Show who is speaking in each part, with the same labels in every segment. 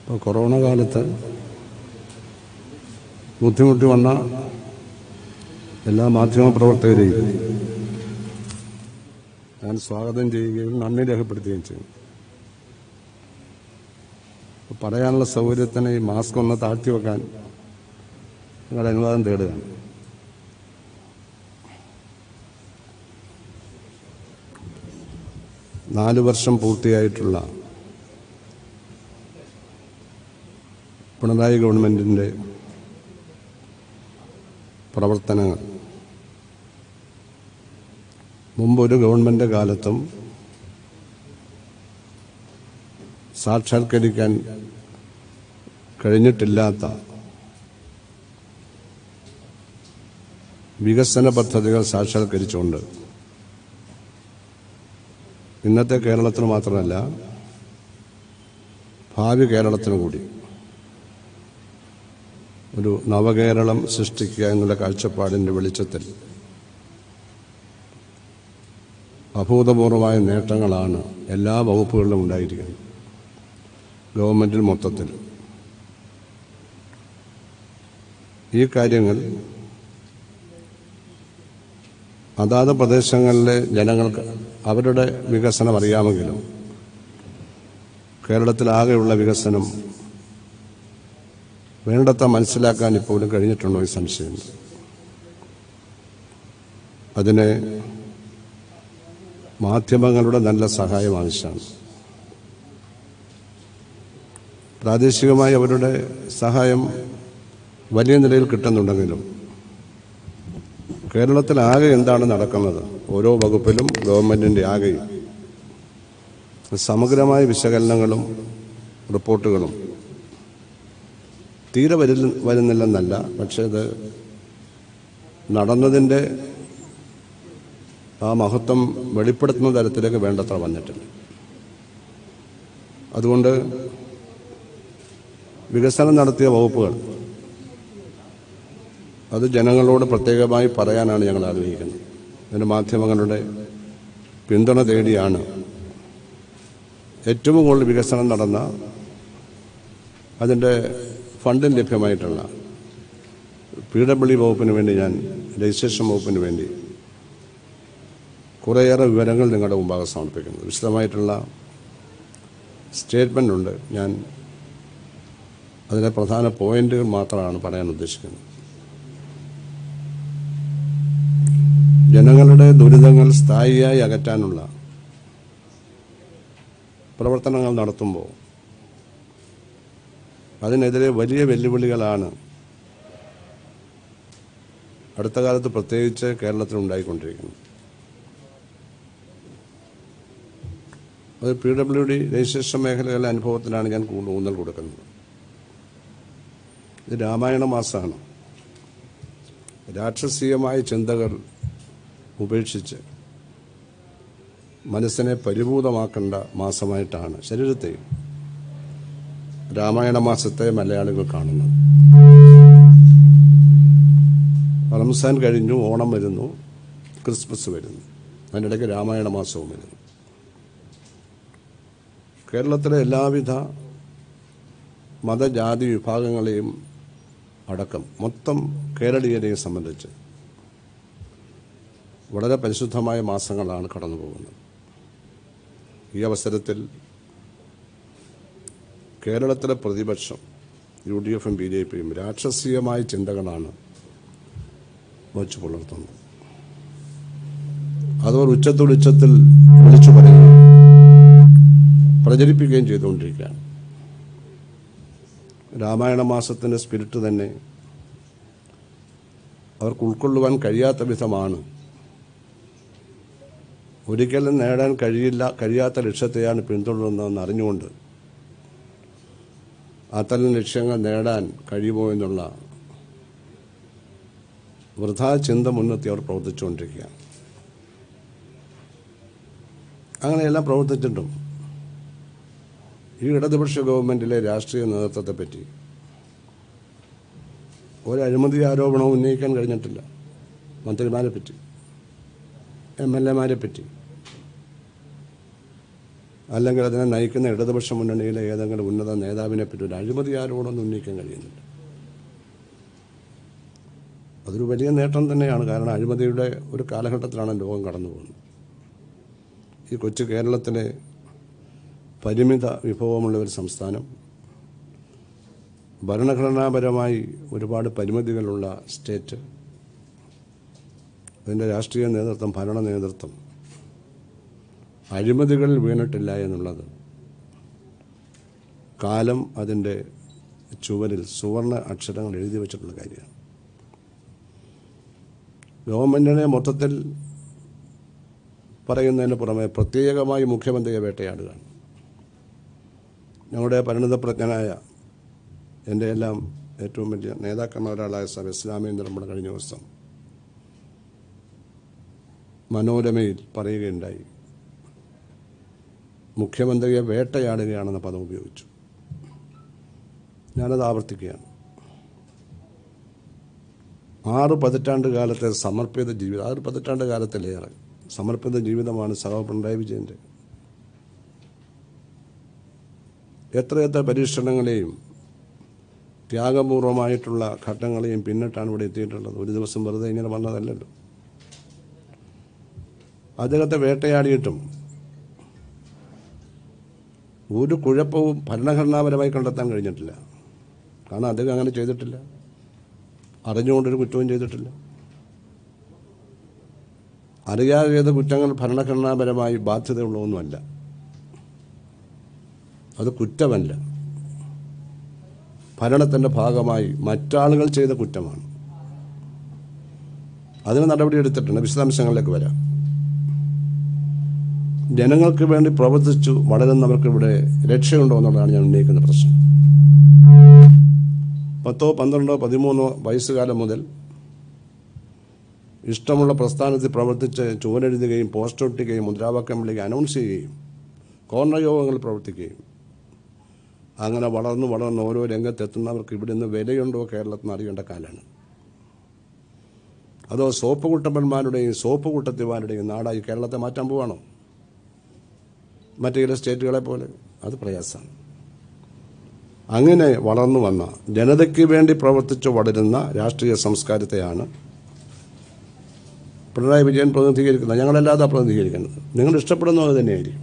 Speaker 1: ഇപ്പോൾ കൊറോണ കാലത്ത് ബുദ്ധിമുട്ടി വന്ന എല്ലാ മാധ്യമപ്രവർത്തകരെയും ഞാൻ സ്വാഗതം ചെയ്യുകയും നന്ദി രേഖപ്പെടുത്തുകയും ചെയ്യും അപ്പോൾ പറയാനുള്ള സൗകര്യത്തിന് ഈ മാസ്ക് ഒന്ന് താഴ്ത്തി വെക്കാൻ നിങ്ങളുടെ അനുവാദം തേടുകയാണ് നാല് വർഷം പൂർത്തിയായിട്ടുള്ള പിണറായി ഗവൺമെൻറ്റിൻ്റെ പ്രവർത്തനങ്ങൾ മുമ്പൊരു ഗവൺമെൻറ് കാലത്തും സാക്ഷാത്കരിക്കാൻ കഴിഞ്ഞിട്ടില്ലാത്ത വികസന പദ്ധതികൾ സാക്ഷാത്കരിച്ചുകൊണ്ട് ഇന്നത്തെ കേരളത്തിന് മാത്രമല്ല ഭാവി കേരളത്തിന് കൂടി ഒരു നവകേരളം സൃഷ്ടിക്കുക എന്നുള്ള കാഴ്ചപ്പാടിൻ്റെ വെളിച്ചത്തിൽ അഭൂതപൂർവമായ നേട്ടങ്ങളാണ് എല്ലാ വകുപ്പുകളിലും ഉണ്ടായിരിക്കുന്നത് ഗവൺമെൻറ്റിൽ മൊത്തത്തിൽ ഈ കാര്യങ്ങൾ അതാത് പ്രദേശങ്ങളിലെ ജനങ്ങൾക്ക് അവരുടെ വികസനം അറിയാമെങ്കിലും കേരളത്തിലാകെയുള്ള വികസനം വേണ്ടത്ര മനസ്സിലാക്കാൻ ഇപ്പോഴും കഴിഞ്ഞിട്ടുണ്ടോ ഈ സംശയമുണ്ട് അതിന് മാധ്യമങ്ങളുടെ നല്ല സഹായം ആവശ്യമാണ് പ്രാദേശികമായി അവരുടെ സഹായം വലിയ നിലയിൽ കിട്ടുന്നുണ്ടെങ്കിലും കേരളത്തിൽ ആകെ എന്താണ് നടക്കുന്നത് ഓരോ വകുപ്പിലും ഗവൺമെന്റിന്റെ ആകെയും സമഗ്രമായ വിശകലനങ്ങളും റിപ്പോർട്ടുകളും തീരെ വരില്ല വരുന്നില്ലെന്നല്ല പക്ഷേ ഇത് നടന്നതിൻ്റെ ആ മഹത്വം വെളിപ്പെടുത്തുന്ന തരത്തിലേക്ക് വേണ്ടത്ര വന്നിട്ടില്ല അതുകൊണ്ട് വികസനം നടത്തിയ വകുപ്പുകൾ അത് ജനങ്ങളോട് പ്രത്യേകമായി പറയാനാണ് ഞങ്ങൾ ആഗ്രഹിക്കുന്നത് അതിന് മാധ്യമങ്ങളുടെ പിന്തുണ തേടിയാണ് ഏറ്റവും കൂടുതൽ വികസനം നടന്ന അതിൻ്റെ ഫണ്ടും ലഭ്യമായിട്ടുള്ള പി ഡബ്ല്യു വകുപ്പിന് വേണ്ടി ഞാൻ രജിസ്ട്രേഷൻ വകുപ്പിന് വേണ്ടി കുറേയേറെ വിവരങ്ങൾ നിങ്ങളുടെ മുമ്പാകെ സമർപ്പിക്കുന്നു വിശദമായിട്ടുള്ള സ്റ്റേറ്റ്മെൻ്റ് ഉണ്ട് ഞാൻ അതിലെ പ്രധാന പോയിന്റുകൾ മാത്രമാണ് പറയാൻ ഉദ്ദേശിക്കുന്നത് ജനങ്ങളുടെ ദുരിതങ്ങൾ സ്ഥായിയായി അകറ്റാനുള്ള പ്രവർത്തനങ്ങൾ നടത്തുമ്പോൾ അതിനെതിരെ വലിയ വെല്ലുവിളികളാണ് അടുത്ത കാലത്ത് പ്രത്യേകിച്ച് കേരളത്തിൽ ഉണ്ടായിക്കൊണ്ടിരിക്കുന്നത് അത് പി ഡബ്ല്യു ഡി രജിസ്ട്രേഷൻ മേഖലകളുടെ അനുഭവത്തിലാണ് ഞാൻ കൂടുതൽ ഊന്നൽ കൊടുക്കുന്നത് ഇത് രാമായണ മാസമാണ് രാക്ഷസീയമായ ചിന്തകൾ ഉപേക്ഷിച്ച് മനസ്സിനെ പരിഭൂതമാക്കേണ്ട മാസമായിട്ടാണ് ശരീരത്തെയും രാമായണ മാസത്തെ മലയാളികൾ കാണുന്നത് റംസാൻ കഴിഞ്ഞു ഓണം വരുന്നു ക്രിസ്മസ് വരുന്നു അതിനിടയ്ക്ക് രാമായണ മാസവും വരുന്നു കേരളത്തിലെ എല്ലാവിധ മതജാതി വിഭാഗങ്ങളെയും അടക്കം മൊത്തം കേരളീയരെയും സംബന്ധിച്ച് വളരെ പരിശുദ്ധമായ മാസങ്ങളാണ് കടന്നു പോകുന്നത് ഈ അവസരത്തിൽ കേരളത്തിലെ പ്രതിപക്ഷം യു ഡി എഫും ബി ജെ പിയും രാക്ഷസീയമായ ചിന്തകളാണ് വച്ചു പുലർത്തുന്നത് അതവർ ഉച്ചത്തുടിച്ചത്തിൽ വിളിച്ചു പറയുകയും പ്രചരിപ്പിക്കുകയും ചെയ്തുകൊണ്ടിരിക്കുകയാണ് രാമായണ മാസത്തിൻ്റെ സ്പിരിറ്റ് തന്നെ അവർക്ക് ഉൾക്കൊള്ളുവാൻ കഴിയാത്ത വിധമാണ് ഒരിക്കലും നേടാൻ കഴിയില്ല കഴിയാത്ത ലക്ഷ്യത്തെയാണ് പിന്തുടരുന്നതെന്ന് അറിഞ്ഞുകൊണ്ട് അത്തരം ലക്ഷ്യങ്ങൾ നേടാൻ കഴിയുമോ എന്നുള്ള വൃഥാ ചിന്ത മുൻനിർത്തി അവർ പ്രവർത്തിച്ചുകൊണ്ടിരിക്കുകയാണ് അങ്ങനെയെല്ലാം പ്രവർത്തിച്ചിട്ടും ഈ ഇടതുപക്ഷ ഗവൺമെന്റിലെ രാഷ്ട്രീയ നേതൃത്വത്തെ പറ്റി ഒരു അഴിമതി ആരോപണവും ഉന്നയിക്കാൻ കഴിഞ്ഞിട്ടില്ല മന്ത്രിമാരെ പറ്റി എം എൽ എമാരെ പറ്റി അല്ലെങ്കിൽ അതിനെ നയിക്കുന്ന ഇടതുപക്ഷ മുന്നണിയിലെ ഏതെങ്കിലും ഉന്നത നേതാവിനെ പറ്റി ഒരു അഴിമതി ആരോടൊന്നും ഉന്നയിക്കാൻ കഴിയുന്നില്ല അതൊരു വലിയ നേട്ടം തന്നെയാണ് കാരണം അഴിമതിയുടെ ഒരു കാലഘട്ടത്തിലാണ് ലോകം കടന്നു പോകുന്നത് ഈ കൊച്ചു കേരളത്തിലെ പരിമിത വിഭവമുള്ള ഒരു സംസ്ഥാനം ഭരണഘടനാപരമായി ഒരുപാട് പരിമിതികളുള്ള സ്റ്റേറ്റ് അതിൻ്റെ രാഷ്ട്രീയ നേതൃത്വം ഭരണ നേതൃത്വം അഴിമതികളിൽ വീണിട്ടില്ല എന്നുള്ളത് കാലം അതിൻ്റെ ചുവരിൽ സുവർണ അക്ഷരങ്ങൾ എഴുതി വച്ചിട്ടുള്ള കാര്യമാണ് ഗവൺമെൻറ്റിനെ മൊത്തത്തിൽ പറയുന്നതിന് പുറമെ പ്രത്യേകമായി മുഖ്യമന്ത്രിയെ വേട്ടയാടുകയാണ് ഞങ്ങളുടെ പരിണിതപ്രജ്ഞനായ എൻ്റെ എല്ലാം ഏറ്റവും വലിയ നേതാക്കന്മാരൊരാളായ സർ ഇസ്ലാമേന്ദ്രൻ കഴിഞ്ഞ ദിവസം മനോരമയിൽ പറയുകയുണ്ടായി മുഖ്യമന്ത്രിയെ വേട്ടയാടുകയാണെന്ന പദം ഉപയോഗിച്ചു ഞാനത് ആവർത്തിക്കുകയാണ് ആറ് പതിറ്റാണ്ട് കാലത്തെ സമർപ്പിത ജീവിതം ആറ് പതിറ്റാണ്ട് കാലത്തിലേറെ സമർപ്പിത ജീവിതമാണ് സഹ പിണറായി വിജയൻ്റെ എത്രയെത്ര പരീക്ഷണങ്ങളെയും ത്യാഗപൂർവമായിട്ടുള്ള ഘട്ടങ്ങളെയും പിന്നിട്ടാണ് ഇവിടെ എത്തിയിട്ടുള്ളത് ഒരു ദിവസം വെറുതെ ഇങ്ങനെ വന്നതല്ലല്ലോ അദ്ദേഹത്തെ വേട്ടയാടിയിട്ടും ഒരു കുഴപ്പവും ഭരണഘടനാപരമായി കണ്ടെത്താൻ കഴിഞ്ഞിട്ടില്ല കാരണം അദ്ദേഹം അങ്ങനെ ചെയ്തിട്ടില്ല അറിഞ്ഞുകൊണ്ടൊരു കുറ്റവും ചെയ്തിട്ടില്ല അറിയാതെ ചെയ്ത കുറ്റങ്ങൾ ഭരണഘടനാപരമായി ബാധ്യതയുള്ളതൊന്നുമല്ല അത് കുറ്റമല്ല ഭരണത്തിൻ്റെ ഭാഗമായി മറ്റാളുകൾ ചെയ്ത കുറ്റമാണ് അതിന് നടപടിയെടുത്തിട്ടുണ്ട് വിശദാംശങ്ങളിലേക്ക് വരാം ജനങ്ങൾക്ക് വേണ്ടി പ്രവർത്തിച്ചു വളരുന്നവർക്ക് ഇവിടെ രക്ഷയുണ്ടോ എന്നുള്ളതാണ് ഞാൻ ഉന്നയിക്കുന്ന പ്രശ്നം പത്തോ പന്ത്രണ്ടോ പതിമൂന്നോ വയസ്സുകാലം മുതൽ ഇഷ്ടമുള്ള പ്രസ്ഥാനത്തിൽ പ്രവർത്തിച്ച് ചുവരെഴുതുകയും പോസ്റ്റർ ഒട്ടിക്കുകയും മുദ്രാവാക്യം വിളിക്കുകയും അനൗൺസ് ചെയ്യുകയും കോർണർ യോഗങ്ങളിൽ പ്രവർത്തിക്കുകയും അങ്ങനെ വളർന്നു വളർന്ന് ഓരോ രംഗത്തെത്തുന്നവർക്ക് ഇവിടെ നിന്ന് വിലയുണ്ടോ കേരളത്തിൽ നിന്ന് അറിയേണ്ട കാലമാണ് അതോ സോപ്പ് കുട്ടപ്പന്മാരുടെയും സോപ്പ് കുട്ടത്തിമാരുടെയും നാടായി കേരളത്തെ മാറ്റാൻ പോവാണോ മറ്റു ചില സ്റ്റേറ്റുകളെ പോലെ അത് പ്രയാസമാണ് അങ്ങനെ വളർന്നു വന്ന ജനതയ്ക്ക് വേണ്ടി പ്രവർത്തിച്ചു വളരുന്ന രാഷ്ട്രീയ സംസ്കാരത്തെയാണ് പിണറായി വിജയൻ പ്രതിനിധീകരിക്കുന്നത് ഞങ്ങളല്ലാതെ പ്രതിനിധീകരിക്കുന്നത് നിങ്ങൾ ഇഷ്ടപ്പെടുന്നത് അത് തന്നെയായിരിക്കും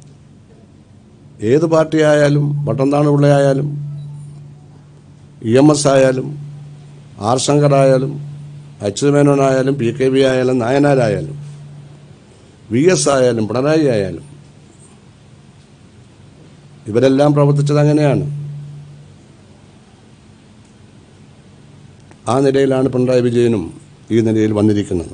Speaker 1: ഏത് പാർട്ടി ആയാലും പട്ടംതാണ പിള്ളയായാലും ഇ എം എസ് ആയാലും ആർ ശങ്കർ ആയാലും അച്യുതമേനോനായാലും പി കെ വി ആയാലും നായനാരായാലും വി എസ് ആയാലും പിണറായി ആയാലും ഇവരെല്ലാം പ്രവർത്തിച്ചത് അങ്ങനെയാണ് ആ നിലയിലാണ് പിണറായി വിജയനും ഈ നിലയിൽ വന്നിരിക്കുന്നത്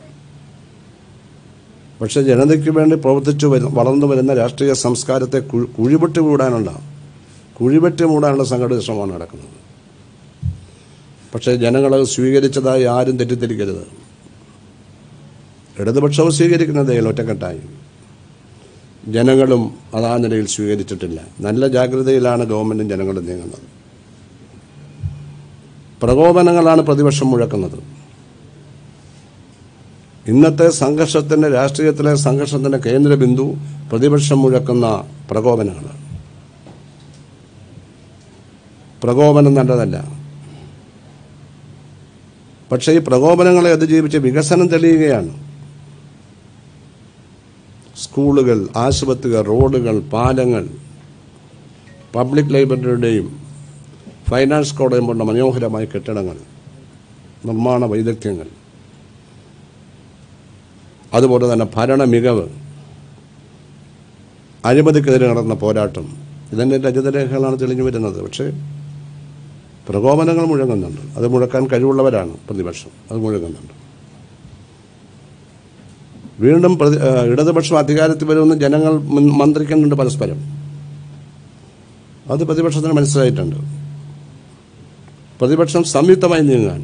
Speaker 1: പക്ഷെ ജനതയ്ക്ക് വേണ്ടി പ്രവർത്തിച്ചു വരു വളർന്നു വരുന്ന രാഷ്ട്രീയ സംസ്കാരത്തെ കു- കുഴിപെട്ട് മൂടാനുള്ള കുഴിപെട്ട് മൂടാനുള്ള സംഘടിത ശ്രമമാണ് നടക്കുന്നത് പക്ഷേ ജനങ്ങളത് സ്വീകരിച്ചതായി ആരും തെറ്റിദ്ധരിക്കരുത് ഇടതുപക്ഷവും സ്വീകരിക്കുന്നതേ ഒറ്റക്കെട്ടായി ജനങ്ങളും അത് ആ നിലയിൽ സ്വീകരിച്ചിട്ടില്ല നല്ല ജാഗ്രതയിലാണ് ഗവൺമെൻറ്റും ജനങ്ങളും നീങ്ങുന്നത് പ്രകോപനങ്ങളാണ് പ്രതിപക്ഷം മുഴക്കുന്നത് ഇന്നത്തെ സംഘർഷത്തിൻ്റെ രാഷ്ട്രീയത്തിലെ സംഘർഷത്തിൻ്റെ കേന്ദ്ര ബിന്ദു പ്രതിപക്ഷം മുഴക്കുന്ന പ്രകോപനങ്ങളാണ് പ്രകോപനം നല്ലതല്ല പക്ഷേ ഈ പ്രകോപനങ്ങളെ അതിജീവിച്ച് വികസനം തെളിയുകയാണ് സ്കൂളുകൾ ആശുപത്രികൾ റോഡുകൾ പാലങ്ങൾ പബ്ലിക് ലൈബ്രറിയുടെയും ഫൈനാൻസ് കോളേജും പോലുള്ള മനോഹരമായ കെട്ടിടങ്ങൾ നിർമ്മാണ വൈദഗ്ധ്യങ്ങൾ അതുപോലെ തന്നെ ഭരണ മികവ് അഴിമതിക്കെതിരെ നടന്ന പോരാട്ടം ഇതിൻ്റെ രചിതരേഖകളാണ് തെളിഞ്ഞു വരുന്നത് പക്ഷേ പ്രകോപനങ്ങൾ മുഴങ്ങുന്നുണ്ട് അത് മുഴക്കാൻ കഴിവുള്ളവരാണ് പ്രതിപക്ഷം അത് മുഴങ്ങുന്നുണ്ട് വീണ്ടും പ്രതി ആ, ഇടതുപക്ഷം അധികാരത്തിൽ വരുമെന്ന് ജനങ്ങൾ മുൻ- മന്ത്രിക്കുന്നുണ്ട് പരസ്പരം അത് പ്രതിപക്ഷത്തിന് മനസ്സിലായിട്ടുണ്ട് പ്രതിപക്ഷം സംയുക്തമായി നീങ്ങാൻ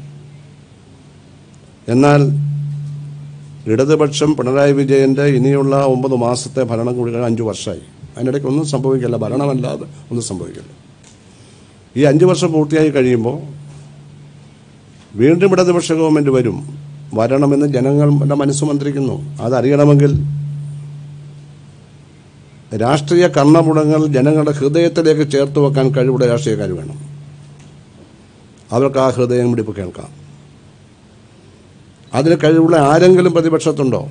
Speaker 1: എന്നാൽ ഇടതുപക്ഷം പിണറായി വിജയന്റെ ഇനിയുള്ള ഒമ്പത് മാസത്തെ ഭരണം കൂടി കഴിഞ്ഞ് അഞ്ചു വർഷമായി അതിനിടയ്ക്ക് ഒന്നും സംഭവിക്കില്ല ഭരണമല്ലാതെ ഒന്നും സംഭവിക്കില്ല ഈ അഞ്ചു വർഷം പൂർത്തിയായി കഴിയുമ്പോൾ വീണ്ടും ഇടതുപക്ഷ ഗവൺമെൻറ് വരും വരണമെന്ന് ജനങ്ങളുടെ മനസ്സ് മന്ത്രിക്കുന്നു അതറിയണമെങ്കിൽ രാഷ്ട്രീയ കർണമുടങ്ങൾ ജനങ്ങളുടെ ഹൃദയത്തിലേക്ക് ചേർത്ത് വെക്കാൻ കഴിവുള്ള രാഷ്ട്രീയക്കാർ വേണം അവർക്ക് ആ ഹൃദയം പിടിപ്പ് കേൾക്കാം അതിന് കഴിവുള്ള ആരെങ്കിലും പ്രതിപക്ഷത്തുണ്ടോ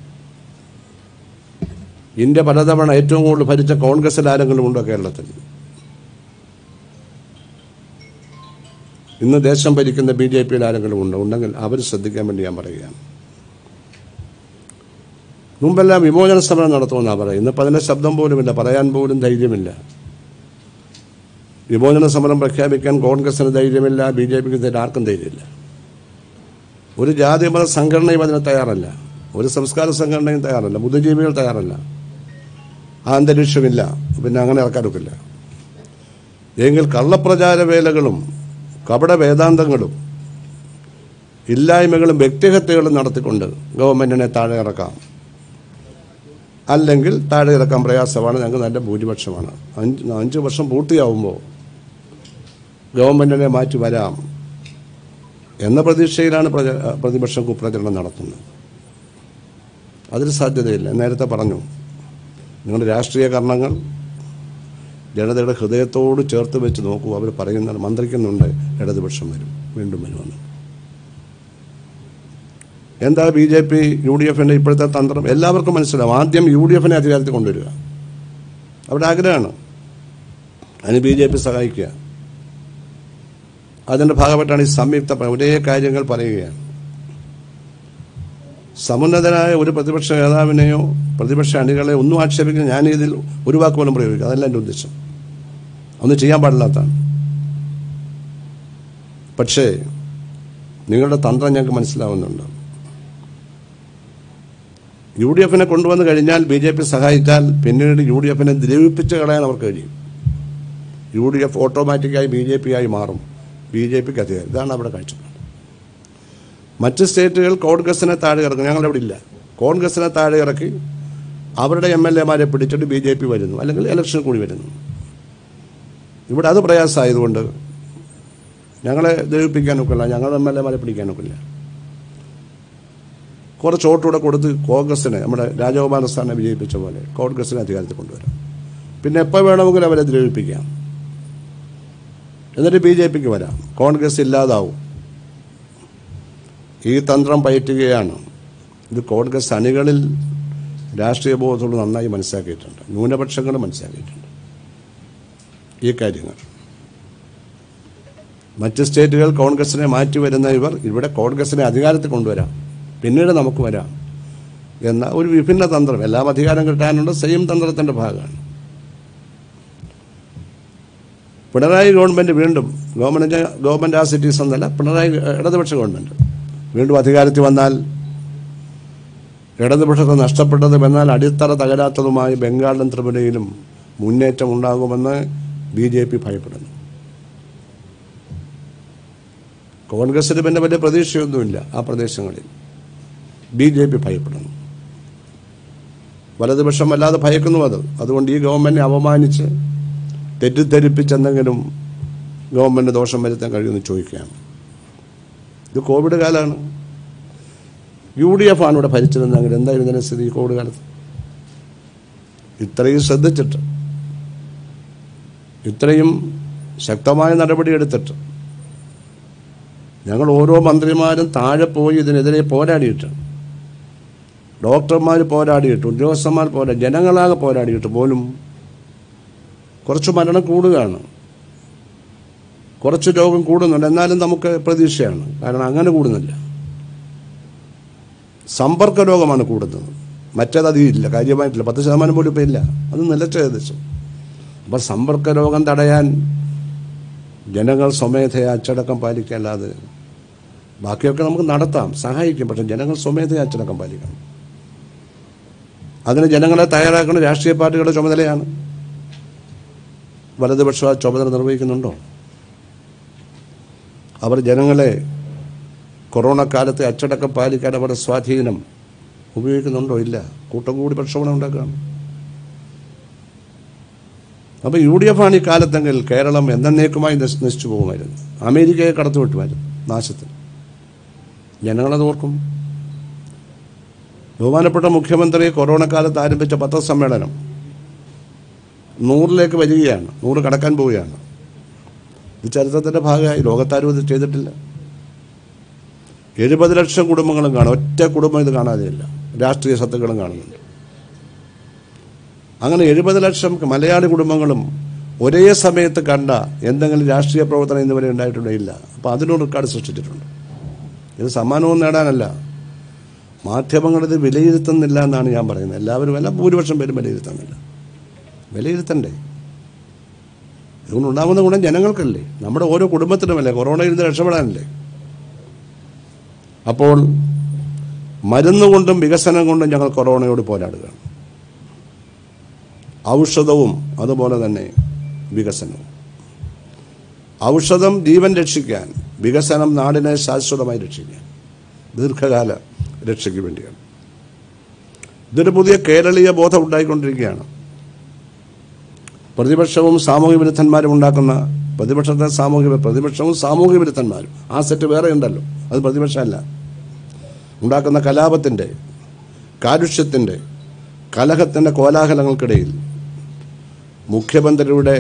Speaker 1: ഇന്ത്യ പലതവണ ഏറ്റവും കൂടുതൽ ഭരിച്ച കോൺഗ്രസിൽ ആരെങ്കിലും ഉണ്ടോ കേരളത്തിൽ ഇന്ന് ദേശം ഭരിക്കുന്ന ബി ജെ പിയിൽ ആരെങ്കിലും ഉണ്ടോ ഉണ്ടെങ്കിൽ അവർ ശ്രദ്ധിക്കാൻ വേണ്ടി ഞാൻ പറയുകയാണ് മുമ്പെല്ലാം വിമോചന സമരം നടത്തുമെന്നാണ് പറയുന്നത് ഇന്നിപ്പോൾ അതിൻ്റെ ശബ്ദം പോലുമില്ല പറയാൻ പോലും ധൈര്യമില്ല വിമോചന സമരം പ്രഖ്യാപിക്കാൻ കോൺഗ്രസിന് ധൈര്യമില്ല ബി ജെ പിക്ക് ആർക്കും ധൈര്യമില്ല ഒരു ജാതി മത സംഘടനയും അതിന് തയ്യാറല്ല ഒരു സംസ്കാര സംഘടനയും തയ്യാറല്ല ബുദ്ധിജീവികൾ തയ്യാറല്ല ആ അന്തരീക്ഷമില്ല പിന്നെ അങ്ങനെ ഇറക്കാനൊക്കില്ല എങ്കിൽ കള്ളപ്രചാര വേലകളും കപട വേദാന്തങ്ങളും ഇല്ലായ്മകളും വ്യക്തിഹത്യകളും നടത്തിക്കൊണ്ട് ഗവൺമെന്റിനെ താഴെ ഇറക്കാം അല്ലെങ്കിൽ താഴെ ഇറക്കാൻ പ്രയാസമാണ് ഞങ്ങൾക്ക് നല്ല ഭൂരിപക്ഷമാണ് അഞ്ച് അഞ്ച് വർഷം പൂർത്തിയാവുമ്പോൾ ഗവൺമെന്റിനെ മാറ്റി വരാം എന്ന പ്രതീക്ഷയിലാണ് പ്രച- പ്രതിപക്ഷം കുപ്രചരണം നടത്തുന്നത് അതിന് സാധ്യതയില്ല നേരത്തെ പറഞ്ഞു നിങ്ങളുടെ രാഷ്ട്രീയ കർണങ്ങൾ ജനതയുടെ ഹൃദയത്തോട് ചേർത്ത് വെച്ച് നോക്കൂ അവർ പറയുന്ന മന്ത്രിക്കുന്നുണ്ട് ഇടതുപക്ഷം വരും വീണ്ടും വരുമെന്ന് എന്താ B J P U D എഫിൻ്റെ ഇപ്പോഴത്തെ തന്ത്രം എല്ലാവർക്കും മനസ്സിലാവും ആദ്യം യു ഡി എഫിനെ അധികാരത്തിൽ കൊണ്ടുവരിക അവരുടെ ആഗ്രഹമാണ് അതിന് ബി ജെ പി സഹായിക്കുക അതിൻ്റെ ഭാഗമായിട്ടാണ് ഈ സംയുക്ത പ്ര- ഒരേ കാര്യങ്ങൾ പറയുകയാണ് സമുന്നതനായ ഒരു പ്രതിപക്ഷ നേതാവിനെയോ പ്രതിപക്ഷ അണികളെ ഒന്നും ആക്ഷേപിക്കുന്ന ഞാൻ ഇതിൽ ഒരു വാക്ക് പോലും പ്രയോഗിക്കുക അതല്ല എൻ്റെ ഉദ്ദേശം ഒന്നും ചെയ്യാൻ പാടില്ലാത്തതാണ് പക്ഷേ നിങ്ങളുടെ തന്ത്രം ഞങ്ങൾക്ക് മനസ്സിലാവുന്നുണ്ട് യു ഡി എഫിനെ കൊണ്ടുവന്ന് കഴിഞ്ഞാൽ ബി ജെ പി സഹായിച്ചാൽ പിന്നീട് യു ഡി എഫിനെ ദ്രവിപ്പിച്ച് കളയാൻ അവർക്ക് കഴിയും യു ഡി എഫ് ഓട്ടോമാറ്റിക്കായി ബി ജെ പി ആയി മാറും ബി ജെ പിക്ക് അധികാരം ഇതാണ് അവിടെ കാഴ്ചപ്പാട് മറ്റ് സ്റ്റേറ്റുകൾ കോൺഗ്രസിനെ താഴെ ഇറക്കും ഞങ്ങളവിടെ ഇല്ല കോൺഗ്രസിനെ താഴെ ഇറക്കി അവരുടെ എം എൽ എമാരെ പിടിച്ചിട്ട് ബി ജെ പി വരുന്നു അല്ലെങ്കിൽ ഇലക്ഷൻ കൂടി വരുന്നു ഇവിടെ അത് പ്രയാസമായതുകൊണ്ട് ഞങ്ങളെ ദ്രവിപ്പിക്കാനൊക്കില്ല ഞങ്ങളുടെ എം എൽ എമാരെ പിടിക്കാനൊക്കില്ല കുറച്ച് വോട്ടുകൂടെ കൊടുത്ത് കോൺഗ്രസിനെ നമ്മുടെ രാജഗോപാല സ്ഥാനം വിജയിപ്പിച്ച പോലെ കോൺഗ്രസിനെ അധികാരത്തിൽ കൊണ്ടുവരാം പിന്നെ എപ്പോൾ വേണമെങ്കിലും അവരെ ദ്രവിപ്പിക്കാം എന്നിട്ട് ബി ജെ പിക്ക് വരാം കോൺഗ്രസ് ഇല്ലാതാവും ഈ തന്ത്രം പയറ്റുകയാണ് ഇത് കോൺഗ്രസ് അണികളിൽ രാഷ്ട്രീയ ബോധമുള്ള നന്നായി മനസ്സിലാക്കിയിട്ടുണ്ട് ന്യൂനപക്ഷങ്ങൾ മനസ്സിലാക്കിയിട്ടുണ്ട് ഈ കാര്യങ്ങൾ മറ്റ് സ്റ്റേറ്റുകൾ കോൺഗ്രസിനെ മാറ്റി വരുന്ന ഇവർ ഇവിടെ കോൺഗ്രസിനെ അധികാരത്തിൽ കൊണ്ടുവരാം പിന്നീട് നമുക്ക് വരാം എന്ന ഒരു വിഭിന്ന തന്ത്രം എല്ലാം അധികാരം കിട്ടാനുള്ള സെയിം തന്ത്രത്തിൻ്റെ ഭാഗമാണ് പിണറായി ഗവൺമെൻറ് വീണ്ടും ഗവൺമെൻറ് ഗവൺമെൻറ് ആ സിറ്റീസ് എന്നല്ല പിണറായി ഇടതുപക്ഷ ഗവൺമെൻറ് വീണ്ടും അധികാരത്തിൽ വന്നാൽ ഇടതുപക്ഷത്തെ നഷ്ടപ്പെട്ടതും എന്നാൽ അടിത്തറ തകരാത്തതുമായി ബംഗാളിലും ത്രിപുരയിലും മുന്നേറ്റം ഉണ്ടാകുമെന്ന് ബി ജെ പി ഭയപ്പെടുന്നു കോൺഗ്രസിന് പിന്നെ വലിയ പ്രതീക്ഷയൊന്നുമില്ല ആ പ്രദേശങ്ങളിൽ ബി ജെ പി ഭയപ്പെടുന്നു വലതുപക്ഷം വല്ലാതെ ഭയക്കുന്നു അത് അതുകൊണ്ട് ഈ ഗവൺമെൻറ്റിനെ അപമാനിച്ച് തെറ്റിദ്ധരിപ്പിച്ചെന്തെങ്കിലും ഗവൺമെൻറ് ദോഷം വരുത്താൻ കഴിയുമെന്ന് ചോദിക്കുകയാണ് ഇത് കോവിഡ് കാലമാണ് യു ഡി എഫ് ആണ് ഇവിടെ ഭരിച്ചിരുന്നെങ്കിൽ എന്തായിരുന്നു ഇതിന്റെ സ്ഥിതി ഈ കോവിഡ് കാലത്ത് ഇത്രയും ശ്രദ്ധിച്ചിട്ട് ഇത്രയും ശക്തമായ നടപടിയെടുത്തിട്ട് ഞങ്ങൾ ഓരോ മന്ത്രിമാരും താഴെ പോയി ഇതിനെതിരെ പോരാടിയിട്ട് ഡോക്ടർമാർ പോരാടിയിട്ട് ഉദ്യോഗസ്ഥന്മാർ പോരാ ജനങ്ങളാകെ പോരാടിയിട്ട് പോലും കുറച്ച് മരണം കൂടുകയാണ് കുറച്ച് രോഗം കൂടുന്നുണ്ട് എന്നാലും നമുക്ക് പ്രതീക്ഷയാണ് കാരണം അങ്ങനെ കൂടുന്നില്ല സമ്പർക്ക രോഗമാണ് കൂടുന്നത് മറ്റേത് അധികം ഇല്ല കാര്യമായിട്ടില്ല പത്ത് ശതമാനം പോലും ഇപ്പം ഇല്ല അത് നിലച്ച ഏകദേശം അപ്പം സമ്പർക്ക രോഗം തടയാൻ ജനങ്ങൾ സ്വമേധയാ അച്ചടക്കം പാലിക്കല്ലാതെ ബാക്കിയൊക്കെ നമുക്ക് നടത്താം സഹായിക്കും പക്ഷെ ജനങ്ങൾ സ്വമേധയാ അച്ചടക്കം പാലിക്കണം അതിന് ജനങ്ങളെ തയ്യാറാക്കുന്ന രാഷ്ട്രീയ പാർട്ടികളുടെ ചുമതലയാണ് വലതുപക്ഷ ആ ചുമതല നിർവഹിക്കുന്നുണ്ടോ അവർ ജനങ്ങളെ കൊറോണ കാലത്തെ അച്ചടക്കം പാലിക്കാൻ അവരുടെ സ്വാധീനം ഉപയോഗിക്കുന്നുണ്ടോ ഇല്ല കൂട്ടം കൂടി പ്രക്ഷോഭണം ഉണ്ടാക്കുകയാണ് അപ്പോൾ യു ഡി എഫ് ആണ് ഈ കാലത്തെങ്കിൽ കേരളം എന്നേക്കുമായി നശി- നശിച്ചു പോകുമായിരുന്നു അമേരിക്കയെ കടത്തിവിട്ടുമായിരുന്നു നാശത്തിൽ ജനങ്ങളത് ഓർക്കും ബഹുമാനപ്പെട്ട മുഖ്യമന്ത്രി കൊറോണ കാലത്ത് ആരംഭിച്ച പത്രസമ്മേളനം നൂറിലേക്ക് വരികയാണ് നൂറ് കടക്കാൻ പോവുകയാണ് ഇത് ചരിത്രത്തിൻ്റെ ഭാഗമായി ലോകത്താരും ഇത് ചെയ്തിട്ടില്ല എഴുപത് ലക്ഷം കുടുംബങ്ങളും കാണും ഒറ്റ കുടുംബം ഇത് കാണാതെയില്ല രാഷ്ട്രീയ സത്തുക്കളും കാണുന്നുണ്ട് അങ്ങനെ എഴുപത് ലക്ഷം മലയാളി കുടുംബങ്ങളും ഒരേ സമയത്ത് കണ്ട എന്തെങ്കിലും രാഷ്ട്രീയ പ്രവർത്തനം ഇന്നുവരെ ഉണ്ടായിട്ടുണ്ടെങ്കില്ല അപ്പോൾ അതിനൊരു റെക്കോർഡ് സൃഷ്ടിച്ചിട്ടുണ്ട് ഇത് സമ്മാനവും നേടാനല്ല മാധ്യമങ്ങൾ ഇത് വിലയിരുത്തുന്നില്ല എന്നാണ് ഞാൻ പറയുന്നത് എല്ലാവരും എല്ലാം ഭൂരിപക്ഷം പേരും വിലയിരുത്തുന്നില്ല വിലയിരുത്തണ്ടേ ഇതുകൊണ്ടുണ്ടാകുന്ന ഗുണം ജനങ്ങൾക്കല്ലേ നമ്മുടെ ഓരോ കുടുംബത്തിനുമല്ലേ കൊറോണയിൽ നിന്ന് രക്ഷപ്പെടാനല്ലേ അപ്പോൾ മരുന്ന് കൊണ്ടും വികസനം കൊണ്ടും ഞങ്ങൾ കൊറോണയോട് പോരാടുകയാണ് ഔഷധവും അതുപോലെ തന്നെ വികസനവും ഔഷധം ജീവൻ രക്ഷിക്കാൻ വികസനം നാടിനെ ശാശ്വതമായി രക്ഷിക്കാൻ ദീർഘകാല രക്ഷയ്ക്ക് വേണ്ടിയാണ് ഇതൊരു പുതിയ കേരളീയ ബോധം ഉണ്ടായിക്കൊണ്ടിരിക്കുകയാണ് പ്രതിപക്ഷവും സാമൂഹ്യ വിരുദ്ധന്മാരും ഉണ്ടാക്കുന്ന പ്രതിപക്ഷത്തെ സാമൂഹ്യ പ്രതിപക്ഷവും സാമൂഹ്യ വിരുദ്ധന്മാരും ആ സെറ്റ് വേറെ ഉണ്ടല്ലോ അത് പ്രതിപക്ഷമല്ല ഉണ്ടാക്കുന്ന കലാപത്തിൻ്റെ കാലുഷ്യത്തിൻ്റെ കലഹത്തിൻ്റെ കോലാഹലങ്ങൾക്കിടയിൽ മുഖ്യമന്ത്രിയുടെ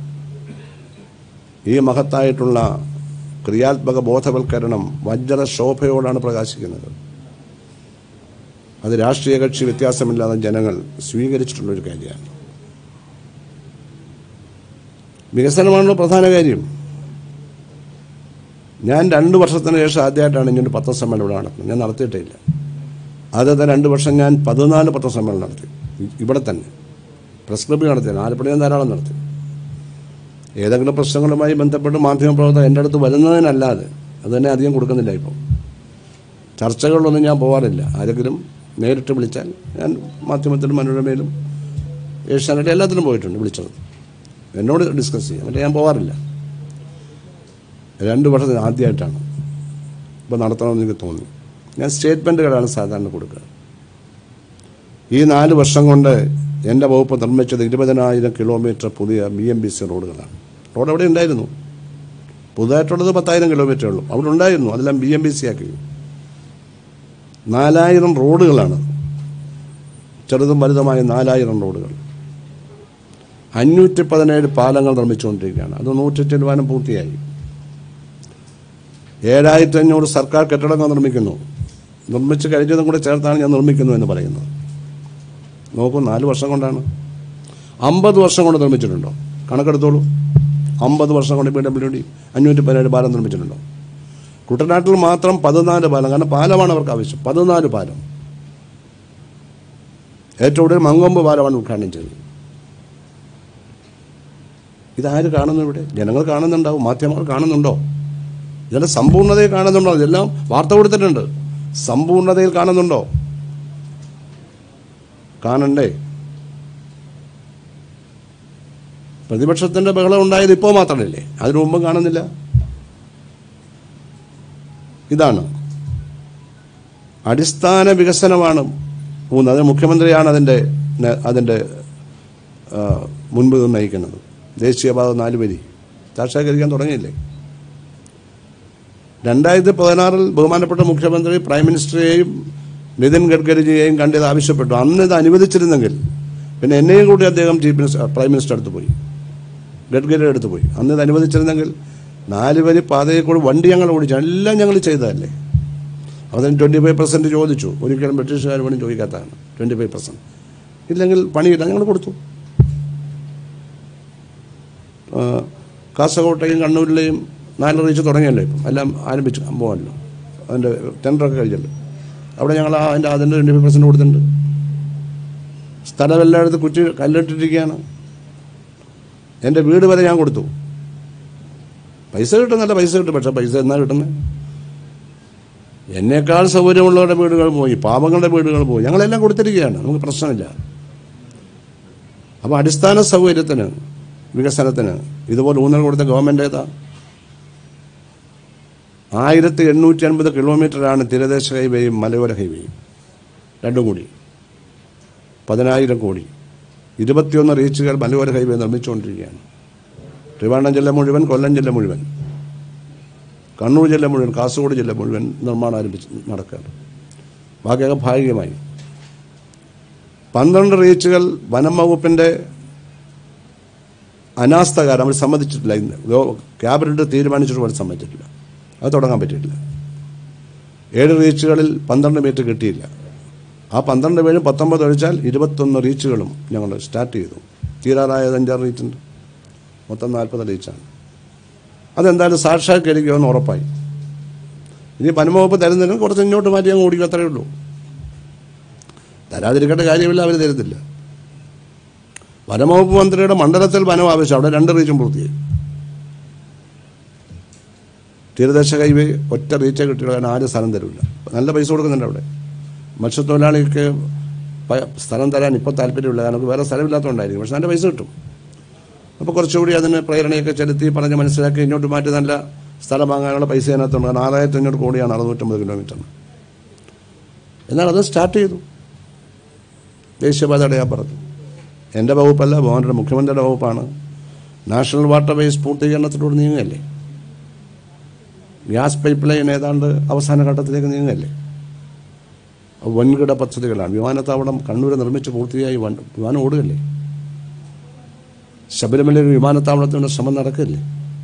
Speaker 1: ഈ മഹത്തായിട്ടുള്ള ക്രിയാത്മക ബോധവൽക്കരണം വജ്ര ശോഭയോടാണ് പ്രകാശിക്കുന്നത് അത് രാഷ്ട്രീയ കക്ഷി വ്യത്യാസമില്ലാതെ ജനങ്ങൾ സ്വീകരിച്ചിട്ടുള്ളൊരു കാര്യമാണ് വികസനമാണല്ലോ പ്രധാന കാര്യം ഞാൻ രണ്ട് വർഷത്തിന് ശേഷം ആദ്യമായിട്ടാണ് ഇങ്ങനെ പത്രസമ്മേളനം ഇവിടെ നടത്തുന്നത് ഞാൻ നടത്തിയിട്ടേ ഇല്ല ആദ്യത്തെ രണ്ട് വർഷം ഞാൻ പതിനാല് പത്രസമ്മേളനം നടത്തി ഇ- ഇവിടെ തന്നെ പ്രസ് ക്ലബ്ബിൽ നടത്തി ആലപ്പുഴ ഞാൻ ധാരാളം നടത്തി ഏതെങ്കിലും പ്രശ്നങ്ങളുമായി ബന്ധപ്പെട്ട് മാധ്യമപ്രവർത്തകർ എൻ്റെ അടുത്ത് വരുന്നതിനല്ലാതെ അത് തന്നെ അധികം കൊടുക്കുന്നില്ല ഇപ്പോൾ ചർച്ചകളിലൊന്നും ഞാൻ പോകാറില്ല ആരെങ്കിലും നേരിട്ട് വിളിച്ചാൽ ഞാൻ മാധ്യമത്തിലും മനോരമയിലും ഏഷ്യാനെറ്റ് എല്ലാത്തിലും പോയിട്ടുണ്ട് വിളിച്ചത് എന്നോട് ഡിസ്കസ് ചെയ്യാം മറ്റേ ഞാൻ പോകാറില്ല രണ്ട് വർഷത്തിന് ആദ്യമായിട്ടാണ് ഇപ്പോൾ നടത്തണമെന്ന് എനിക്ക് തോന്നി ഞാൻ സ്റ്റേറ്റ്മെൻറ്റുകളാണ് സാധാരണ കൊടുക്കുക ഈ നാല് വർഷം കൊണ്ട് എൻ്റെ വകുപ്പ് നിർമ്മിച്ചത് ഇരുപതിനായിരം കിലോമീറ്റർ പുതിയ ബി എം ബി സി റോഡുകളാണ് റോഡ് അവിടെ ഉണ്ടായിരുന്നു പുതുതായിട്ടുള്ളത് പത്തായിരം കിലോമീറ്ററേ ഉള്ളൂ അവിടെ ഉണ്ടായിരുന്നു അതെല്ലാം ബി എം ബി സി ആക്കി നാലായിരം റോഡുകളാണ് ചെറുതും വലുതുമായ നാലായിരം റോഡുകൾ അഞ്ഞൂറ്റി പതിനേഴ് പാലങ്ങൾ നിർമ്മിച്ചുകൊണ്ടിരിക്കുകയാണ് അത് നൂറ്റി ശതമാനം പൂർത്തിയായി ഏഴായിരത്തി അഞ്ഞൂറ് സർക്കാർ കെട്ടിടങ്ങൾ നിർമ്മിക്കുന്നു നിർമ്മിച്ച് കഴിഞ്ഞതും കൂടെ ചേർത്താണ് ഞാൻ നിർമ്മിക്കുന്നു എന്ന് പറയുന്നത് നോക്കൂ നാല് വർഷം കൊണ്ടാണ് അമ്പത് വർഷം കൊണ്ട് നിർമ്മിച്ചിട്ടുണ്ടോ കണക്കെടുത്തോളൂ അമ്പത് വർഷം കൊണ്ട് പി ഡബ്ല്യു ഡി അഞ്ഞൂറ്റി പതിനേഴ് പാലം നിർമ്മിച്ചിട്ടുണ്ടോ കുട്ടനാട്ടിൽ മാത്രം പതിനാല് പാലം കാരണം പാലമാണ് അവർക്ക് ആവശ്യം പതിനാല് പാലം ഏറ്റവും കൂടുതൽ മങ്കൊമ്പ് പാലമാണ് ഉദ്ഘാടനം ചെയ്തത് ഇതാര് കാണുന്നു ഇവിടെ ജനങ്ങൾ കാണുന്നുണ്ടാവും മാധ്യമങ്ങൾ കാണുന്നുണ്ടോ ഇതിൻ്റെ സമ്പൂർണ്ണതയിൽ കാണുന്നുണ്ടോ ഇതെല്ലാം വാർത്ത കൊടുത്തിട്ടുണ്ട് സമ്പൂർണ്ണതയിൽ കാണുന്നുണ്ടോ കാണണ്ടേ പ്രതിപക്ഷത്തിന്റെ ബഹളം ഉണ്ടായത് ഇപ്പോൾ മാത്രമല്ലേ അതിനു മുമ്പ് കാണുന്നില്ല ഇതാണ് അടിസ്ഥാന വികസനമാണ് മൂന്ന് അത് മുഖ്യമന്ത്രിയാണ് അതിൻ്റെ ന- അതിൻ്റെ ആ, മുൻപ് നിന്ന് നയിക്കുന്നത് ദേശീയപാത നാല് വരി സാക്ഷാത്കരിക്കാൻ തുടങ്ങിയില്ലേ രണ്ടായിരത്തി പതിനാറിൽ ബഹുമാനപ്പെട്ട മുഖ്യമന്ത്രി പ്രൈം മിനിസ്റ്ററെയും നിതിൻ ഗഡ്കരിജിയെയും കണ്ടത് ആവശ്യപ്പെട്ടു അന്ന് ഇത് അനുവദിച്ചിരുന്നെങ്കിൽ പിന്നെ എന്നെയും കൂടി അദ്ദേഹം ചീഫ് മിനിസ്റ്റർ പ്രൈം മിനിസ്റ്റർ അടുത്ത് പോയി ഗഡ്കരിയുടെ അടുത്ത് പോയി അന്ന് ഇത് അനുവദിച്ചിരുന്നെങ്കിൽ നാല് വരി പാതയിൽ കൂടി വണ്ടി ഞങ്ങൾ ഓടിച്ചു എല്ലാം ഞങ്ങൾ ചെയ്തതല്ലേ അതിന് ട്വൻറ്റി ഫൈവ് പെർസെൻറ്റ് ചോദിച്ചു ഒരിക്കലും ബ്രിട്ടീഷുകാർ വേണം ചോദിക്കാത്തതാണ് ട്വൻറ്റി ഫൈവ് പെർസെൻറ്റ് ഇല്ലെങ്കിൽ പണിയില്ല ഞങ്ങൾ കൊടുത്തു ആ, കാസർഗോട്ടെയും കണ്ണൂരിലെയും നാല് റീച്ച് തുടങ്ങിയല്ലോ ഇപ്പം എല്ലാം ആരംഭിച്ചു പോകാമല്ലോ അതിൻ്റെ ടെൻഡറൊക്കെ കഴിഞ്ഞല്ലോ അവിടെ ഞങ്ങൾ ആ അതിൻ്റെ അതിൻ്റെ ട്വൻറ്റി ഫൈവ് പെർസെൻറ്റ് കൊടുത്തിട്ടുണ്ട് സ്ഥലം എല്ലായിടത്തും കുറ്റി കല്ലിട്ടിരിക്കുകയാണ് എൻ്റെ വീട് വരെ ഞാൻ കൊടുത്തു പൈസ കിട്ടുന്നല്ല പൈസ കിട്ടും പക്ഷേ പൈസ എന്നാ കിട്ടുന്നത് എന്നേക്കാൾ സൗകര്യമുള്ളവരുടെ വീടുകൾ പോയി പാവങ്ങളുടെ വീടുകൾ പോയി ഞങ്ങളെല്ലാം കൊടുത്തിരിക്കുകയാണ് നമുക്ക് പ്രശ്നമില്ല അപ്പോൾ അടിസ്ഥാന സൗകര്യത്തിന് വികസനത്തിന് ഇതുപോലെ ഊന്നൽ കൊടുത്ത ഗവൺമെൻറ് ഏതാ ആയിരത്തി എണ്ണൂറ്റി അൻപത് കിലോമീറ്ററാണ് തീരദേശ ഹൈവേയും മലയോര ഹൈവേയും രണ്ടും കൂടി പതിനായിരം കോടി ഇരുപത്തിയൊന്ന് റീച്ചുകൾ മലയോര ഹൈവേ നിർമ്മിച്ചുകൊണ്ടിരിക്കുകയാണ് ട്രിവാൻഡ്രം ജില്ല മുഴുവൻ കൊല്ലം ജില്ല മുഴുവൻ കണ്ണൂർ ജില്ല മുഴുവൻ കാസർഗോഡ് ജില്ല മുഴുവൻ നിർമ്മാണം ആരംഭിച്ച് നടക്കുകയാണ് ബാക്കിയൊക്കെ ഭാഗികമായി പന്ത്രണ്ട് റീച്ചുകൾ വനം വകുപ്പിൻ്റെ അനാസ്ഥ കാരണം അവർ സമ്മതിച്ചിട്ടില്ല ഇന്ന് ഗോ- ക്യാബിനറ്റ് തീരുമാനിച്ചിട്ട് പോലും സമ്മതിച്ചിട്ടില്ല അത് തുടങ്ങാൻ പറ്റിയിട്ടില്ല ഏഴ് റീച്ചുകളിൽ പന്ത്രണ്ട് മീറ്റർ കിട്ടിയില്ല ആ പന്ത്രണ്ട് പേരും പത്തൊമ്പത് ഒഴിച്ചാൽ ഇരുപത്തൊന്ന് റീച്ചുകളും ഞങ്ങൾ സ്റ്റാർട്ട് ചെയ്തു തീരാറായത് അഞ്ചാറ് റീച്ചുണ്ട് മൊത്തം നാൽപ്പത് റീച്ചാണ് അതെന്തായാലും സാക്ഷാത്കരിക്കുമെന്ന് ഉറപ്പായി ഇനി വനംവകുപ്പ് തരുന്നതിന് കുറച്ച് ഇങ്ങോട്ട് മാറ്റി അങ്ങ് ഓടിക്കും അത്രയേ ഉള്ളൂ തരാതിരിക്കേണ്ട കാര്യമില്ല അവർ തരുന്നില്ല വനംവകുപ്പ് മന്ത്രിയുടെ മണ്ഡലത്തിൽ വനം ആവശ്യം അവിടെ രണ്ട് റീച്ചും പൂർത്തിയായി തീരദേശ ഹൈവേ ഒറ്റ റീച്ചേ കിട്ടിയുള്ളൂ കാരണം ആരും സ്ഥലം തരില്ല നല്ല പൈസ കൊടുക്കുന്നുണ്ട് അവിടെ മത്സ്യത്തൊഴിലാളിക്ക് പ- സ്ഥലം തരാൻ ഇപ്പോൾ താല്പര്യമില്ല കാരണം നമുക്ക് വേറെ സ്ഥലമില്ലാത്തതുകൊണ്ടായിരിക്കും പക്ഷെ നല്ല പൈസ കിട്ടും അപ്പോൾ കുറച്ചുകൂടി അതിന് പ്രേരണയൊക്കെ ചെലുത്തി പറഞ്ഞ് മനസ്സിലാക്കി ഇങ്ങോട്ട് മാറ്റി നല്ല സ്ഥലം വാങ്ങാനുള്ള പൈസ അതിനകത്തുണ്ട് കാരണം ആറായിരത്തി അഞ്ഞൂറ് കോടിയാണ് അറുന്നൂറ്റമ്പത് കിലോമീറ്റർ എന്നാൽ അത് സ്റ്റാർട്ട് ചെയ്തു ദേശീയപാതയുടെ ഞാൻ പറഞ്ഞു എൻ്റെ വകുപ്പല്ല മോഹൻ്റെ മുഖ്യമന്ത്രിയുടെ വകുപ്പാണ് നാഷണൽ വാട്ടർ വേസ് പൂർത്തീകരണത്തിലൂടെ നീങ്ങുകയല്ലേ ഗ്യാസ് പൈപ്പ് ലൈൻ ഏതാണ്ട് അവസാന ഘട്ടത്തിലേക്ക് നീങ്ങുകയല്ലേ അത് വൻകിട പദ്ധതികളാണ് വിമാനത്താവളം കണ്ണൂർ നിർമ്മിച്ച് പൂർത്തിയായി വൻ- വിമാനം ഓടുകയല്ലേ ശബരിമലയിൽ വിമാനത്താവളത്തിനുള്ള ശ്രമം നടക്കില്ലേ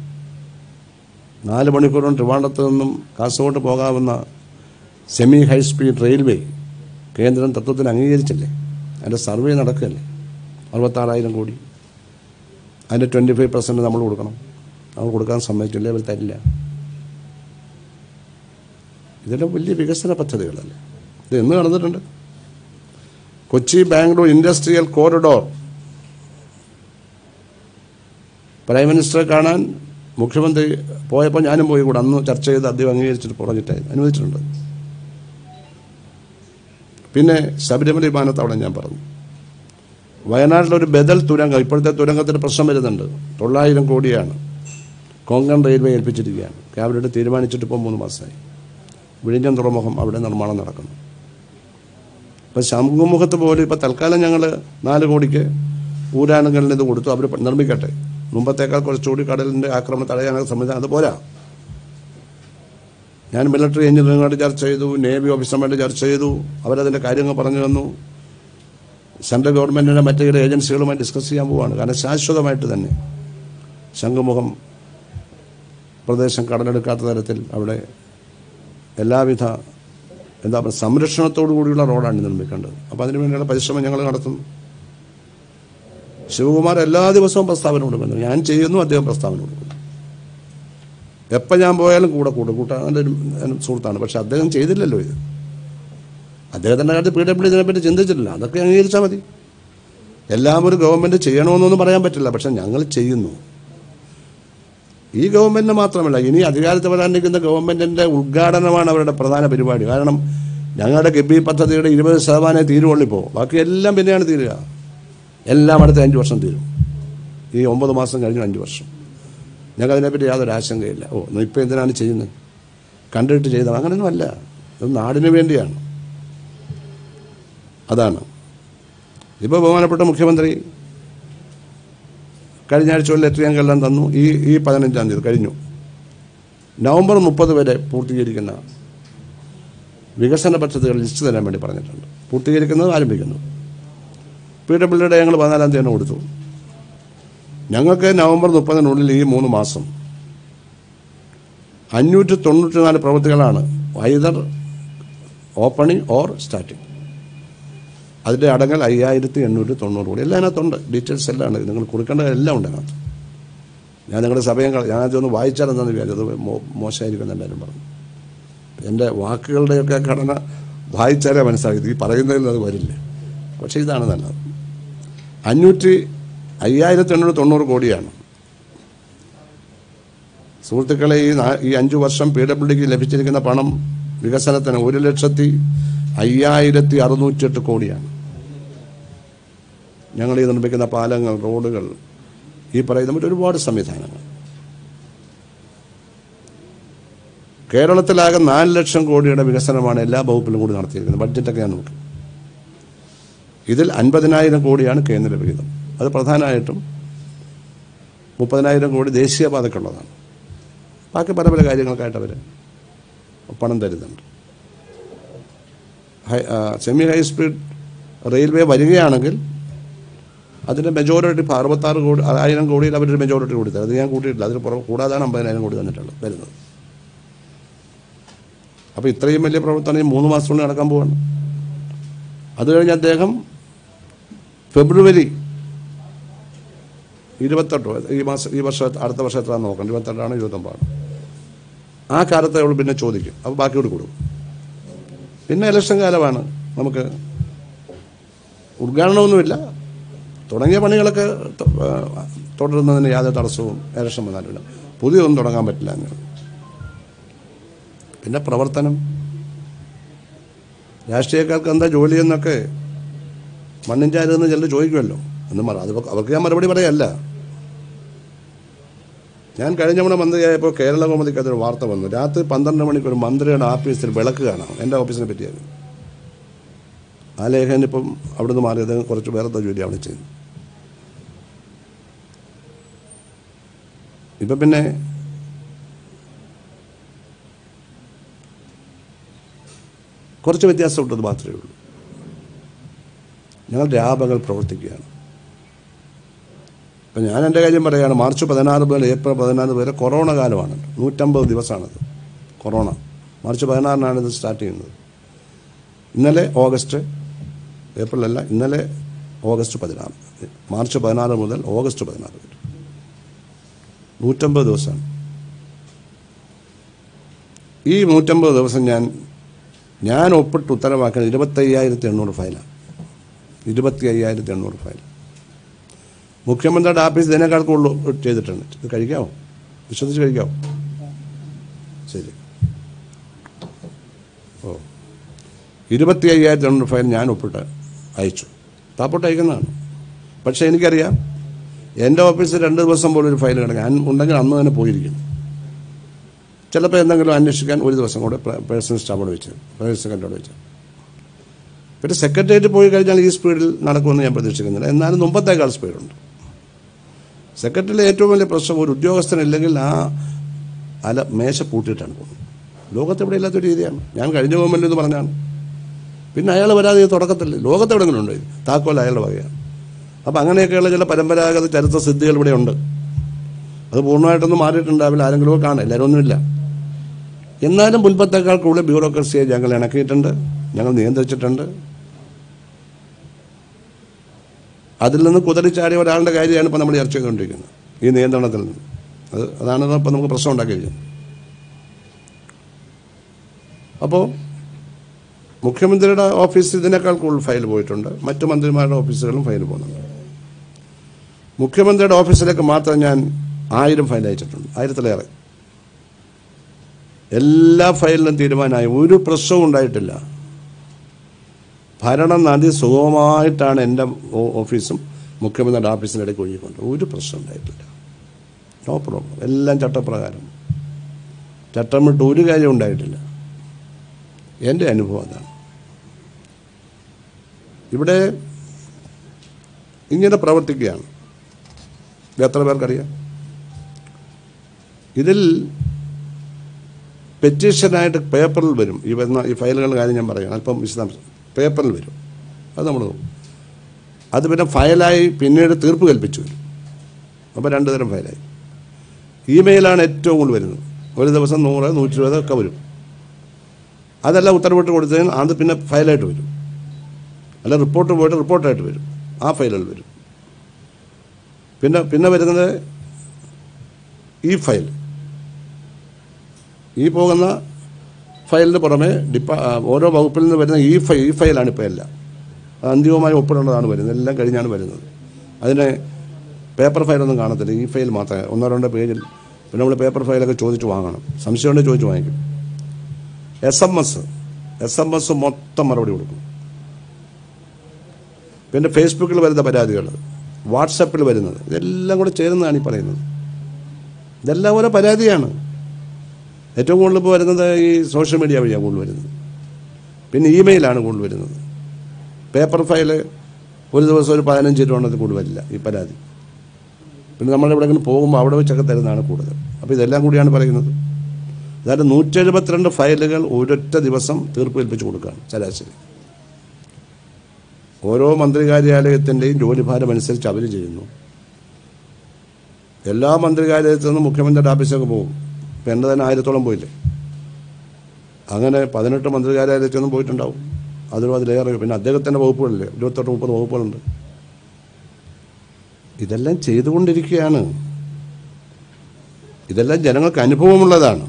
Speaker 1: നാല് മണിക്കൂറും ട്രിവാണ്ടത്ത് നിന്നും കാസർഗോഡ് പോകാവുന്ന സെമി ഹൈസ്പീഡ് റെയിൽവേ കേന്ദ്രം തത്വത്തിന് അംഗീകരിച്ചില്ലേ അതിൻ്റെ സർവേ നടക്കുകയല്ലേ അറുപത്താറായിരം കോടി അതിൻ്റെ ട്വൻറ്റി ഫൈവ് പെർസെൻറ്റ് നമ്മൾ കൊടുക്കണം നമ്മൾ കൊടുക്കാൻ സമ്മതിച്ചില്ല അവർ തരില്ല ഇതെല്ലാം വലിയ വികസന പദ്ധതികളല്ലേ ഇത് എന്ന് നടന്നിട്ടുണ്ട് Kochi Bangalore industrial corridor prime മിനിസ്റ്ററെ കാണാൻ മുഖ്യമന്ത്രി പോയപ്പോൾ ഞാനും പോയി കൂടെ അന്ന് ചർച്ച ചെയ്ത് അദ്ദേഹം അംഗീകരിച്ചിട്ട് പറഞ്ഞിട്ട് അനുവദിച്ചിട്ടുണ്ട് പിന്നെ ശബരിമല വിമാനത്താവളം ഞാൻ പറഞ്ഞു വയനാട്ടിലൊരു ബദൽ തുരങ്കം ഇപ്പോഴത്തെ തുരങ്കത്തിന് പ്രശ്നം വരുന്നുണ്ട് തൊള്ളായിരം കോടിയാണ് കൊങ്കൺ റെയിൽവേ ഏൽപ്പിച്ചിരിക്കുകയാണ് ക്യാബിനറ്റ് തീരുമാനിച്ചിട്ട് ഇപ്പോൾ മൂന്ന് മാസമായി വിഴിഞ്ഞം തുറമുഖം അവിടെ നിർമ്മാണം നടക്കുന്നു ഇപ്പം ശംഖുമുഖത്ത് പോലും ഇപ്പം തൽക്കാലം ഞങ്ങൾ നാല് കോടിക്ക് ഊരാനുകളിൽ ഇത് കൊടുത്തു അവർ നിർമ്മിക്കട്ടെ മുമ്പത്തേക്കാൾ കുറച്ചുകൂടി കടലിൻ്റെ ആക്രമണം തടയാനുള്ള സംവിധാനം അത് പോരാ ഞാൻ മിലിറ്ററി എഞ്ചിനീയറുമായിട്ട് ചർച്ച ചെയ്തു നേവി ഓഫീസർമായിട്ട് ചർച്ച ചെയ്തു അവരതിൻ്റെ കാര്യങ്ങൾ പറഞ്ഞു തന്നു സെൻട്രൽ ഗവൺമെൻറ്റിൻ്റെ മറ്റു ചില ഏജൻസികളുമായി ഡിസ്കസ് ചെയ്യാൻ പോവുകയാണ് കാരണം ശാശ്വതമായിട്ട് തന്നെ ശംഖുമുഖം പ്രദേശം കടലെടുക്കാത്ത തരത്തിൽ അവിടെ എല്ലാവിധ എന്താ പറയുക സംരക്ഷണത്തോടു കൂടിയുള്ള റോഡാണ് നിർമ്മിക്കേണ്ടത് അപ്പോൾ അതിനു വേണ്ടിയുള്ള പരിശ്രമം ഞങ്ങൾ നടത്തുന്നു ശിവകുമാർ എല്ലാ ദിവസവും പ്രസ്താവന കൊടുക്കുന്നു ഞാൻ ചെയ്യുന്നു അദ്ദേഹം പ്രസ്താവന കൊടുക്കുന്നു എപ്പോൾ ഞാൻ പോയാലും കൂടെ കൂടെ കൂട്ടാൻ എൻ്റെ ഒരു സുഹൃത്താണ് പക്ഷെ അദ്ദേഹം ചെയ്തില്ലല്ലോ ഇത് അദ്ദേഹത്തിൻ്റെ കാര്യത്തിൽ പി ഡബ്ല്യു ഇതിനെപ്പറ്റി ചിന്തിച്ചിട്ടില്ല അതൊക്കെ അംഗീകരിച്ചാൽ മതി എല്ലാം ഒരു ഗവൺമെൻറ് ചെയ്യണമെന്നൊന്നും പറയാൻ പറ്റില്ല പക്ഷെ ഞങ്ങൾ ചെയ്യുന്നു ഈ ഗവൺമെൻറ്റിന് മാത്രമല്ല ഇനി അധികാരത്തിൽ വരാനിരിക്കുന്ന ഗവൺമെൻറ്റിൻ്റെ ഉദ്ഘാടനമാണ് അവരുടെ പ്രധാന പരിപാടി കാരണം ഞങ്ങളുടെ ഗബി പദ്ധതിയുടെ ഇരുപത് ശതമാനം തീരുവള്ളിപ്പോൾ ബാക്കി എല്ലാം പിന്നെയാണ് തീരുക എല്ലാം അടുത്ത അഞ്ച് വർഷം തീരും ഈ ഒമ്പത് മാസം കഴിഞ്ഞു അഞ്ച് വർഷം ഞങ്ങൾക്ക് അതിനെപ്പറ്റി യാതൊരു ആശങ്കയില്ല ഓ ഇപ്പോൾ എന്തിനാണ് ചെയ്യുന്നത് കണ്ടിട്ട് ചെയ്തത് അങ്ങനെയൊന്നും അല്ല ഇത് നാടിന് വേണ്ടിയാണ് അതാണ് ഇപ്പോൾ ബഹുമാനപ്പെട്ട മുഖ്യമന്ത്രി കഴിഞ്ഞ ആഴ്ച ഒരു ലെറ്റർ ഞങ്ങൾക്കെല്ലാം തന്നു ഈ ഈ പതിനഞ്ചാം തീയതി കഴിഞ്ഞു നവംബർ മുപ്പത് വരെ പൂർത്തീകരിക്കുന്ന വികസന പദ്ധതികൾ ലിസ്റ്റ് തരാൻ വേണ്ടി പറഞ്ഞിട്ടുണ്ട് പൂർത്തീകരിക്കുന്നത് ആരംഭിക്കുന്നു പി ഡബ്ല്യുടെ ഞങ്ങൾ പതിനാലാം തീയതി തന്നെ കൊടുത്തു ഞങ്ങൾക്ക് നവംബർ മുപ്പതിനുള്ളിൽ ഈ മൂന്ന് മാസം അഞ്ഞൂറ്റി തൊണ്ണൂറ്റി നാല് പ്രവൃത്തികളാണ് ഐതർ ഓപ്പണിംഗ് ഓർ സ്റ്റാർട്ടിംഗ് അതിൻ്റെ അടങ്ങൽ അയ്യായിരത്തി എണ്ണൂറ്റി തൊണ്ണൂറ് കോടി എല്ലാം അതിനകത്തുണ്ട് ഡീറ്റെയിൽസ് എല്ലാം ഉണ്ട് നിങ്ങൾ കൊടുക്കേണ്ട എല്ലാം ഉണ്ട് അതിനകത്ത് ഞാൻ നിങ്ങളുടെ സമയം കള- ഞാൻ അതൊന്ന് വായിച്ചാലെന്നു വിചാരിച്ചു അത് മോ മോശമായിരിക്കും എല്ലാവരും പറഞ്ഞു എൻ്റെ വാക്കുകളുടെയൊക്കെ ഘടന വായിച്ചാലേ മനസ്സിലാക്കി ഈ പറയുന്നതിൽ അത് വരില്ല പക്ഷേ ഇതാണ് നല്ലത് അഞ്ഞൂറ്റി അയ്യായിരത്തി എണ്ണൂറ്റി തൊണ്ണൂറ് കോടിയാണ് സുഹൃത്തുക്കളെ ഈ നാ- ഈ അഞ്ചു വർഷം പി ഡബ്ല്യു ഡിക്ക് ലഭിച്ചിരിക്കുന്ന പണം വികസനത്തിന് ഒരു ലക്ഷത്തി അയ്യായിരത്തി അറുന്നൂറ്റിയെട്ട് കോടിയാണ് ഞങ്ങൾ ഈ നിർമ്മിക്കുന്ന പാലങ്ങൾ റോഡുകൾ ഈ പറയുന്ന മറ്റ് ഒരുപാട് സംവിധാനങ്ങൾ കേരളത്തിലാകെ നാല് ലക്ഷം കോടിയുടെ വികസനമാണ് എല്ലാ വകുപ്പിലും കൂടി നടത്തിയിരിക്കുന്നത് ബഡ്ജറ്റൊക്കെ ഞാൻ നോക്കി ഇതിൽ അൻപതിനായിരം കോടിയാണ് കേന്ദ്ര വിഹിതം അത് പ്രധാനമായിട്ടും മുപ്പതിനായിരം കോടി ദേശീയപാതയ്ക്കുള്ളതാണ് ബാക്കി പല പല കാര്യങ്ങൾക്കായിട്ട് അവർ പണം തരുന്നുണ്ട് ഹൈ ആ, സെമി ഹൈ സ്പീഡ് റെയിൽവേ വരികയാണെങ്കിൽ അതിൻ്റെ മെജോറിറ്റി ഇപ്പോൾ അറുപത്താറ് കോടി ആയിരം കോടിയിൽ അവരൊരു മെജോറിറ്റി കൊടുത്തത് അത് ഞാൻ കൂട്ടിയിട്ടില്ല അതിന് പുറം കൂടാതാണ് അമ്പതിനായിരം കോടി തന്നിട്ടുള്ളത് വരുന്നത് അപ്പോൾ ഇത്രയും വലിയ പ്രവർത്തനം ഈ മൂന്ന് മാസത്തിനുള്ളിൽ നടക്കാൻ പോവാണ് അത് കഴിഞ്ഞ് അദ്ദേഹം ഫെബ്രുവരി ഇരുപത്തെട്ടോ ഈ മാസം ഈ വർഷം അടുത്ത വർഷം എത്ര നോക്കണം ഇരുപത്തെട്ടാണ് ഇരുപത്തൊമ്പതാണ് ആ കാലത്ത് അവൾ പിന്നെ ചോദിക്കും അപ്പോൾ ബാക്കിയോട് കൊടുക്കും പിന്നെ ഇലക്ഷൻ കാലമാണ് നമുക്ക് ഉദ്ഘാടനമൊന്നുമില്ല തുടങ്ങിയ പണികളൊക്കെ ത- ആ, തുടരുന്നതിന് യാതൊരു തടസ്സവും ഇലക്ഷൻ വന്നാലില്ല പുതിയൊന്നും തുടങ്ങാൻ പറ്റില്ല എന്ന് പിന്നെ പ്രവർത്തനം രാഷ്ട്രീയക്കാർക്ക് എന്താ ജോലി എന്നൊക്കെ മണ്ണിൻ ചാരുന്ന് ചിലർ ചോദിക്കുമല്ലോ എന്ന് പറ അത് അവർക്ക് ഞാൻ മറുപടി പറയല്ല ഞാൻ കഴിഞ്ഞ തവണ മന്ത്രിയായപ്പോൾ കേരള കോമതിക്കകത്തൊരു വാർത്ത വന്നു രാത്രി പന്ത്രണ്ട് മണിക്ക് ഒരു മന്ത്രിയുടെ ഓഫീസിൽ വിളക്ക് കാണാം എൻ്റെ ഓഫീസിനെ പറ്റിയത് ആ ലേഖൻ ഇപ്പം അവിടുന്ന് മാറിയത് കുറച്ച് വേറെ ജോലി അവിടെ ചെയ്തു ഇപ്പം പിന്നെ കുറച്ച് വ്യത്യാസമുണ്ടത് മാത്രമേ ഉള്ളൂ ഞങ്ങൾ രാപകൽ പ്രവർത്തിക്കുകയാണ് ഇപ്പം ഞാൻ എൻ്റെ കാര്യം പറയുകയാണ് മാർച്ച് പതിനാറ് മുതൽ ഏപ്രിൽ പതിനാറ് വരെ കൊറോണ കാലമാണ് നൂറ്റമ്പത് ദിവസമാണത് കൊറോണ മാർച്ച് പതിനാറിനാണ് ഇത് സ്റ്റാർട്ട് ചെയ്യുന്നത് ഇന്നലെ ഓഗസ്റ്റ് ഏപ്രിലല്ല ഇന്നലെ ഓഗസ്റ്റ് പതിനാറ് മാർച്ച് പതിനാറ് മുതൽ ഓഗസ്റ്റ് പതിനാറ് വരെ നൂറ്റമ്പത് ദിവസമാണ് ഈ നൂറ്റമ്പത് ദിവസം ഞാൻ ഞാൻ ഒപ്പിട്ട് ഉത്തരവാക്കുന്നത് ഇരുപത്തയ്യായിരത്തി എണ്ണൂറ് ഫയലാണ് ഇരുപത്തി അയ്യായിരത്തി എണ്ണൂറ് ഫയൽ മുഖ്യമന്ത്രിയുടെ ആഫീസ് ഇതിനേക്കാൾ കൂടുതൽ ചെയ്തിട്ടുണ്ട് ഇത് കഴിക്കാമോ വിശ്വസിച്ച് കഴിക്കാമോ ശരി ഓ ഇരുപത്തി അയ്യായിരത്തി എണ്ണൂറ് ഫയൽ ഞാൻ ഒപ്പിട്ട് അയച്ചു താപ്പോട്ട് അയക്കുന്നതാണ് പക്ഷേ എനിക്കറിയാം എൻ്റെ ഓഫീസിൽ രണ്ട് ദിവസം പോലും ഒരു ഫയൽ കിടക്കാൻ ഞാൻ ഉണ്ടെങ്കിൽ അന്ന് തന്നെ പോയിരിക്കും ചിലപ്പോൾ എന്തെങ്കിലും അന്വേഷിക്കാൻ ഒരു ദിവസം കൂടെ പേഴ്സണൽ സ്റ്റാഫോട് വെച്ച് പേഴ്സണൽ സെക്രട്ടറിയോട് വെച്ച് പിന്നെ സെക്രട്ടേറിയറ്റ് പോയി കഴിഞ്ഞാൽ ഈ സ്പീഡിൽ നടക്കുമെന്ന് ഞാൻ പ്രതീക്ഷിക്കുന്നില്ല എന്നാലും മുമ്പത്തേക്കാൾ സ്പീഡുണ്ട് സെക്രട്ടറിയിലെ ഏറ്റവും വലിയ പ്രശ്നം ഒരു ഉദ്യോഗസ്ഥനില്ലെങ്കിൽ ആ അല മേശ പൂട്ടിയിട്ടാണ് പോകുന്നത് ലോകത്തെവിടെ ഇല്ലാത്തൊരു രീതിയാണ് ഞാൻ കഴിഞ്ഞ ഗവൺമെൻറ് എന്ന് പറഞ്ഞാണ് പിന്നെ അയാൾ വരാതെ ഇത് തുടക്കത്തില്ല ലോകത്തെവിടെങ്കിലും ഉണ്ട് താക്കോൽ അയാളുടെ വകയാണ് അപ്പം അങ്ങനെയൊക്കെയുള്ള ചില പരമ്പരാഗത ചരിത്ര സിദ്ധികൾ ഇവിടെ ഉണ്ട് അത് പൂർണ്ണമായിട്ടൊന്നും മാറിയിട്ടുണ്ടാവില്ല ആരെങ്കിലും കാണാം എല്ലാവരും ഒന്നുമില്ല എന്നാലും മുൻപത്തേക്കാൾ കൂടുതൽ ബ്യൂറോക്രസിയെ ഞങ്ങൾ ഇണക്കിയിട്ടുണ്ട് ഞങ്ങൾ നിയന്ത്രിച്ചിട്ടുണ്ട് അതിൽ നിന്ന് കുതറിച്ചാടിയ ഒരാളുടെ കാര്യമാണ് ഇപ്പോൾ നമ്മൾ ചർച്ച ചെയ്തുകൊണ്ടിരിക്കുന്നത് ഈ നിയന്ത്രണത്തിൽ നിന്ന് അത് അതാണ് ഇപ്പോൾ നമുക്ക് പ്രശ്നം ഉണ്ടാക്കിയിരിക്കുന്നത് അപ്പോൾ മുഖ്യമന്ത്രിയുടെ ഓഫീസിൽ ഇതിനേക്കാൾ കൂടുതൽ ഫയൽ പോയിട്ടുണ്ട് മറ്റു മന്ത്രിമാരുടെ ഓഫീസുകളിലും ഫയൽ പോകുന്നുണ്ട് മുഖ്യമന്ത്രിയുടെ ഓഫീസിലേക്ക് മാത്രം ഞാൻ ആയിരം ഫയൽ അയച്ചിട്ടുണ്ട് ആയിരത്തിലേറെ എല്ലാ ഫയലിലും തീരുമാനമായി ഒരു പ്രശ്നവും ഉണ്ടായിട്ടില്ല ഭരണം നദി സുഗമമായിട്ടാണ് എൻ്റെ ഓ- ഓഫീസും മുഖ്യമന്ത്രിയുടെ ഓഫീസിൻ്റെ ഇടയ്ക്ക് ഒഴുകിക്കൊണ്ട് ഒരു പ്രശ്നം ഉണ്ടായിട്ടില്ല നോ പ്രോബ്ലം എല്ലാം ചട്ടപ്രകാരം ചട്ടം വിട്ട് ഒരു കാര്യം ഉണ്ടായിട്ടില്ല എൻ്റെ അനുഭവം അതാണ് ഇവിടെ ഇങ്ങനെ പ്രവർത്തിക്കുകയാണ് ഇത് എത്ര പേർക്കറിയാം ഇതിൽ പെറ്റീഷനായിട്ട് പേപ്പറിൽ വരും ഈ വരുന്ന ഈ ഫയലുകളുടെ കാര്യം ഞാൻ പറയാം അല്പം വിശദാംശം പേപ്പറിൽ വരും അത് നമ്മൾ നോക്കും അത് പിന്നെ ഫയലായി പിന്നീട് തീർപ്പ് കൽപ്പിച്ചു വരും അപ്പോൾ രണ്ട് തരം ഫയലായി ഇമെയിലാണ് ഏറ്റവും കൂടുതൽ വരുന്നത് ഒരു ദിവസം നൂറ് നൂറ്റി ഇരുപത് ഒക്കെ വരും അതെല്ലാം ഉത്തരവിട്ട് കൊടുത്തതിന് അത് പിന്നെ ഫയലായിട്ട് വരും അല്ല റിപ്പോർട്ട് പോയിട്ട് റിപ്പോർട്ടായിട്ട് വരും ആ ഫയലുകൾ വരും പിന്നെ പിന്നെ വരുന്നത് ഈ ഫയൽ ഈ പോകുന്ന ഫയലിന് പുറമെ ഡിപ്പാ ആ, ഓരോ വകുപ്പിൽ നിന്ന് വരുന്ന ഈ ഫയൽ ഈ ഫയലാണ് ഇപ്പോൾ എല്ലാം അത് അന്തിമമായി ഒപ്പിടേണ്ടതാണ് വരുന്നത് എല്ലാം കഴിഞ്ഞാണ് വരുന്നത് അതിന് പേപ്പർ ഫയലൊന്നും കാണത്തില്ല ഈ ഫയൽ മാത്രമേ ഒന്നോ രണ്ടോ പേജിൽ പിന്നെ നമ്മൾ പേപ്പർ ഫയലൊക്കെ ചോദിച്ച് വാങ്ങണം സംശയമുണ്ടെങ്കിൽ ചോദിച്ച് വാങ്ങിക്കും S M S S M S മൊത്തം മറുപടി കൊടുക്കും പിന്നെ ഫേസ്ബുക്കിൽ വരുന്ന പരാതികൾ വാട്സപ്പിൽ വരുന്നത് ഇതെല്ലാം കൂടെ ചേരുന്നതാണ് ഈ പറയുന്നത് ഇതെല്ലാം ഓരോ പരാതിയാണ് ഏറ്റവും കൂടുതൽ ഇപ്പോൾ വരുന്നത് ഈ സോഷ്യൽ മീഡിയ വഴിയാണ് കൂടുതൽ വരുന്നത് പിന്നെ ഇമെയിലാണ് കൂടുതൽ വരുന്നത് പേപ്പർ ഫയൽ ഒരു ദിവസം ഒരു പതിനഞ്ച് രൂപ ഉണ്ടെങ്കിൽ കൂടുതൽ വരില്ല ഈ പരാതി പിന്നെ നമ്മൾ എവിടെയെങ്കിലും പോകുമ്പോൾ അവിടെ വെച്ചൊക്കെ തരുന്നതാണ് കൂടുതൽ അപ്പോൾ ഇതെല്ലാം കൂടിയാണ് പറയുന്നത് അതായത് നൂറ്റി എഴുപത്തിരണ്ട് ഫയലുകൾ ഒരൊറ്റ ദിവസം തീർപ്പ് ഏൽപ്പിച്ച് കൊടുക്കുകയാണ് ശരാശരി ഓരോ മന്ത്രി കാര്യാലയത്തിൻ്റെയും ജോലിഭാരം അനുസരിച്ച് അവർ ചെയ്യുന്നു എല്ലാ മന്ത്രി കാര്യത്തിൽ നിന്നും മുഖ്യമന്ത്രിയുടെ ഓഫീസിലേക്ക് പോകും ഇപ്പം എൻ്റെ തന്നെ ആയിരത്തോളം പോയില്ലേ അങ്ങനെ പതിനെട്ട് മന്ത്രി കാര്യാലയത്തിൽ നിന്നും പോയിട്ടുണ്ടാവും അതിലും അതിലേറെ പിന്നെ അദ്ദേഹത്തിൻ്റെ വകുപ്പുകളില്ലേ ഇരുപത്തെട്ട് മുപ്പത് വകുപ്പുകളുണ്ട് ഇതെല്ലാം ചെയ്തുകൊണ്ടിരിക്കുകയാണ് ഇതെല്ലാം ജനങ്ങൾക്ക് അനുഭവമുള്ളതാണ്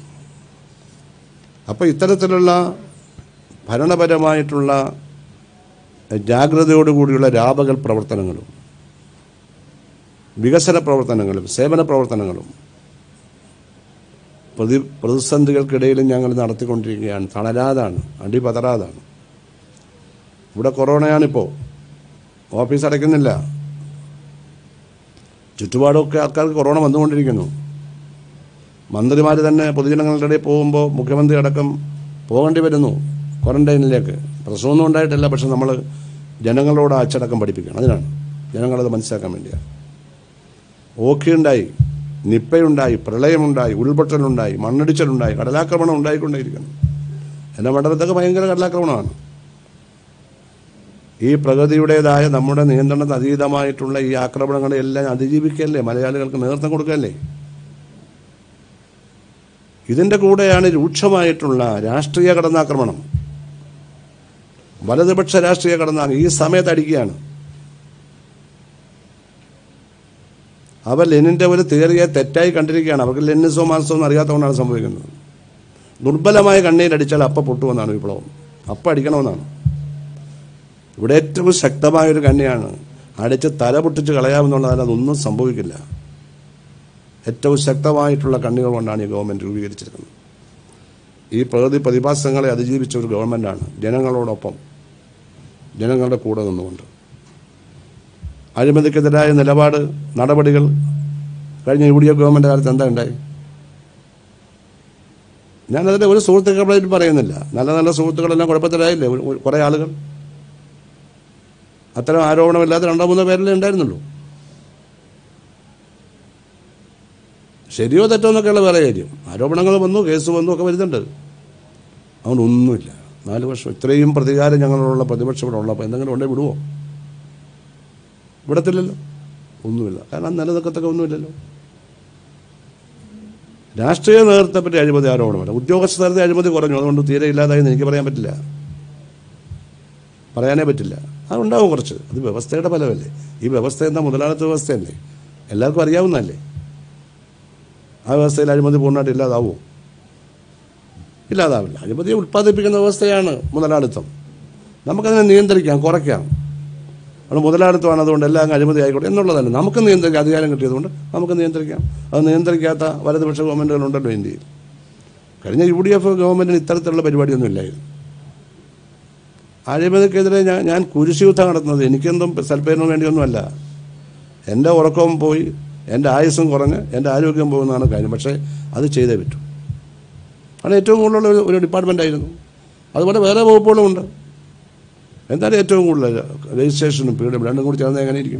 Speaker 1: അപ്പോൾ ഇത്തരത്തിലുള്ള ഭരണപരമായിട്ടുള്ള ജാഗ്രതയോടുകൂടിയുള്ള രാപകൽ പ്രവർത്തനങ്ങളും വികസന പ്രവർത്തനങ്ങളും സേവന പ്രവർത്തനങ്ങളും പ്രതി പ്രതിസന്ധികൾക്കിടയിലും ഞങ്ങൾ നടത്തിക്കൊണ്ടിരിക്കുകയാണ് തളരാതാണ് അടി പതറാതാണ് ഇവിടെ കൊറോണയാണിപ്പോൾ ഓഫീസ് അടയ്ക്കുന്നില്ല ചുറ്റുപാടൊക്കെ ആൾക്കാർക്ക് കൊറോണ വന്നുകൊണ്ടിരിക്കുന്നു മന്ത്രിമാർ തന്നെ പൊതുജനങ്ങളുടെ ഇടയിൽ പോകുമ്പോൾ മുഖ്യമന്ത്രി അടക്കം പോകേണ്ടി വരുന്നു ക്വാറന്റൈനിലേക്ക് പ്രശ്നമൊന്നും ഉണ്ടായിട്ടില്ല പക്ഷെ നമ്മൾ ജനങ്ങളോട് അച്ചടക്കം പഠിപ്പിക്കണം അതിനാണ് ജനങ്ങളത് മനസ്സിലാക്കാൻ വേണ്ടിയാണ് ഓഖിയുണ്ടായി നിപ്പയുണ്ടായി പ്രളയമുണ്ടായി ഉൾപൊട്ടലുണ്ടായി മണ്ണിടിച്ചിലുണ്ടായി കടലാക്രമണം ഉണ്ടായിക്കൊണ്ടേയിരിക്കുന്നു എൻ്റെ മണ്ഡലത്തൊക്കെ ഭയങ്കര കടലാക്രമണമാണ് ഈ പ്രകൃതിയുടേതായ നമ്മുടെ നിയന്ത്രണത്തിന് അതീതമായിട്ടുള്ള ഈ ആക്രമണങ്ങളെ എല്ലാം അതിജീവിക്കല്ലേ മലയാളികൾക്ക് നേതൃത്വം കൊടുക്കല്ലേ ഇതിൻ്റെ കൂടെയാണ് രൂക്ഷമായിട്ടുള്ള രാഷ്ട്രീയ കടന്നാക്രമണം വലതുപക്ഷ രാഷ്ട്രീയ കടന്നാ ഈ സമയത്ത് അടിക്കുകയാണ് അവർ ലെനിൻ്റെ ഒരു തിയറിയെ തെറ്റായി കണ്ടിരിക്കുകയാണ് അവർക്ക് ലെനിസോ മാർസോ ഒന്നും അറിയാത്തതുകൊണ്ടാണ് സംഭവിക്കുന്നത് ദുർബലമായ കണ്ണീരടിച്ചാൽ അപ്പം പൊട്ടുമെന്നാണ് വിപ്ലവം അപ്പം അടിക്കണമെന്നാണ് ഇവിടെ ഏറ്റവും ശക്തമായൊരു കണ്ണിയാണ് അടിച്ച് തല പൊട്ടിച്ച് കളയാമെന്നുള്ളതിൽ അതൊന്നും സംഭവിക്കില്ല ഏറ്റവും ശക്തമായിട്ടുള്ള കണ്ണികൾ കൊണ്ടാണ് ഈ ഗവൺമെൻറ് രൂപീകരിച്ചിരിക്കുന്നത് ഈ പ്രകൃതി പ്രതിഭാസങ്ങളെ അതിജീവിച്ച ഒരു ഗവൺമെൻറ്റാണ് ജനങ്ങളോടൊപ്പം ജനങ്ങളുടെ കൂടെ നിന്നുകൊണ്ട് അഴിമതിക്കെതിരായ നിലപാട് നടപടികൾ കഴിഞ്ഞ യു ഡി എഫ് ഗവൺമെൻറ് കാലത്ത് എന്താ ഉണ്ടായി ഞാനതിൻ്റെ ഒരു സുഹൃത്തുക്കളായിട്ട് പറയുന്നില്ല നല്ല നല്ല സുഹൃത്തുക്കളെല്ലാം കുഴപ്പത്തിലായില്ലേ ഒരു- ഒരു- കുറേ ആളുകൾ അത്തരം ആരോപണമില്ലാതെ രണ്ടോ മൂന്നോ പേരല്ലേ ഉണ്ടായിരുന്നുള്ളൂ ശരിയോ തെറ്റോ എന്നൊക്കെയുള്ള വേറെ കാര്യം ആരോപണങ്ങൾ വന്നു കേസ് വന്നു ഒക്കെ വരുന്നുണ്ട് അതുകൊണ്ട് ഒന്നുമില്ല നാല് വർഷം ഇത്രയും പ്രതികാരം ഞങ്ങളോടുള്ള പ്രതിപക്ഷം ഇവിടെ ഉള്ളപ്പോൾ എന്തെങ്കിലും ഉണ്ടെങ്കിൽ വിടുവോ വിടത്തില്ലല്ലോ ഒന്നുമില്ല കാരണം നിലനിൽക്കത്തൊക്കെ ഒന്നുമില്ലല്ലോ രാഷ്ട്രീയ നേതൃത്വത്തെ പറ്റി അഴിമതി ആരോപണമല്ല ഉദ്യോഗസ്ഥ തലത്തിൽ അഴിമതി കുറഞ്ഞു അതുകൊണ്ട് തീരെ ഇല്ലാതായി എന്ന് എനിക്ക് പറയാൻ പറ്റില്ല പറയാനേ പറ്റില്ല അതുണ്ടാവും കുറച്ച് അത് വ്യവസ്ഥയുടെ ഫലമല്ലേ ഈ വ്യവസ്ഥ എന്താ മുതലാളിത്ത വ്യവസ്ഥയല്ലേ എല്ലാവർക്കും അറിയാവുന്നതല്ലേ ആ വ്യവസ്ഥയിൽ അഴിമതി പൂർണ്ണമായിട്ട് ഇല്ലാതാവുമോ ഇല്ലാതാവില്ല അഴിമതിയെ ഉൽപ്പാദിപ്പിക്കുന്ന വ്യവസ്ഥയാണ് മുതലാളിത്തം നമുക്കതിനെ നിയന്ത്രിക്കാം കുറയ്ക്കാം അത് മുതലാളിത്തമാണ് അതുകൊണ്ട് എല്ലാം അഴിമതി ആയിക്കോട്ടെ എന്നുള്ളതല്ല നമുക്ക് നിയന്ത്രിക്കാം അധികാരം കിട്ടിയതുകൊണ്ട് നമുക്ക് നിയന്ത്രിക്കാം അത് നിയന്ത്രിക്കാത്ത വലതുപക്ഷ ഗവൺമെൻറ്റുകളുണ്ടല്ലോ ഇന്ത്യയിൽ കഴിഞ്ഞ യു ഡി എഫ് ഗവൺമെൻറ്റിന് ഇത്തരത്തിലുള്ള പരിപാടിയൊന്നും ഇല്ലായിരുന്നു അഴിമതിക്കെതിരെ ഞാൻ ഞാൻ കുരിശുയുദ്ധം നടത്തുന്നത് എനിക്കെന്തും സൽപ്പേരിന് വേണ്ടിയൊന്നുമല്ല എൻ്റെ ഉറക്കവും പോയി എൻ്റെ ആയുസ്സും കുറഞ്ഞ് എൻ്റെ ആരോഗ്യം പോകുന്നതാണ് കാര്യം പക്ഷേ അത് ചെയ്തേ പറ്റൂ അത് ഏറ്റവും കൂടുതലുള്ള ഒരു- ഒരു ഡിപ്പാർട്ട്മെൻ്റ് ആയിരുന്നു അതുപോലെ വേറെ വകുപ്പുകളും ഉണ്ട് എന്തായാലും ഏറ്റവും കൂടുതൽ രജിസ്ട്രേഷനും പീഡും രണ്ടും കൂടി ചേർന്ന് എങ്ങനെ ഇരിക്കും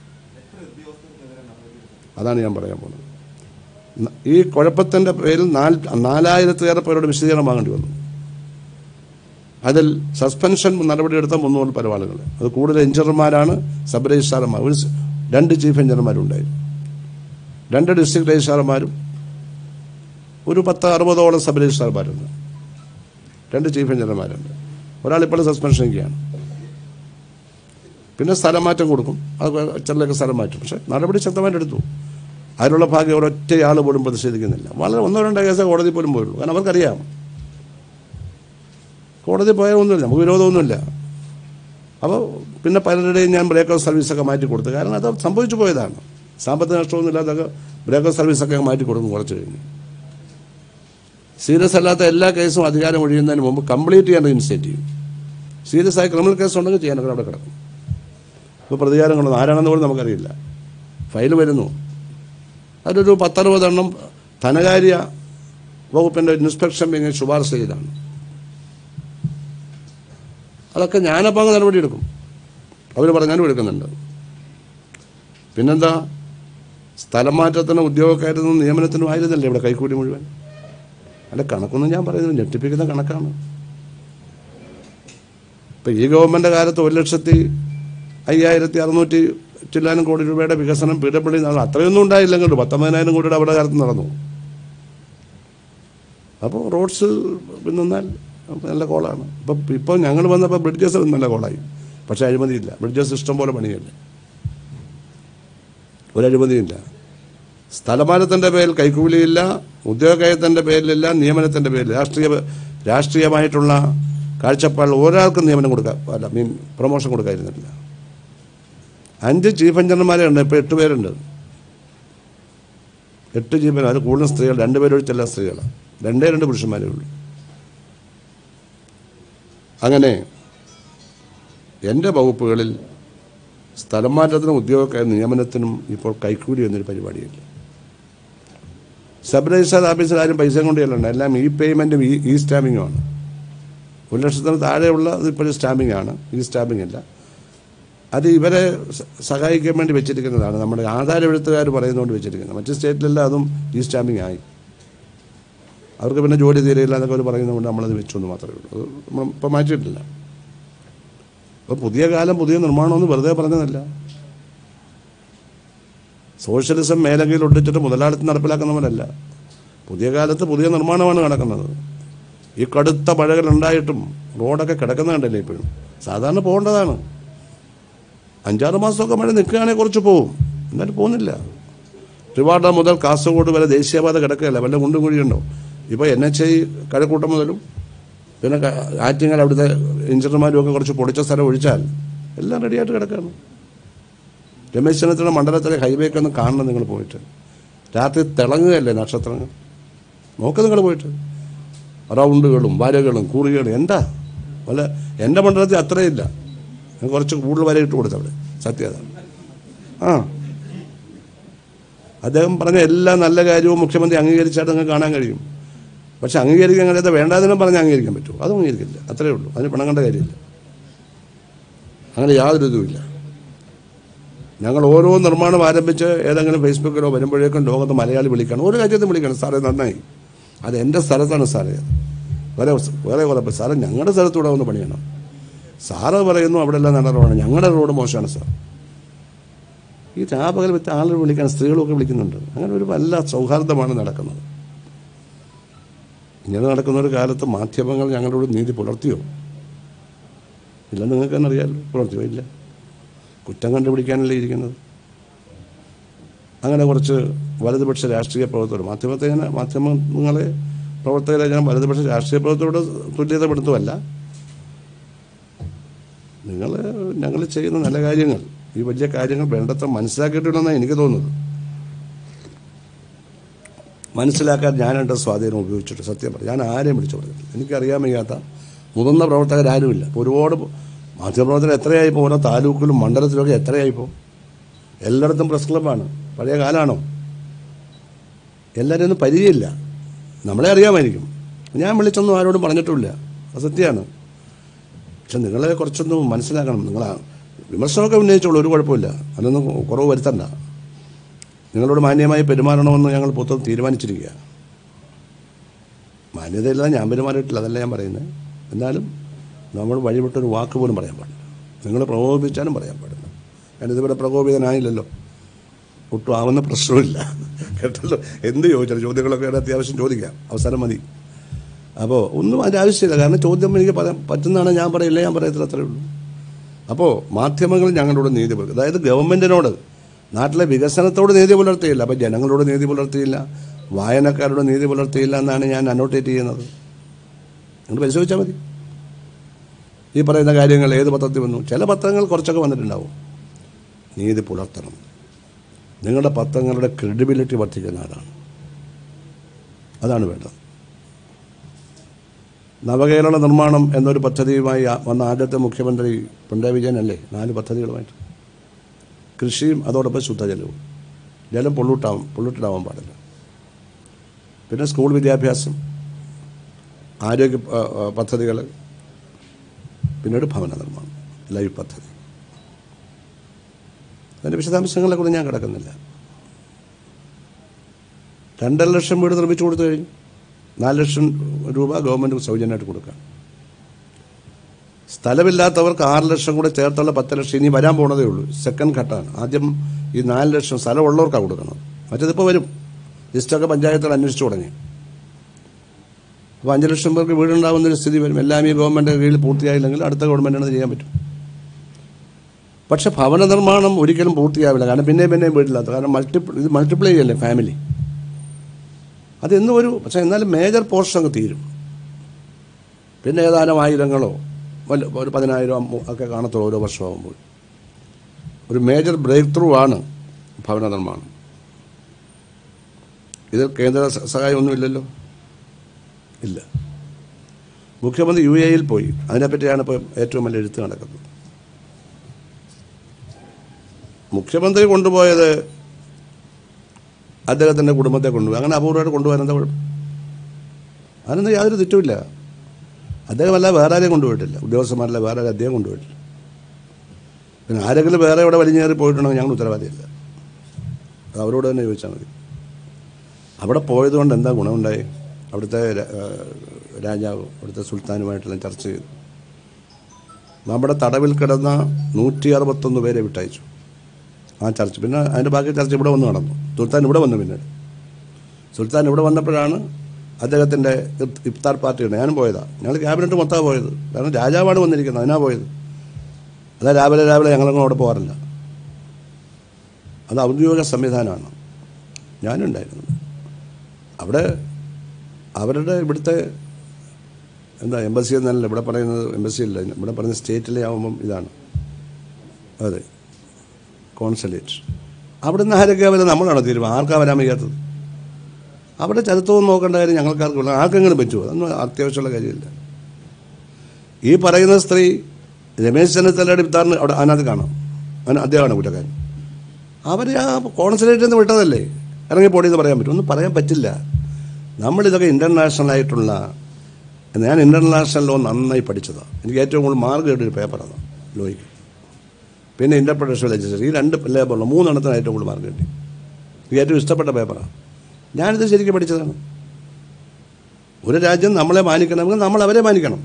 Speaker 1: അതാണ് ഞാൻ പറയാൻ പോകുന്നത് ന- ഈ കുഴപ്പത്തിൻ്റെ പേരിൽ നാല് നാലായിരത്തിലേറെ പേരോട് വിശദീകരണം വാങ്ങേണ്ടി വന്നു അതിൽ സസ്പെൻഷൻ നടപടിയെടുത്ത മുന്നൂറ് പല ആളുകൾ അത് കൂടുതൽ എഞ്ചിനീയർമാരാണ് സബ് രജിസ്ട്രാർമാർ ഒരു സ്- രണ്ട് ചീഫ് എഞ്ചിനീയർമാരുണ്ടായി രണ്ട് ഡിസ്ട്രിക്ട് രജിസ്ട്രാർമാരും ഒരു പത്ത് അറുപതോളം സബ് രജിസ്ട്രാർമാരുണ്ട് രണ്ട് ചീഫ് എഞ്ചിനീയർമാരുണ്ട് ഒരാൾ ഇപ്പോൾ സസ്പെൻഷനിലേക്കാണ് പിന്നെ സ്ഥലം മാറ്റം കൊടുക്കും അത് ചിലർക്ക് സ്ഥലം മാറ്റും പക്ഷേ നടപടി ശക്തമായിട്ട് എടുത്തു അതിനുള്ള ഭാഗ്യം ഒരൊറ്റയാൾ പോലും പ്രതിഷേധിക്കുന്നില്ല വളരെ ഒന്നോ രണ്ടോ കേസേ കോടതി പോലും പോയുള്ളൂ കാരണം അവർക്കറിയാം കോടതി പോയാൽ ഒന്നുമില്ല നമുക്ക് വിരോധമൊന്നുമില്ല അപ്പോൾ പിന്നെ പലരുടെയും ഞാൻ ബ്രേക്ക് സർവീസൊക്കെ മാറ്റി കൊടുത്തു കാരണം അത് സംഭവിച്ചു പോയതാണ് സാമ്പത്തിക നഷ്ടമൊന്നും ഇല്ലാതൊക്കെ ബ്രേക്ക് സർവീസൊക്കെ മാറ്റി കൊടുക്കും കുറച്ച് കഴിഞ്ഞ് സീരിയസ് അല്ലാത്ത എല്ലാ കേസും അധികാരം ഒഴിയുന്നതിന് മുമ്പ് കംപ്ലീറ്റ് ചെയ്യേണ്ട ഇനിഷ്യേറ്റീവ് സീരിയസ് ആയ ക്രിമിനൽ കേസ് ഉണ്ടെങ്കിൽ ചെയ്യാനൊക്കെ അവിടെ കിടക്കും ഇപ്പോൾ പ്രതികാരങ്ങളൊന്നും ആരാണെന്ന് പോലും നമുക്കറിയില്ല ഫയൽ വരുന്നു അതിലൊരു പത്തറുപതെണ്ണം ധനകാര്യ വകുപ്പിൻ്റെ ഇൻസ്പെക്ഷൻ വിങ് ശുപാർശ ചെയ്താണ് അതൊക്കെ ഞാനപ്പോൾ അങ്ങ് നടപടിയെടുക്കും അവർ പറഞ്ഞാലും എടുക്കുന്നുണ്ട് പിന്നെന്താ സ്ഥലം മാറ്റത്തിന് ഉദ്യോഗക്കാരനും നിയമനത്തിനും ആയിരുന്നല്ലേ ഇവിടെ കൈക്കൂലി മുഴുവൻ അല്ല കണക്കൊന്നും ഞാൻ പറയുന്നത് ഞെട്ടിപ്പിക്കുന്ന കണക്കാണ് ഇപ്പം ഈ ഗവൺമെൻറ് കാലത്ത് ഒരു ലക്ഷത്തി അയ്യായിരത്തി അറുന്നൂറ്റി ചില്ലാനും കോടി രൂപയുടെ വികസനം പി ഡബ്ല്യു നടന്നു അത്രയൊന്നും ഉണ്ടായില്ല കണ്ടു പത്തൊമ്പതിനായിരം കോടിയുടെ അവിടെ കാലത്ത് നടന്നു അപ്പോൾ റോഡ്സ് നിന്നാൽ നല്ല കോളാണ് ഇപ്പം ഇപ്പോൾ ഞങ്ങൾ വന്നപ്പോൾ ബ്രിഡ്ജസ് നല്ല കോളായി പക്ഷേ അഴിമതിയില്ല ബ്രിഡ്ജസ് ഇഷ്ടം പോലെ പണിയല്ലേ ഒരു അഴിമതിയില്ല സ്ഥലമാനത്തിൻ്റെ പേരിൽ കൈക്കൂലിയില്ല ഉദ്യോഗയത്തിൻ്റെ പേരിലില്ല നിയമനത്തിൻ്റെ പേരിൽ രാഷ്ട്രീയ രാഷ്ട്രീയമായിട്ടുള്ള കാഴ്ചപ്പാടിൽ ഒരാൾക്കും നിയമനം കൊടുക്കാൻ അല്ല മീൻ പ്രൊമോഷൻ കൊടുക്കാതിരുന്നില്ല അഞ്ച് ചീഫ് എഞ്ചിനീയർമാരെ ഉണ്ട് ഇപ്പോൾ എട്ട് പേരുണ്ട് എട്ട് ചീഫ് അത് കൂടുതലും സ്ത്രീകൾ രണ്ടുപേരൊഴിച്ചല്ല സ്ത്രീകളാണ് രണ്ടേ രണ്ട് പുരുഷന്മാരേ ഉള്ളൂ അങ്ങനെ എൻ്റെ വകുപ്പുകളിൽ സ്ഥലം മാറ്റത്തിനും ഉദ്യോഗ നിയമനത്തിനും ഇപ്പോൾ കൈക്കൂലി എന്നൊരു പരിപാടിയില്ല സബ് രജിസ്റ്റർ ഓഫീസിൽ ആരും പൈസ കൊണ്ട് ചെല്ലണ്ട എല്ലാം ഈ പേയ്മെൻറ്റും ഈ ഈ സ്റ്റാമ്പിങ്ങുമാണ് ഒരു ലക്ഷത്തിന് താഴെയുള്ള അത് ഇപ്പോഴും സ്റ്റാമ്പിംഗ് ആണ് ഈ സ്റ്റാമ്പിംഗ് അല്ല അത് ഇവരെ സ- സഹായിക്കാൻ വേണ്ടി വെച്ചിരിക്കുന്നതാണ് നമ്മുടെ ആധാര എഴുത്തുകാർ പറയുന്നതുകൊണ്ട് വെച്ചിരിക്കുന്നത് മറ്റ് സ്റ്റേറ്റിലെല്ലാം അതും ഈ സ്റ്റാമ്പിംഗ് ആയി അവർക്ക് പിന്നെ ജോലി തീരെയില്ല എന്നൊക്കെ അവർ പറയുന്നതുകൊണ്ട് നമ്മളത് വെച്ചു എന്ന് മാത്രമേ ഉള്ളൂ അത് നമ്മൾ ഇപ്പം മാറ്റിയിട്ടില്ല അപ്പോൾ പുതിയ കാലം പുതിയ നിർമ്മാണമെന്ന് വെറുതെ പറഞ്ഞതല്ല സോഷ്യലിസം മേലങ്കയിൽ ഒട്ടിച്ചിട്ട് മുതലാളിത്തം നടപ്പിലാക്കുന്നവരല്ല പുതിയ കാലത്ത് പുതിയ നിർമ്മാണമാണ് നടക്കുന്നത് ഈ കടുത്ത മഴകൾ ഉണ്ടായിട്ടും റോഡൊക്കെ കിടക്കുന്ന കണ്ടല്ലേ ഇപ്പോഴും സാധാരണ പോകേണ്ടതാണ് അഞ്ചാറ് മാസമൊക്കെ മഴ നിൽക്കുകയാണെങ്കിൽ കുറച്ച് പോവും എന്നാലും പോകുന്നില്ല ട്രിവാൻഡ്രം മുതൽ കാസർഗോഡ് വരെ ദേശീയപാത കിടക്കുകയല്ല വല്ല കുണ്ടും കുഴിയുണ്ടോ ഇപ്പോൾ എൻ എച്ച് ഐ കഴക്കൂട്ടം മുതലും പിന്നെ ക- ആറ്റിങ്ങൽ അവിടുത്തെ എഞ്ചിനീയർമാരും ഒക്കെ കുറച്ച് പൊടിച്ച സ്ഥലം ഒഴിച്ചാൽ എല്ലാം റെഡിയായിട്ട് കിടക്കുകയാണ് രമേശ് ചെന്നിത്തല മണ്ഡലത്തിലെ ഹൈവേക്ക് ഒന്ന് കാണണം നിങ്ങൾ പോയിട്ട് രാത്രി തിളങ്ങുകയല്ലേ നക്ഷത്രങ്ങൾ നോക്ക് നിങ്ങൾ പോയിട്ട് റൗണ്ടുകളും വരകളും കുറികളും എന്താ വല്ല എൻ്റെ മണ്ഡലത്തിൽ അത്രയില്ല ഞാൻ കുറച്ച് കൂടുതൽ വര ഇട്ട് കൊടുത്തു അവിടെ സത്യത ആ അദ്ദേഹം പറഞ്ഞ എല്ലാ നല്ല കാര്യവും മുഖ്യമന്ത്രി അംഗീകരിച്ചായിട്ട് നിങ്ങൾക്ക് കാണാൻ കഴിയും പക്ഷെ അംഗീകരിക്കാൻ കഴിയാത്ത വേണ്ടാതിനും പറഞ്ഞ് അംഗീകരിക്കാൻ പറ്റുമോ അതും അംഗീകരിക്കില്ല അത്രേ ഉള്ളൂ അതിന് പണം കണ്ട കാര്യമില്ല അങ്ങനെ യാതൊരു ഇതുമില്ല ഞങ്ങൾ ഓരോ നിർമ്മാണം ആരംഭിച്ച് ഏതെങ്കിലും ഫേസ്ബുക്കിലോ വരുമ്പോഴേക്കും ലോകത്ത് മലയാളി വിളിക്കണം ഒരു രാജ്യത്തും വിളിക്കണം സാറേ നന്നായി അത് എൻ്റെ സ്ഥലത്താണ് സാറേ അത് വേറെ വേറെ കുഴപ്പം സാറേ ഞങ്ങളുടെ സ്ഥലത്തൂടെ ഒന്ന് പണിയണം സാറ് പറയുന്നു അവിടെ എല്ലാം നല്ല റോഡാണ് ഞങ്ങളുടെ റോഡ് മോശമാണ് സാർ ഈ രാപകൽ വിത്ത് ആളുകൾ വിളിക്കാൻ സ്ത്രീകളൊക്കെ വിളിക്കുന്നുണ്ട് അങ്ങനെ ഒരു വല്ല സൗഹാർദ്ദമാണ് നടക്കുന്നത് ഇങ്ങനെ നടക്കുന്ന ഒരു കാലത്ത് മാധ്യമങ്ങൾ ഞങ്ങളോട് നീതി പുലർത്തിയോ ഇല്ലെന്ന് നിങ്ങൾക്ക് തന്നെ അറിയാമല്ലോ പുലർത്തിയോ ഇല്ല കുറ്റം കണ്ടുപിടിക്കാനല്ലേ ഇരിക്കുന്നത് അങ്ങനെ കുറച്ച് വലതുപക്ഷ രാഷ്ട്രീയ പ്രവർത്തകർ മാധ്യമത്തെ ഞാൻ മാധ്യമങ്ങളെ പ്രവർത്തകരെ ഞാൻ വലതുപക്ഷ രാഷ്ട്രീയ പ്രവർത്തകരോട് തുല്യതപ്പെടുത്തുമല്ല നിങ്ങൾ ഞങ്ങൾ ചെയ്യുന്ന നല്ല കാര്യങ്ങൾ ഈ വലിയ കാര്യങ്ങൾ വേണ്ടത്ര മനസ്സിലാക്കിയിട്ടുണ്ടെന്നാണ് എനിക്ക് തോന്നുന്നത് മനസ്സിലാക്കാൻ ഞാൻ എൻ്റെ സ്വാധീനം ഉപയോഗിച്ചിട്ട് സത്യം പറയും ഞാൻ ആരെയും വിളിച്ചു പറഞ്ഞിട്ടില്ല എനിക്കറിയാൻ വയ്യാത്ത മുതിർന്ന പ്രവർത്തകരാരുമില്ല ഇപ്പോൾ ഒരുപാട് മാധ്യമപ്രവർത്തകർ എത്രയായിപ്പോൾ ഓരോ താലൂക്കിലും മണ്ഡലത്തിലൊക്കെ എത്രയായിപ്പോൾ എല്ലായിടത്തും പ്രസ് ക്ലബ്ബാണ് പഴയ കാലമാണോ എല്ലാവരും ഒന്നും പരിചയമില്ല നമ്മളെ അറിയാമായിരിക്കും ഞാൻ വിളിച്ചൊന്നും ആരോടും പറഞ്ഞിട്ടുമില്ല അത് സത്യമാണ് പക്ഷെ നിങ്ങളെ കുറച്ചൊന്ന് മനസ്സിലാക്കണം നിങ്ങൾ വിമർശനമൊക്കെ ഉന്നയിച്ചോളൂ ഒരു കുഴപ്പമില്ല അതിനൊന്നും കുറവ് വരുത്തണ്ട നിങ്ങളോട് മാന്യമായി പെരുമാറണമെന്ന് ഞങ്ങൾ പുറത്ത് തീരുമാനിച്ചിരിക്കുക മാന്യതയില്ല ഞാൻ പെരുമാറിയിട്ടില്ല അതല്ല ഞാൻ പറയുന്നത് എന്നാലും നമ്മൾ വഴിവിട്ടൊരു വാക്ക് പോലും പറയാൻ പാടില്ല നിങ്ങൾ പ്രകോപിപ്പിച്ചാലും പറയാൻ പാടില്ല ഞാനിതുവരെ പ്രകോപിതനായില്ലല്ലോ ഒട്ടും ആവുന്ന പ്രശ്നമില്ല കേട്ടല്ലോ എന്ത് ചോദിച്ചാലും ചോദ്യങ്ങളൊക്കെ അത്യാവശ്യം ചോദിക്കാം അവസരം മതി അപ്പോൾ ഒന്നും അതിൻ്റെ ആവശ്യമില്ല കാരണം ചോദ്യം എനിക്ക് പറയാൻ പറ്റുന്നതാണ് ഞാൻ പറയില്ല ഞാൻ പറയത്തില്ല അത്രേ ഉള്ളൂ അപ്പോൾ മാധ്യമങ്ങൾ ഞങ്ങളോട് നീതി പുലർത്തി അതായത് ഗവൺമെൻറ്റിനോട് നാട്ടിലെ വികസനത്തോട് നീതി പുലർത്തിയില്ല അപ്പോൾ ജനങ്ങളോട് നീതി പുലർത്തിയില്ല വായനക്കാരോട് നീതി പുലർത്തിയില്ല എന്നാണ് ഞാൻ അനോട്ടേറ്റ് ചെയ്യുന്നത് നിങ്ങൾ പരിശോധിച്ചാൽ മതി ഈ പറയുന്ന കാര്യങ്ങൾ ഏത് പത്രത്തിൽ വന്നു ചില പത്രങ്ങൾ കുറച്ചൊക്കെ വന്നിട്ടുണ്ടാവും നീതി പുലർത്തണം നിങ്ങളുടെ പത്രങ്ങളുടെ ക്രെഡിബിലിറ്റി വർദ്ധിക്കുന്ന അതാണ് അതാണ് വേണ്ടത് നവകേരള നിർമ്മാണം എന്നൊരു പദ്ധതിയുമായി ആ- വന്ന ആദ്യത്തെ മുഖ്യമന്ത്രി പിണറായി വിജയനല്ലേ നാല് പദ്ധതികളുമായിട്ട് കൃഷിയും അതോടൊപ്പം ശുദ്ധജലവും ജലം പൊള്ളൂട്ടാവും പൊള്ളൂട്ടഡാവാൻ പാടില്ല പിന്നെ സ്കൂൾ വിദ്യാഭ്യാസം ആരോഗ്യ പദ്ധതികൾ പിന്നീട് ഭവന നിർമ്മാണം ലൈവ് പദ്ധതി അതിൻ്റെ വിശദാംശങ്ങളെ കൂടെ ഞാൻ കിടക്കുന്നില്ല രണ്ടര ലക്ഷം വീട് നിർമ്മിച്ചു കൊടുത്തു കഴിഞ്ഞു നാല് ലക്ഷം രൂപ ഗവൺമെൻറ് സൗജന്യമായിട്ട് കൊടുക്കാം സ്ഥലമില്ലാത്തവർക്ക് ആറ് ലക്ഷം കൂടെ ചേർത്തുള്ള പത്ത് ലക്ഷം ഇനി വരാൻ പോണതേ ഉള്ളൂ സെക്കൻഡ് ഘട്ടമാണ് ആദ്യം ഈ നാല് ലക്ഷം സ്ഥലമുള്ളവർക്കാണ് കൊടുക്കുന്നത് മറ്റേതിപ്പോൾ വരും ലിസ്റ്റൊക്കെ പഞ്ചായത്തുകൾ അന്വേഷിച്ചു തുടങ്ങി അപ്പോൾ അഞ്ച് ലക്ഷം പേർക്ക് വീടുണ്ടാകുന്നൊരു സ്ഥിതി വരും എല്ലാം ഈ ഗവൺമെൻറ് കീഴിൽ പൂർത്തിയായില്ലെങ്കിൽ അടുത്ത ഗവൺമെൻറ്റിന് ചെയ്യാൻ പറ്റും പക്ഷെ ഭവന നിർമ്മാണം ഒരിക്കലും പൂർത്തിയാവില്ല കാരണം പിന്നെയും പിന്നെയും വീട്ടില്ലാത്ത കാരണം മൾട്ടിപ്പിൾ ഇത് മൾട്ടിപ്ലൈ ചെയ്യല്ലേ ഫാമിലി അതെന്നും ഒരു പക്ഷേ എന്നാലും മേജർ പോർഷൻ അങ്ങ് തീരും പിന്നെ ഏതാനും ആയിരങ്ങളോ വല്ല ഒരു പതിനായിരം ഒക്കെ കാണത്തുള്ളൂ ഓരോ വർഷമാകുമ്പോൾ ഒരു മേജർ ബ്രേക്ക് ത്രൂ ആണ് ഭവന നിർമ്മാണം ഇതിൽ കേന്ദ്ര സ- സഹായം ഒന്നുമില്ലല്ലോ ഇല്ല മുഖ്യമന്ത്രി യു എയിൽ പോയി അതിനെപ്പറ്റിയാണ് ഇപ്പോൾ ഏറ്റവും വലിയ എഴുത്ത് നടക്കുന്നത് മുഖ്യമന്ത്രി കൊണ്ടുപോയത് അദ്ദേഹത്തിൻ്റെ കുടുംബത്തെ കൊണ്ടുപോയി അങ്ങനെ അപൂർവമായിട്ട് കൊണ്ടുപോകാൻ എന്താ കുഴപ്പം അതിനൊന്നും യാതൊരു തെറ്റുമില്ല അദ്ദേഹമല്ല വേറെ ആരെയും കൊണ്ടുപോയിട്ടില്ല ഉദ്യോഗസ്ഥന്മാരല്ല വേറെ ആരും അദ്ദേഹം കൊണ്ടുപോയിട്ടില്ല പിന്നെ ആരെങ്കിലും വേറെ ഇവിടെ വലിഞ്ഞേറി പോയിട്ടുണ്ടെങ്കിൽ ഞങ്ങൾ ഉത്തരവാദിയല്ല അത് അവരോട് തന്നെ ചോദിച്ചാൽ മതി അവിടെ പോയതുകൊണ്ട് എന്താ ഗുണമുണ്ടായി അവിടുത്തെ ര- ഏഹ് രാജാവ് അവിടുത്തെ സുൽത്താനുമായിട്ടെല്ലാം ചർച്ച ചെയ്തു നമ്മുടെ തടവിൽ കിടന്ന നൂറ്റി അറുപത്തൊന്ന് പേരെ വിട്ടയച്ചു ആ ചർച്ച പിന്നെ അതിൻ്റെ ബാക്കി ചർച്ച ഇവിടെ വന്ന് നടന്നു സുൽത്താൻ ഇവിടെ വന്നു പിന്നീട് സുൽത്താൻ ഇവിടെ വന്നപ്പോഴാണ് അദ്ദേഹത്തിൻ്റെ ഇഫ്- ഇഫ്താർ പാർട്ടിയുണ്ട് ഞാനും പോയതാണ് ഞങ്ങൾ ക്യാബിനറ്റ് മൊത്തമാണ് പോയത് കാരണം രാജാവാണ് വന്നിരിക്കുന്നത് അതിനാ പോയത് അതാ രാവിലെ രാവിലെ ഞങ്ങളൊന്നും അവിടെ പോകാറില്ല അത് ഔദ്യോഗിക സംവിധാനമാണ് ഞാനുണ്ടായിരുന്നു അവിടെ അവരുടെ ഇവിടുത്തെ എന്താ എംബസി എന്നല്ല ഇവിടെ പറയുന്നത് എംബസി ഇല്ല ഇവിടെ പറയുന്ന സ്റ്റേറ്റിലെ ആകുമ്പം ഇതാണ് അതെ കോൺസുലേറ്റ് അവിടെ നിന്ന് ആരൊക്കെ വരെ നമ്മളാണ് തീരുമാനം ആർക്കാ വരാൻ വയ്യാത്തത് അവിടെ ചരിത്രവും നോക്കേണ്ട കാര്യം ഞങ്ങൾക്കാർക്ക് ഉള്ള ആർക്കെങ്കിലും പറ്റുമോ അതൊന്നും അത്യാവശ്യമുള്ള കാര്യമില്ല ഈ പറയുന്ന സ്ത്രീ രമേശ് ചെന്നിത്തലയുടെ ഇഫ്താറിന് അവിടെ അതിനകത്ത് കാണാം അവൻ അദ്ദേഹമാണ് കുറ്റക്കാരൻ അവർ ആ കോൺസുലേറ്റിൽ നിന്ന് വിട്ടതല്ലേ ഇറങ്ങി പോടിയെന്ന് പറയാൻ പറ്റും ഒന്നും പറയാൻ പറ്റില്ല നമ്മളിതൊക്കെ ഇൻ്റർനാഷണൽ ആയിട്ടുള്ള ഞാൻ ഇൻ്റർനാഷണൽ ലോ നന്നായി പഠിച്ചതാണ് എനിക്ക് ഏറ്റവും കൂടുതൽ മാർക്ക് കിട്ടിയൊരു പേപ്പറാണ് ലോയ്ക്ക് പിന്നെ ഇൻ്റർപ്രിട്ടേഷൻ ലെജിസ്ലേഷൻ ഈ രണ്ട് ലേബറിലും മൂന്നെണ്ണത്തിന് ഏറ്റവും കൂടുതൽ മാർക്ക് കിട്ടി എനിക്ക് ഏറ്റവും ഇഷ്ടപ്പെട്ട പേപ്പറാണ് ഞാനിത് ശരിക്കും പഠിച്ചതാണ് ഒരു രാജ്യം നമ്മളെ മാനിക്കണമെങ്കിൽ നമ്മൾ അവരെ മാനിക്കണം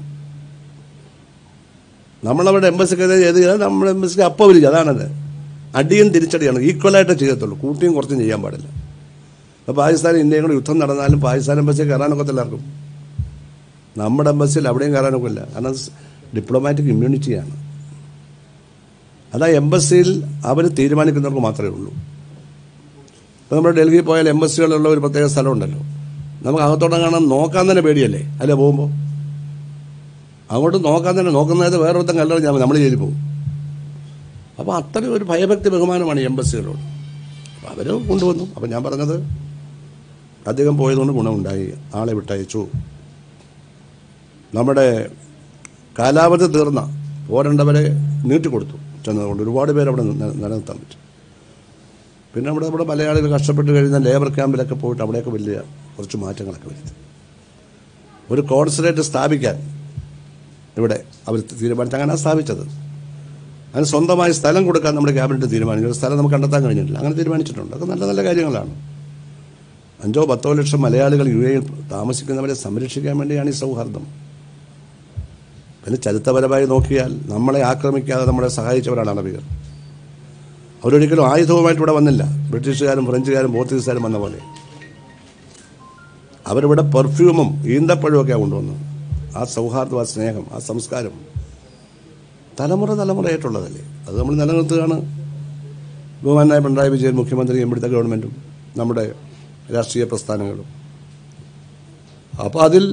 Speaker 1: നമ്മളവരുടെ എംബസിക്കെതിരെ ചെയ്ത് ചെയ്താൽ നമ്മുടെ എംബസിക്ക് അപ്പോൾ വിളിക്കുക അതാണത് അടിയും തിരിച്ചടിയാണ് ഈക്വലായിട്ട് ചെയ്യത്തുള്ളൂ കൂട്ടിയും കുറച്ചും ചെയ്യാൻ പാടില്ല അപ്പോൾ പാകിസ്ഥാൻ ഇന്ത്യയും കൂടെ യുദ്ധം നടന്നാലും പാകിസ്ഥാൻ എംബസി കയറാനൊക്കത്തില്ല ആർക്കും നമ്മുടെ എംബസിയിൽ അവിടെയും കയറാനൊക്കില്ല കാരണം ഡിപ്ലോമാറ്റിക് ഇമ്മ്യൂണിറ്റിയാണ് അതാ എംബസിയിൽ അവർ തീരുമാനിക്കുന്നവർക്ക് മാത്രമേ ഉള്ളൂ ഇപ്പോൾ നമ്മൾ ഡൽഹിയിൽ പോയാൽ എംബസികളുള്ള ഒരു പ്രത്യേക സ്ഥലമുണ്ടല്ലോ നമുക്ക് അകത്തോടെ കാണാൻ നോക്കാൻ തന്നെ പേടിയല്ലേ അല്ലേ പോകുമ്പോൾ അങ്ങോട്ട് നോക്കാൻ തന്നെ നോക്കുന്നത് വേറെ ഒരുത്തം കല്ലെറിഞ്ഞാൽ മതി നമ്മൾ ജയിലിൽ പോകും അപ്പോൾ അത്രയും ഒരു ഭയഭക്തി ബഹുമാനമാണ് ഈ എംബസികളോട് അപ്പോൾ അവർ കൊണ്ടുവന്നു അപ്പോൾ ഞാൻ പറഞ്ഞത് അദ്ദേഹം പോയതുകൊണ്ട് ഗുണമുണ്ടായി ആളെ വിട്ടയച്ചു നമ്മുടെ കാലാവധി തീർന്ന പോരേണ്ടവരെ നീട്ടിക്കൊടുത്തു ചെന്നതുകൊണ്ട് ഒരുപാട് പേര് അവിടെ നി- നിലനിർത്താൻ പറ്റും പിന്നെ അവിടെ നമ്മുടെ മലയാളികൾ കഷ്ടപ്പെട്ട് കഴിയുന്ന ലേബർ ക്യാമ്പിലൊക്കെ പോയിട്ട് അവിടെയൊക്കെ വലിയ കുറച്ച് മാറ്റങ്ങളൊക്കെ വരുത്തി ഒരു കോൺസുലേറ്റ് സ്ഥാപിക്കാൻ ഇവിടെ അവർ തീരുമാനിച്ചു അങ്ങനെ സ്ഥാപിച്ചത് അതിന് സ്വന്തമായി സ്ഥലം കൊടുക്കാൻ നമ്മുടെ ക്യാബിനറ്റ് തീരുമാനിച്ചു ഒരു സ്ഥലം നമുക്ക് കണ്ടെത്താൻ കഴിഞ്ഞിട്ടില്ല അങ്ങനെ തീരുമാനിച്ചിട്ടുണ്ട് അതൊക്കെ നല്ല നല്ല കാര്യങ്ങളാണ് അഞ്ചോ പത്തോ ലക്ഷം മലയാളികൾ യു എയിൽ താമസിക്കുന്നവരെ സംരക്ഷിക്കാൻ വേണ്ടിയാണ് ഈ സൗഹാർദ്ദം പിന്നെ ചരിത്രപരമായി നോക്കിയാൽ നമ്മളെ ആക്രമിക്കാതെ നമ്മളെ സഹായിച്ചവരാണ് അറബികൾ അവരൊരിക്കലും ആയുധവുമായിട്ട് ഇവിടെ വന്നില്ല ബ്രിട്ടീഷുകാരും ഫ്രഞ്ചുകാരും പോർച്ചുഗീസുകാരും വന്ന പോലെ അവരിവിടെ പെർഫ്യൂമും ഈന്തപ്പഴമൊക്കെയാണ് കൊണ്ടുവന്നത് ആ സൗഹാർദ്ദം ആ സ്നേഹം ആ സംസ്കാരം തലമുറ തലമുറയായിട്ടുള്ളതല്ലേ അത് നമ്മൾ നിലനിർത്തുകയാണ് ബഹുമാനായ പിണറായി വിജയൻ മുഖ്യമന്ത്രിയും ഇവിടുത്തെ ഗവൺമെൻറ്റും നമ്മുടെ രാഷ്ട്രീയ പ്രസ്ഥാനങ്ങളും അപ്പോൾ അതിൽ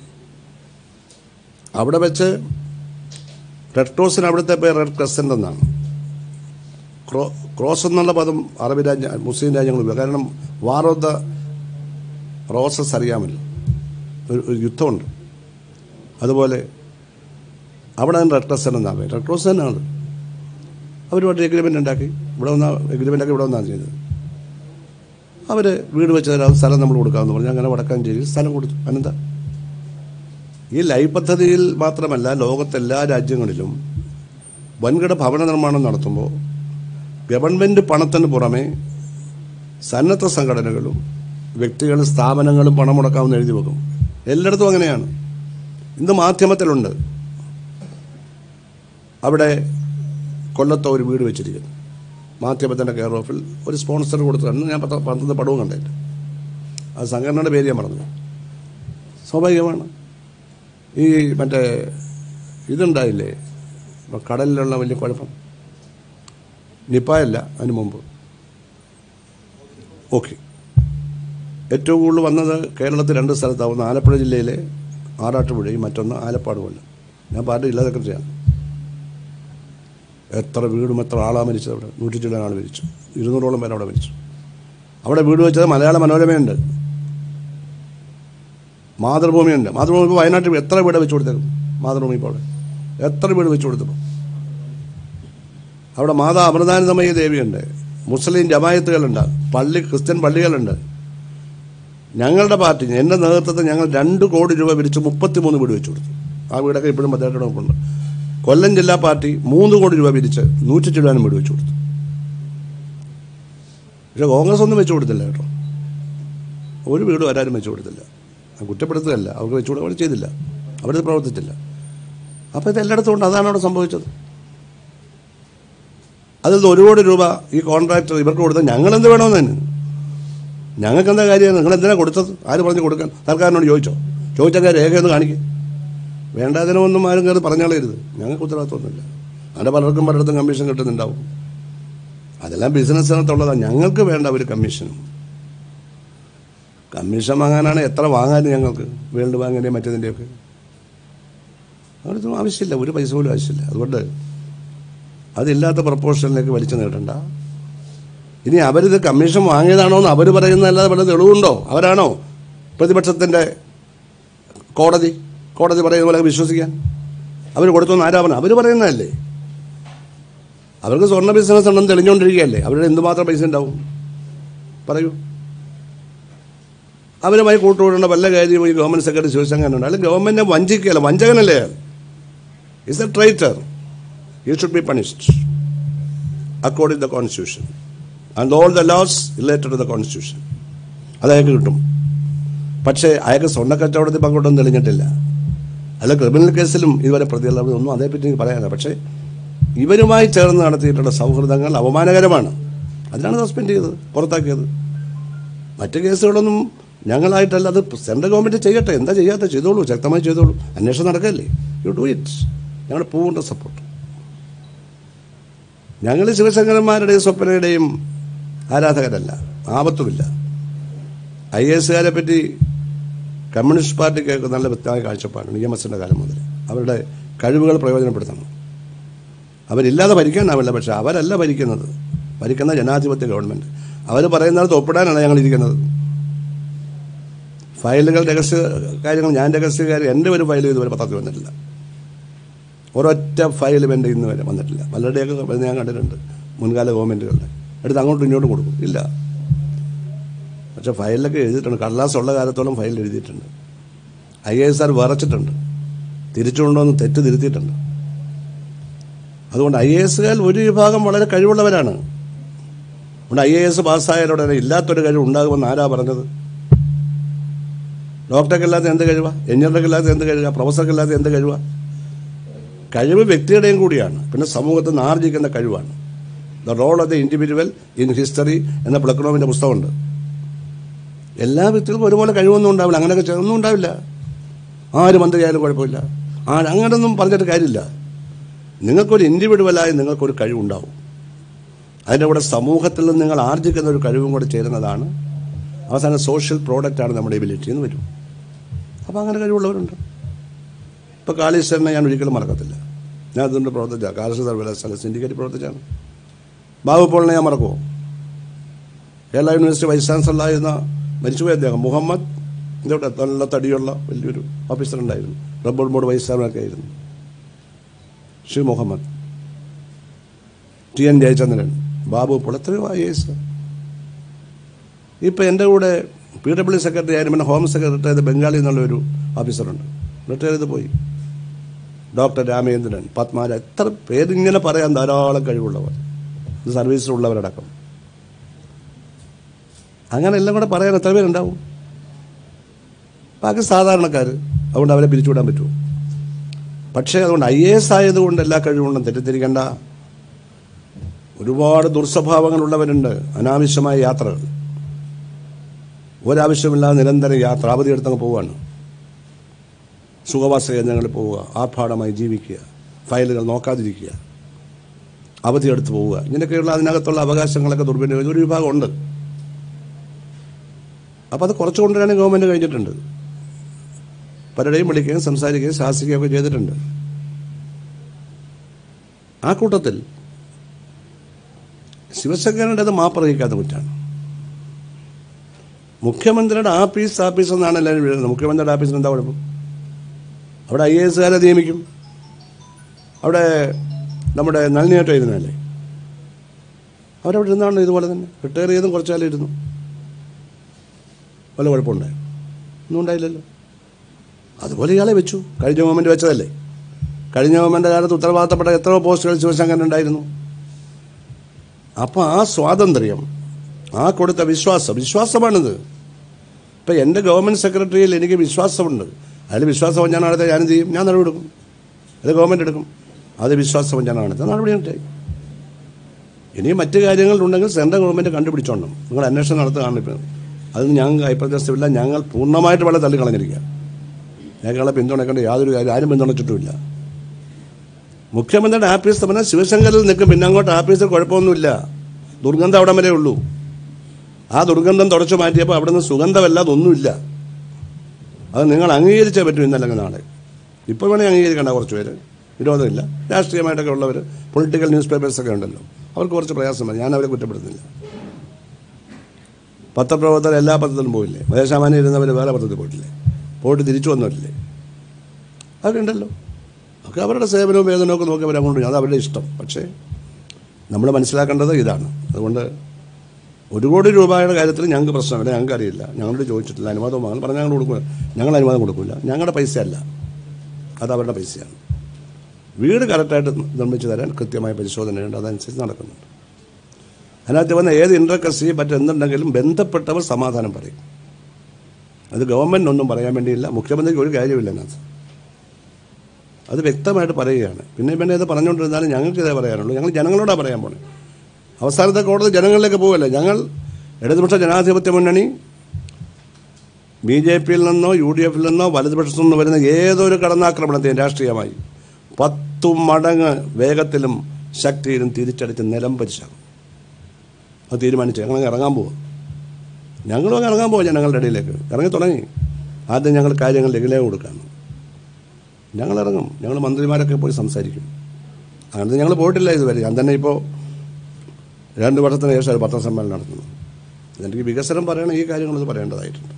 Speaker 1: അവിടെ വെച്ച് റെഡ് ക്രോസിന് അവിടുത്തെ പേര് റെഡ് ക്രസൻ്റ് എന്നാണ് ക്രോ ക്രോസ് എന്നുള്ള പദം അറബി രാജ്യ മുസ്ലിം രാജ്യങ്ങൾ ഉപയോഗിക്കും കാരണം വാർ ഓഫ് ദ റോസസ് അറിയാമല്ലോ ഒരു ഒരു യുദ്ധമുണ്ട് അതുപോലെ അവിടെ റെഡ് ക്രസൻ്റ് എന്നാണ് പേര് റെഡ് ക്രോസ് തന്നെയാണ് അവരുമായിട്ട് എഗ്രിമെൻ്റ് ഉണ്ടാക്കി ഇവിടെ വന്ന എഗ്രിമെൻ്റ് ഒക്കെ ഇവിടെ വന്നാണ് ചെയ്തത് അവർ വീട് വെച്ച് തരാം സ്ഥലം നമ്മൾ കൊടുക്കാമെന്ന് പറഞ്ഞു അങ്ങനെ വടക്കാഞ്ചേരി സ്ഥലം കൊടുത്തു അനന്താ ഈ ലൈഫ് പദ്ധതിയിൽ മാത്രമല്ല ലോകത്തെല്ലാ രാജ്യങ്ങളിലും വൻകിട ഭവന നിർമ്മാണം നടത്തുമ്പോൾ ഗവൺമെൻറ് പണത്തിന് പുറമെ സന്നദ്ധ സംഘടനകളും വ്യക്തികളും സ്ഥാപനങ്ങളും പണം മുടക്കാമെന്ന് എഴുതി വെക്കും എല്ലായിടത്തും അങ്ങനെയാണ് ഇന്ന് മാധ്യമത്തിലുണ്ട് അവിടെ കൊല്ലത്ത് ഒരു വീട് വെച്ചിരിക്കുന്നു മാധ്യമത്തിൻ്റെ കെയർ ഓഫിൽ ഒരു സ്പോൺസർ കൊടുത്തതാണ് ഞാൻ പത്ര പത്രത്തിൽ പടവും കണ്ടിട്ട് അത് സംഘടനയുടെ പേര് ഞാൻ പറഞ്ഞു സ്വാഭാവികമാണ് ഈ മറ്റേ ഇതുണ്ടായില്ലേ ഇപ്പം കടലിലുള്ള വലിയ കുഴപ്പം നിപ്പായല്ല അതിന് മുമ്പ് ഓക്കെ ഏറ്റവും കൂടുതൽ വന്നത് കേരളത്തിൽ രണ്ട് സ്ഥലത്താണ് ഒന്ന് ആലപ്പുഴ ജില്ലയിലെ ആറാട്ടുപുഴയും മറ്റൊന്ന് ആലപ്പാട് കൊല്ലം ഞാൻ പാർട്ടി ജില്ലാ സെക്രട്ടറിയാണ് എത്ര വീടും എത്ര ആളാ മരിച്ചത് അവിടെ നൂറ്റി ചില ആൾ മരിച്ചു ഇരുന്നൂറോളം പേര് അവിടെ മരിച്ചു അവിടെ വീട് വെച്ചത് മലയാള മനോരമയുണ്ട് മാതൃഭൂമിയുണ്ട് മാതൃഭൂമി ഇപ്പോൾ വയനാട്ടിൽ എത്ര വീട് വെച്ച് കൊടുത്തേക്കും മാതൃഭൂമി ഇപ്പോൾ അവിടെ എത്ര വീട് വെച്ച് കൊടുത്തപ്പോൾ അവിടെ മാതാ അമൃതാനന്ദമയ ദേവിയുണ്ട് മുസ്ലിം ജമായത്തുകളുണ്ട് പള്ളി ക്രിസ്ത്യൻ പള്ളികളുണ്ട് ഞങ്ങളുടെ പാർട്ടി എൻ്റെ നേതൃത്വത്തിൽ ഞങ്ങൾ രണ്ട് കോടി രൂപ പിരിച്ച് മുപ്പത്തിമൂന്ന് വീട് വെച്ച് കൊടുത്തു ആ വീടൊക്കെ ഇപ്പോഴും പദ്ധതിയുടെ ഒപ്പമുണ്ട് കൊല്ലം ജില്ലാ പാർട്ടി മൂന്ന് കോടി രൂപ പിരിച്ച് നൂറ്റി ചില്ലാനും വീട് വെച്ച് കൊടുത്തു പക്ഷേ കോൺഗ്രസ് ഒന്നും വെച്ച് കൊടുത്തില്ല കേട്ടോ ഒരു വീട് വരാനും വെച്ച് കൊടുത്തില്ല ഞാൻ കുറ്റപ്പെടുത്തുകയല്ല അവർക്ക് വെച്ച് കൊടുക്കുക അവർ ചെയ്തില്ല അവരത് പ്രവർത്തിച്ചില്ല അപ്പോൾ ഇത് എല്ലായിടത്തും ഉണ്ട് അതാണ് അവിടെ സംഭവിച്ചത് അതിൽ നിന്ന് ഒരു കോടി രൂപ ഈ കോൺട്രാക്ടർ ഇവർക്ക് കൊടുത്തത് ഞങ്ങളെന്ത് വേണമെന്ന് തന്നെ ഞങ്ങൾക്ക് എന്താ കാര്യം നിങ്ങൾ എന്തിനാ കൊടുത്തത് ആര് പറഞ്ഞു കൊടുക്കാൻ സർക്കാരിനോട് ചോദിച്ചോ ചോദിച്ചാൽ രേഖയൊന്ന് കാണിക്കും വേണ്ടാതിനൊന്നും ആരും കയറി പറഞ്ഞാളരുത് ഞങ്ങൾക്ക് ഉത്തരവാദിത്വമൊന്നുമില്ല അവിടെ പലർക്കും പലയിടത്തും കമ്മീഷൻ കിട്ടുന്നുണ്ടാവും അതെല്ലാം ബിസിനസ്സിനകത്തുള്ളതാണ് ഞങ്ങൾക്ക് വേണ്ട ഒരു കമ്മീഷനും കമ്മീഷൻ വാങ്ങാനാണ് എത്ര വാങ്ങാൻ ഞങ്ങൾക്ക് വേൾഡ് ബാങ്കിൻ്റെയും മറ്റേതിൻ്റെയൊക്കെ അവിടുത്തെ ആവശ്യമില്ല ഒരു പൈസ പോലും ആവശ്യമില്ല അതുകൊണ്ട് അതില്ലാത്ത പ്രപ്പോസലിലേക്ക് വലിച്ചു നീട്ടണ്ട ഇനി അവരിത് കമ്മീഷൻ വാങ്ങിയതാണോ എന്ന് അവർ പറയുന്നതല്ലാതെ വല്ല തെളിവുണ്ടോ അവരാണോ പ്രതിപക്ഷത്തിൻ്റെ കോടതി കോടതി പറയുന്ന പോലെ വിശ്വസിക്കാൻ അവർ കൊടുത്തൊന്ന് ആരാപനം അവർ പറയുന്നതല്ലേ അവർക്ക് സ്വർണ്ണ ബിസിനസ് ഉണ്ടെന്ന് തെളിഞ്ഞുകൊണ്ടിരിക്കുകയല്ലേ അവരുടെ എന്തുമാത്രം പൈസ ഉണ്ടാവും പറയൂ അവരുമായി കൂട്ടുകൂടേണ്ട വല്ല കാര്യവും ഈ ഗവൺമെൻറ് സെക്രട്ടറി ശിവശങ്കരനുണ്ട് അല്ലെങ്കിൽ ഗവൺമെൻറ്റിനെ വഞ്ചിക്കുകയല്ല വഞ്ചകനല്ലേ അയാൾ is a traitor he should be punished according to the constitution and all the laws related to the constitution അത് അയാൾക്ക് കിട്ടും പക്ഷേ അയാൾക്ക് സ്വർണ്ണക്കച്ചവടത്തിൽ പങ്കെടുത്തൊന്നും തെളിഞ്ഞിട്ടില്ല അല്ല ക്രിമിനൽ കേസിലും ഇതുവരെ പ്രതികളുടെ ഒന്നും അതേപ്പറ്റി എനിക്ക് പറയാനില്ല പക്ഷേ ഇവരുമായി ചേർന്ന് നടത്തിയിട്ടുള്ള സൗഹൃദങ്ങൾ അപമാനകരമാണ് അതിനാണ് സസ്പെൻഡ് ചെയ്തത് പുറത്താക്കിയത് മറ്റ് കേസുകളൊന്നും ഞങ്ങളായിട്ടല്ല അത് സെൻട്രൽ ഗവൺമെൻറ് ചെയ്യട്ടെ എന്താ ചെയ്യാത്ത ചെയ്തോളൂ ശക്തമായി ചെയ്തോളൂ അന്വേഷണം നടക്കല്ലേ യു ഡു ഇറ്റ് ഞങ്ങളുടെ പൂർണ്ണ സപ്പോർട്ട് ഞങ്ങൾ ശിവശങ്കരന്മാരുടെയും സ്വപ്നയുടെയും ആരാധകരല്ല ആപത്തുമില്ല ഐ എസുകാരെ പറ്റി കമ്മ്യൂണിസ്റ്റ് പാർട്ടിക്ക് നല്ല വ്യക്തമായ കാഴ്ചപ്പാടാണ് ഇ എം എസിൻ്റെ കാലം മുതൽ അവരുടെ കഴിവുകൾ പ്രയോജനപ്പെടുത്തണം അവരില്ലാതെ ഭരിക്കാനാവില്ല പക്ഷെ അവരല്ല ഭരിക്കുന്നത് ഭരിക്കുന്ന ജനാധിപത്യ ഗവൺമെൻറ് അവർ പറയുന്നിടത്ത് ഒപ്പിടാനാണ് ഞങ്ങൾ ഇരിക്കുന്നത് ഫയലുകൾ രഹസ്യ കാര്യങ്ങൾ ഞാൻ രഹസ്യകാര്യം എൻ്റെ ഒരു ഫയൽ ഇതുവരെ പത്രത്തിൽ വന്നിട്ടില്ല ഒരൊറ്റ ഫയലും എൻ്റെ ഇന്ന് വരെ വന്നിട്ടില്ല പലരുടെയൊക്കെ വരുന്നത് ഞാൻ കണ്ടിട്ടുണ്ട് മുൻകാല ഗവൺമെൻറ്റുകളുടെ എടുത്ത് അങ്ങോട്ടും ഇങ്ങോട്ടും കൊടുക്കും ഇല്ല പക്ഷെ ഫയലിലൊക്കെ എഴുതിയിട്ടുണ്ട് കടലാസ് ഉള്ള കാലത്തോളം ഫയൽ എഴുതിയിട്ടുണ്ട് ഐ എ എസ് ആർ വിറച്ചിട്ടുണ്ട് തിരിച്ചുകൊണ്ടുവന്ന് തെറ്റ് തിരുത്തിയിട്ടുണ്ട് അതുകൊണ്ട് ഐ എ എസുകാർ ഒരു വിഭാഗം വളരെ കഴിവുള്ളവരാണ് അതുകൊണ്ട് ഐ എ എസ് പാസ്സായവരുടെ ഇല്ലാത്തൊരു കഴിവ് ഉണ്ടാകുമെന്ന് ആരാ പറഞ്ഞത് ഡോക്ടർക്കല്ലാത്ത എന്ത് കഴിവാ എഞ്ചിനീയർക്കല്ലാത്ത എന്ത് കഴിവാ പ്രൊഫസർക്കല്ലാത്ത എന്ത് കഴിവാ കഴിവ് വ്യക്തിയുടെയും കൂടിയാണ് പിന്നെ സമൂഹത്തിൽ നിന്ന് ആർജിക്കുന്ന കഴിവാണ് the role of the individual in history എന്ന പ്ലക്നോമിൻ്റെ പുസ്തകമുണ്ട് എല്ലാ വ്യക്തികൾക്കും ഒരുപോലെ കഴിവൊന്നും ഉണ്ടാവില്ല അങ്ങനെയൊക്കെ ഒന്നും ഉണ്ടാവില്ല ആര് മന്ത്രിയായാലും കുഴപ്പമില്ല ആ അങ്ങനെയൊന്നും പറഞ്ഞിട്ട് കാര്യമില്ല നിങ്ങൾക്കൊരു ഇൻഡിവിജ്വലായി നിങ്ങൾക്കൊരു കഴിവുണ്ടാവും അതിൻ്റെ കൂടെ സമൂഹത്തിൽ നിന്ന് നിങ്ങൾ ആർജിക്കുന്ന ഒരു കഴിവും കൂടെ ചേരുന്നതാണ് അവസാനം സോഷ്യൽ പ്രോഡക്റ്റാണ് നമ്മുടെ എബിലിറ്റി എന്ന് വരും അപ്പോൾ അങ്ങനെ കഴിവുള്ളവരുണ്ട് ഇപ്പോൾ കാളീശ്വരനെ ഞാൻ ഒരിക്കലും മറക്കത്തില്ല ഞാൻ അതുകൊണ്ട് പ്രവർത്തിച്ച കാർഷിക സർവകലാശാല സിൻഡിക്കേറ്റ് പ്രവർത്തിച്ചാണ് ബാബു പോളിനെ ഞാൻ മറക്കുമോ കേരള യൂണിവേഴ്സിറ്റി വൈസ് ചാൻസലറായിരുന്ന മരിച്ചുപോയ അദ്ദേഹം മുഹമ്മദ് ഇതോടെ നല്ല തടിയുള്ള വലിയൊരു ഓഫീസർ ഉണ്ടായിരുന്നു റബ്ബർ ബോർഡ് വൈസ് ചെയർമാനൊക്കെ ആയിരുന്നു ഷി മുഹമ്മദ് ടി എൻ ജയചന്ദ്രൻ ബാബു പോൾ എത്രയോ ഐ എസ് ഇപ്പോൾ എൻ്റെ കൂടെ പി ഡബ്ല്യു സെക്രട്ടറി ആയിരുന്നു പിന്നെ ഹോം സെക്രട്ടറി ആയത് ബംഗാളിൽ നിന്നുള്ളൊരു ഓഫീസറുണ്ട് റിട്ടയർ ചെയ്ത് പോയി ഡോക്ടർ രാമേന്ദ്രൻ പത്മാര എത്ര പേരിങ്ങനെ പറയാൻ ധാരാളം കഴിവുള്ളവർ ഇത് സർവീസിലുള്ളവരടക്കം അങ്ങനെ എല്ലാം കൂടെ പറയാൻ എത്ര പേരുണ്ടാവും ബാക്കി സാധാരണക്കാർ അതുകൊണ്ട് അവരെ പിരിച്ചുവിടാൻ പറ്റുമോ പക്ഷേ അതുകൊണ്ട് ഐ എ എസ് ആയതുകൊണ്ട് എല്ലാ കഴിവുകൊണ്ടും തെറ്റിദ്ധരിക്കേണ്ട ഒരുപാട് ദുർസ്വഭാവങ്ങളുള്ളവരുണ്ട് അനാവശ്യമായ യാത്രകൾ ഒരാവശ്യമില്ലാതെ നിരന്തരം യാത്ര അവധി എടുത്തങ്ങ് പോവുകയാണ് സുഖവാസ കേന്ദ്രങ്ങളിൽ പോവുക ആർഭാടമായി ജീവിക്കുക ഫയലുകൾ നോക്കാതിരിക്കുക അവധിയെടുത്ത് പോവുക ഇങ്ങനെയൊക്കെയുള്ള അതിനകത്തുള്ള അവകാശങ്ങളൊക്കെ ദുർവിനിയോഗം ഒരു വിഭാഗമുണ്ട് അപ്പോൾ അത് കുറച്ച് കൊണ്ടുവരാനും ഗവൺമെൻറ് കഴിഞ്ഞിട്ടുണ്ട് പലരുടെയും വിളിക്കുകയും സംസാരിക്കുകയും ശാസിക്കുകയും ഒക്കെ ചെയ്തിട്ടുണ്ട് ആ കൂട്ടത്തിൽ ശിവശങ്കരൻ്റെത് മാപ്പറിയിക്കാത്ത കുറ്റാണ് മുഖ്യമന്ത്രിയുടെ ആഫീസ് ആഫീസ് എന്നാണ് എല്ലാവരും വിളിക്കുന്നത് മുഖ്യമന്ത്രിയുടെ ആഫീസിന് എന്താ കുഴപ്പം അവിടെ ഐ എ എസുകാരെ നിയമിക്കും അവിടെ നമ്മുടെ നളിനിയായിട്ട് ഇരുന്നല്ലേ അവരവിടെ ഇരുന്നാണ് ഇതുപോലെ തന്നെ റിട്ടയർ ചെയ്തും കുറച്ചാലും ഇരുന്നു വല്ല കുഴപ്പമുണ്ടായോ ഒന്നും ഉണ്ടായില്ലല്ലോ അതുപോലെ ഇയാളെ വെച്ചു കഴിഞ്ഞ ഗവൺമെൻറ് വെച്ചതല്ലേ കഴിഞ്ഞ ഗവൺമെൻറ് കാലത്ത് ഉത്തരവാദിത്തപ്പെട്ട എത്രയോ പോസ്റ്റുകൾ ശിവശങ്കരൻ ഉണ്ടായിരുന്നു അപ്പോൾ ആ സ്വാതന്ത്ര്യം ആ കൊടുത്ത വിശ്വാസം വിശ്വാസമാണിത് ഇപ്പം എൻ്റെ ഗവൺമെൻറ് സെക്രട്ടറിയിൽ എനിക്ക് വിശ്വാസമുണ്ട് അതിൽ വിശ്വാസം ഞാൻ നടത്തിയ ഞാൻ എന്ത് ചെയ്യും ഞാൻ നടപടി എടുക്കും അത് ഗവൺമെൻറ് എടുക്കും അത് വിശ്വാസം ഞാൻ നടത്തിയ നടപടി ഉണ്ടായി ഇനിയും മറ്റു കാര്യങ്ങളുണ്ടെങ്കിൽ സെൻട്രൽ ഗവൺമെൻറ് കണ്ടുപിടിച്ചോണം നിങ്ങൾ അന്വേഷണം നടത്തുകയാണ് ഇപ്പം അതിന് ഞങ്ങൾക്ക് അഭിപ്രായമില്ല ഞങ്ങൾ പൂർണ്ണമായിട്ട് വളരെ തള്ളിക്കളഞ്ഞിരിക്കുക ഞങ്ങളെ പിന്തുണയ്ക്കേണ്ട യാതൊരു കാര്യം ആരും പിന്തുണച്ചിട്ടുമില്ല മുഖ്യമന്ത്രിയുടെ ആഫീസ് പറഞ്ഞാൽ ശിവശങ്കറിൽ നിൽക്കും പിന്നെ അങ്ങോട്ട് ആഫീസിൽ കുഴപ്പമൊന്നുമില്ല ദുർഗന്ധം അവിടെ വരെ ഉള്ളൂ ആ ദുർഗന്ധം തുടച്ചു മാറ്റിയപ്പോൾ അവിടെ നിന്ന് സുഗന്ധമല്ലാതെ ഒന്നുമില്ല അത് നിങ്ങൾ അംഗീകരിച്ചേ പറ്റൂ ഇന്നല്ലെങ്കിൽ നാളെ ഇപ്പോൾ വേണേൽ അംഗീകരിക്കേണ്ട കുറച്ച് പേര് വിരോധമില്ല രാഷ്ട്രീയമായിട്ടൊക്കെ ഉള്ളവർ പൊളിറ്റിക്കൽ ന്യൂസ് പേപ്പേഴ്സൊക്കെ ഉണ്ടല്ലോ അവർക്ക് കുറച്ച് പ്രയാസം വരും ഞാൻ അവരെ കുറ്റപ്പെടുന്നില്ല പത്രപ്രവർത്തകർ എല്ലാ പത്രത്തിലും പോയില്ലേ വയസ്സാമാനം ഇരുന്നവർ വേറെ പത്രത്തിൽ പോയിട്ടില്ലേ പോയിട്ട് തിരിച്ചു വന്നവരില്ലേ അതൊക്കെ ഉണ്ടല്ലോ ഒക്കെ അവരുടെ സേവനവും വേതനവും ഒക്കെ നോക്കി അവരങ്ങോട്ട് അത് അവരുടെ ഇഷ്ടം പക്ഷേ നമ്മൾ മനസ്സിലാക്കേണ്ടത് ഇതാണ് അതുകൊണ്ട് ഒരു കോടി രൂപയുടെ കാര്യത്തിൽ ഞങ്ങൾക്ക് പ്രശ്നമില്ല ഞങ്ങൾക്ക് അറിയില്ല ഞങ്ങളോട് ചോദിച്ചിട്ടില്ല അനുവാദം വാങ്ങാൻ പറഞ്ഞാൽ ഞങ്ങൾ കൊടുക്കില്ല ഞങ്ങൾ അനുവാദം കൊടുക്കില്ല ഞങ്ങളുടെ പൈസയല്ല അത് അവരുടെ പൈസയാണ് വീട് കറക്റ്റായിട്ട് നിർമ്മിച്ചു തരാൻ കൃത്യമായ പരിശോധനയുണ്ട് അതനുസരിച്ച് നടക്കുന്നുണ്ട് അതിനകത്ത് വന്ന ഏത് ഇൻട്രക്കസി മറ്റെന്തുണ്ടെങ്കിലും ബന്ധപ്പെട്ടവർ സമാധാനം പറയും അത് ഗവൺമെൻറ് ഒന്നും പറയാൻ വേണ്ടിയില്ല മുഖ്യമന്ത്രിക്ക് ഒരു കാര്യമില്ല അതിനകത്ത് അത് വ്യക്തമായിട്ട് പറയുകയാണ് പിന്നെ പിന്നെ ഇത് പറഞ്ഞുകൊണ്ടിരുന്നാലും ഞങ്ങൾക്ക് ഇതേ പറയാനുള്ളൂ ഞങ്ങൾ ജനങ്ങളോടാണ് പറയാൻ പോണേ അവസാനത്തെ കോടതി ജനങ്ങളിലേക്ക് പോകല്ലേ ഞങ്ങൾ ഇടതുപക്ഷ ജനാധിപത്യ മുന്നണി ബി ജെ പിയിൽ നിന്നോ യു ഡി എഫിൽ നിന്നോ വലതുപക്ഷത്തു നിന്നോ വരുന്ന ഏതൊരു കടന്നാക്രമണത്തെയും രാഷ്ട്രീയമായി പത്തു മടങ്ങ് വേഗത്തിലും ശക്തിയിലും തിരിച്ചടിച്ച് നിലം പരിശാകും അത് തീരുമാനിച്ചു ഞങ്ങൾ ഇറങ്ങാൻ പോവുക ഞങ്ങളും അങ്ങ് ഇറങ്ങാൻ പോവാം ജനങ്ങളുടെ ഇടയിലേക്ക് ഇറങ്ങി തുടങ്ങി ആദ്യം ഞങ്ങൾ കാര്യങ്ങൾ ലഘുലേ കൊടുക്കാണ് ഞങ്ങൾ ഇറങ്ങും ഞങ്ങൾ മന്ത്രിമാരൊക്കെ പോയി സംസാരിക്കും അങ്ങനെ ഞങ്ങൾ പോയിട്ടില്ല ഇതുവരെ ഞാൻ തന്നെ ഇപ്പോൾ രണ്ട് വർഷത്തിന് ശേഷം ഒരു പത്രസമ്മേളനം നടത്തുന്നു എനിക്ക് വികസനം പറയണ ഈ കാര്യങ്ങളൊക്കെ പറയേണ്ടതായിട്ടുണ്ട്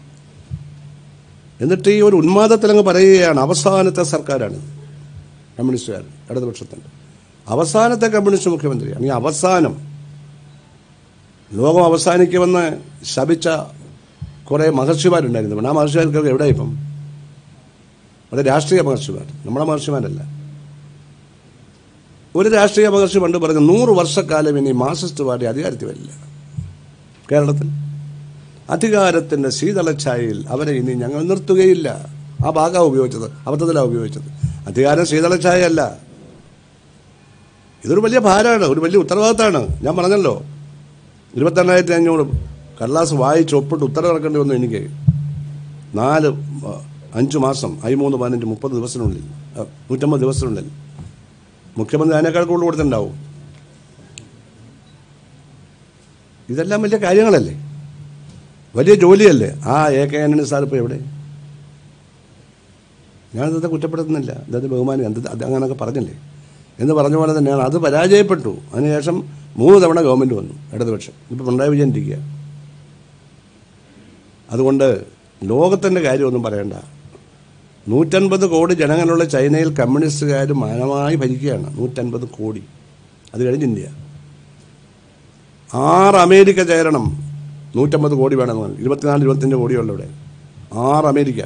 Speaker 1: എന്നിട്ട് ഈ ഒരു ഉന്മാദത്തിലങ്ങ് പറയുകയാണ് അവസാനത്തെ സർക്കാരാണ് കമ്മ്യൂണിസ്റ്റുകാർ ഇടതുപക്ഷത്തിൻ്റെ അവസാനത്തെ കമ്മ്യൂണിസ്റ്റ് മുഖ്യമന്ത്രിയാണ് ഈ അവസാനം ലോകം അവസാനിക്കുമെന്ന് ശപിച്ച കുറേ മഹർഷിമാരുണ്ടായിരുന്നു ആ മഹർഷിമാർക്കൊക്കെ എവിടെ ഇപ്പം അത് രാഷ്ട്രീയ മഹർഷിമാർ നമ്മുടെ മഹർഷിമാരല്ല ഒരു രാഷ്ട്രീയ മഹർഷി പണ്ട് പറഞ്ഞു നൂറ് വർഷക്കാലം ഇനി മാർസിസ്റ്റ് പാർട്ടി അധികാരത്തിൽ വരില്ല കേരളത്തിൽ അധികാരത്തിൻ്റെ ശീതളഛായയിൽ അവരെ ഇനി ഞങ്ങൾ നിർത്തുകയില്ല ആ ഭാഗമാണ് ഉപയോഗിച്ചത് അബദ്ധത്തിലാണ് ഉപയോഗിച്ചത് അധികാരം ശീതളഛായ അല്ല ഇതൊരു വലിയ ഭാരമാണ് ഒരു വലിയ ഉത്തരവാദിത്തമാണ് ഞാൻ പറഞ്ഞല്ലോ ഇരുപത്തെണ്ണായിരത്തി അഞ്ഞൂറ് കടലാസ് വായിച്ച് ഒപ്പിട്ട് ഉത്തരവിറക്കേണ്ടി വന്നു എനിക്ക് നാല് ആ, അഞ്ച് മാസം അയിമൂന്ന് പതിനഞ്ച് മുപ്പത് ദിവസത്തിനുള്ളിൽ ആ, നൂറ്റമ്പത് ദിവസത്തിനുള്ളിൽ മുഖ്യമന്ത്രി അതിനേക്കാൾ കൂടുതൽ കൊടുത്തിട്ടുണ്ടാവും ഇതെല്ലാം വലിയ കാര്യങ്ങളല്ലേ വലിയ ജോലിയല്ലേ ആ എ കെ ആന്റണി സാർ ഇപ്പോൾ എവിടെ ഞാൻ ഇന്നത്തെ കുറ്റപ്പെടുത്തുന്നില്ല ഇന്നത്തെ ബഹുമാനി അത് അത് അങ്ങനെയൊക്കെ പറഞ്ഞില്ലേ എന്ന് പറഞ്ഞ പോലെ തന്നെയാണ് അത് പരാജയപ്പെട്ടു അതിനുശേഷം മൂന്ന് തവണ ഗവൺമെൻറ് വന്നു ഇടതുപക്ഷം ഇപ്പോൾ പിണറായി വിജയൻ ഇരിക്കുക അതുകൊണ്ട് ലോകത്തിൻ്റെ കാര്യമൊന്നും പറയണ്ട നൂറ്റൻപത് കോടി ജനങ്ങളുള്ള ചൈനയിൽ കമ്മ്യൂണിസ്റ്റുകാർ മാനമായി ഭരിക്കുകയാണ് നൂറ്റൻപത് കോടി അത് കഴിഞ്ഞ് ഇന്ത്യ ആറ് അമേരിക്ക ചേരണം നൂറ്റമ്പത് കോടി വേണമെന്ന് ഇരുപത്തിനാല് ഇരുപത്തഞ്ച് കോടിയുള്ള ഇവിടെ ആറ് അമേരിക്ക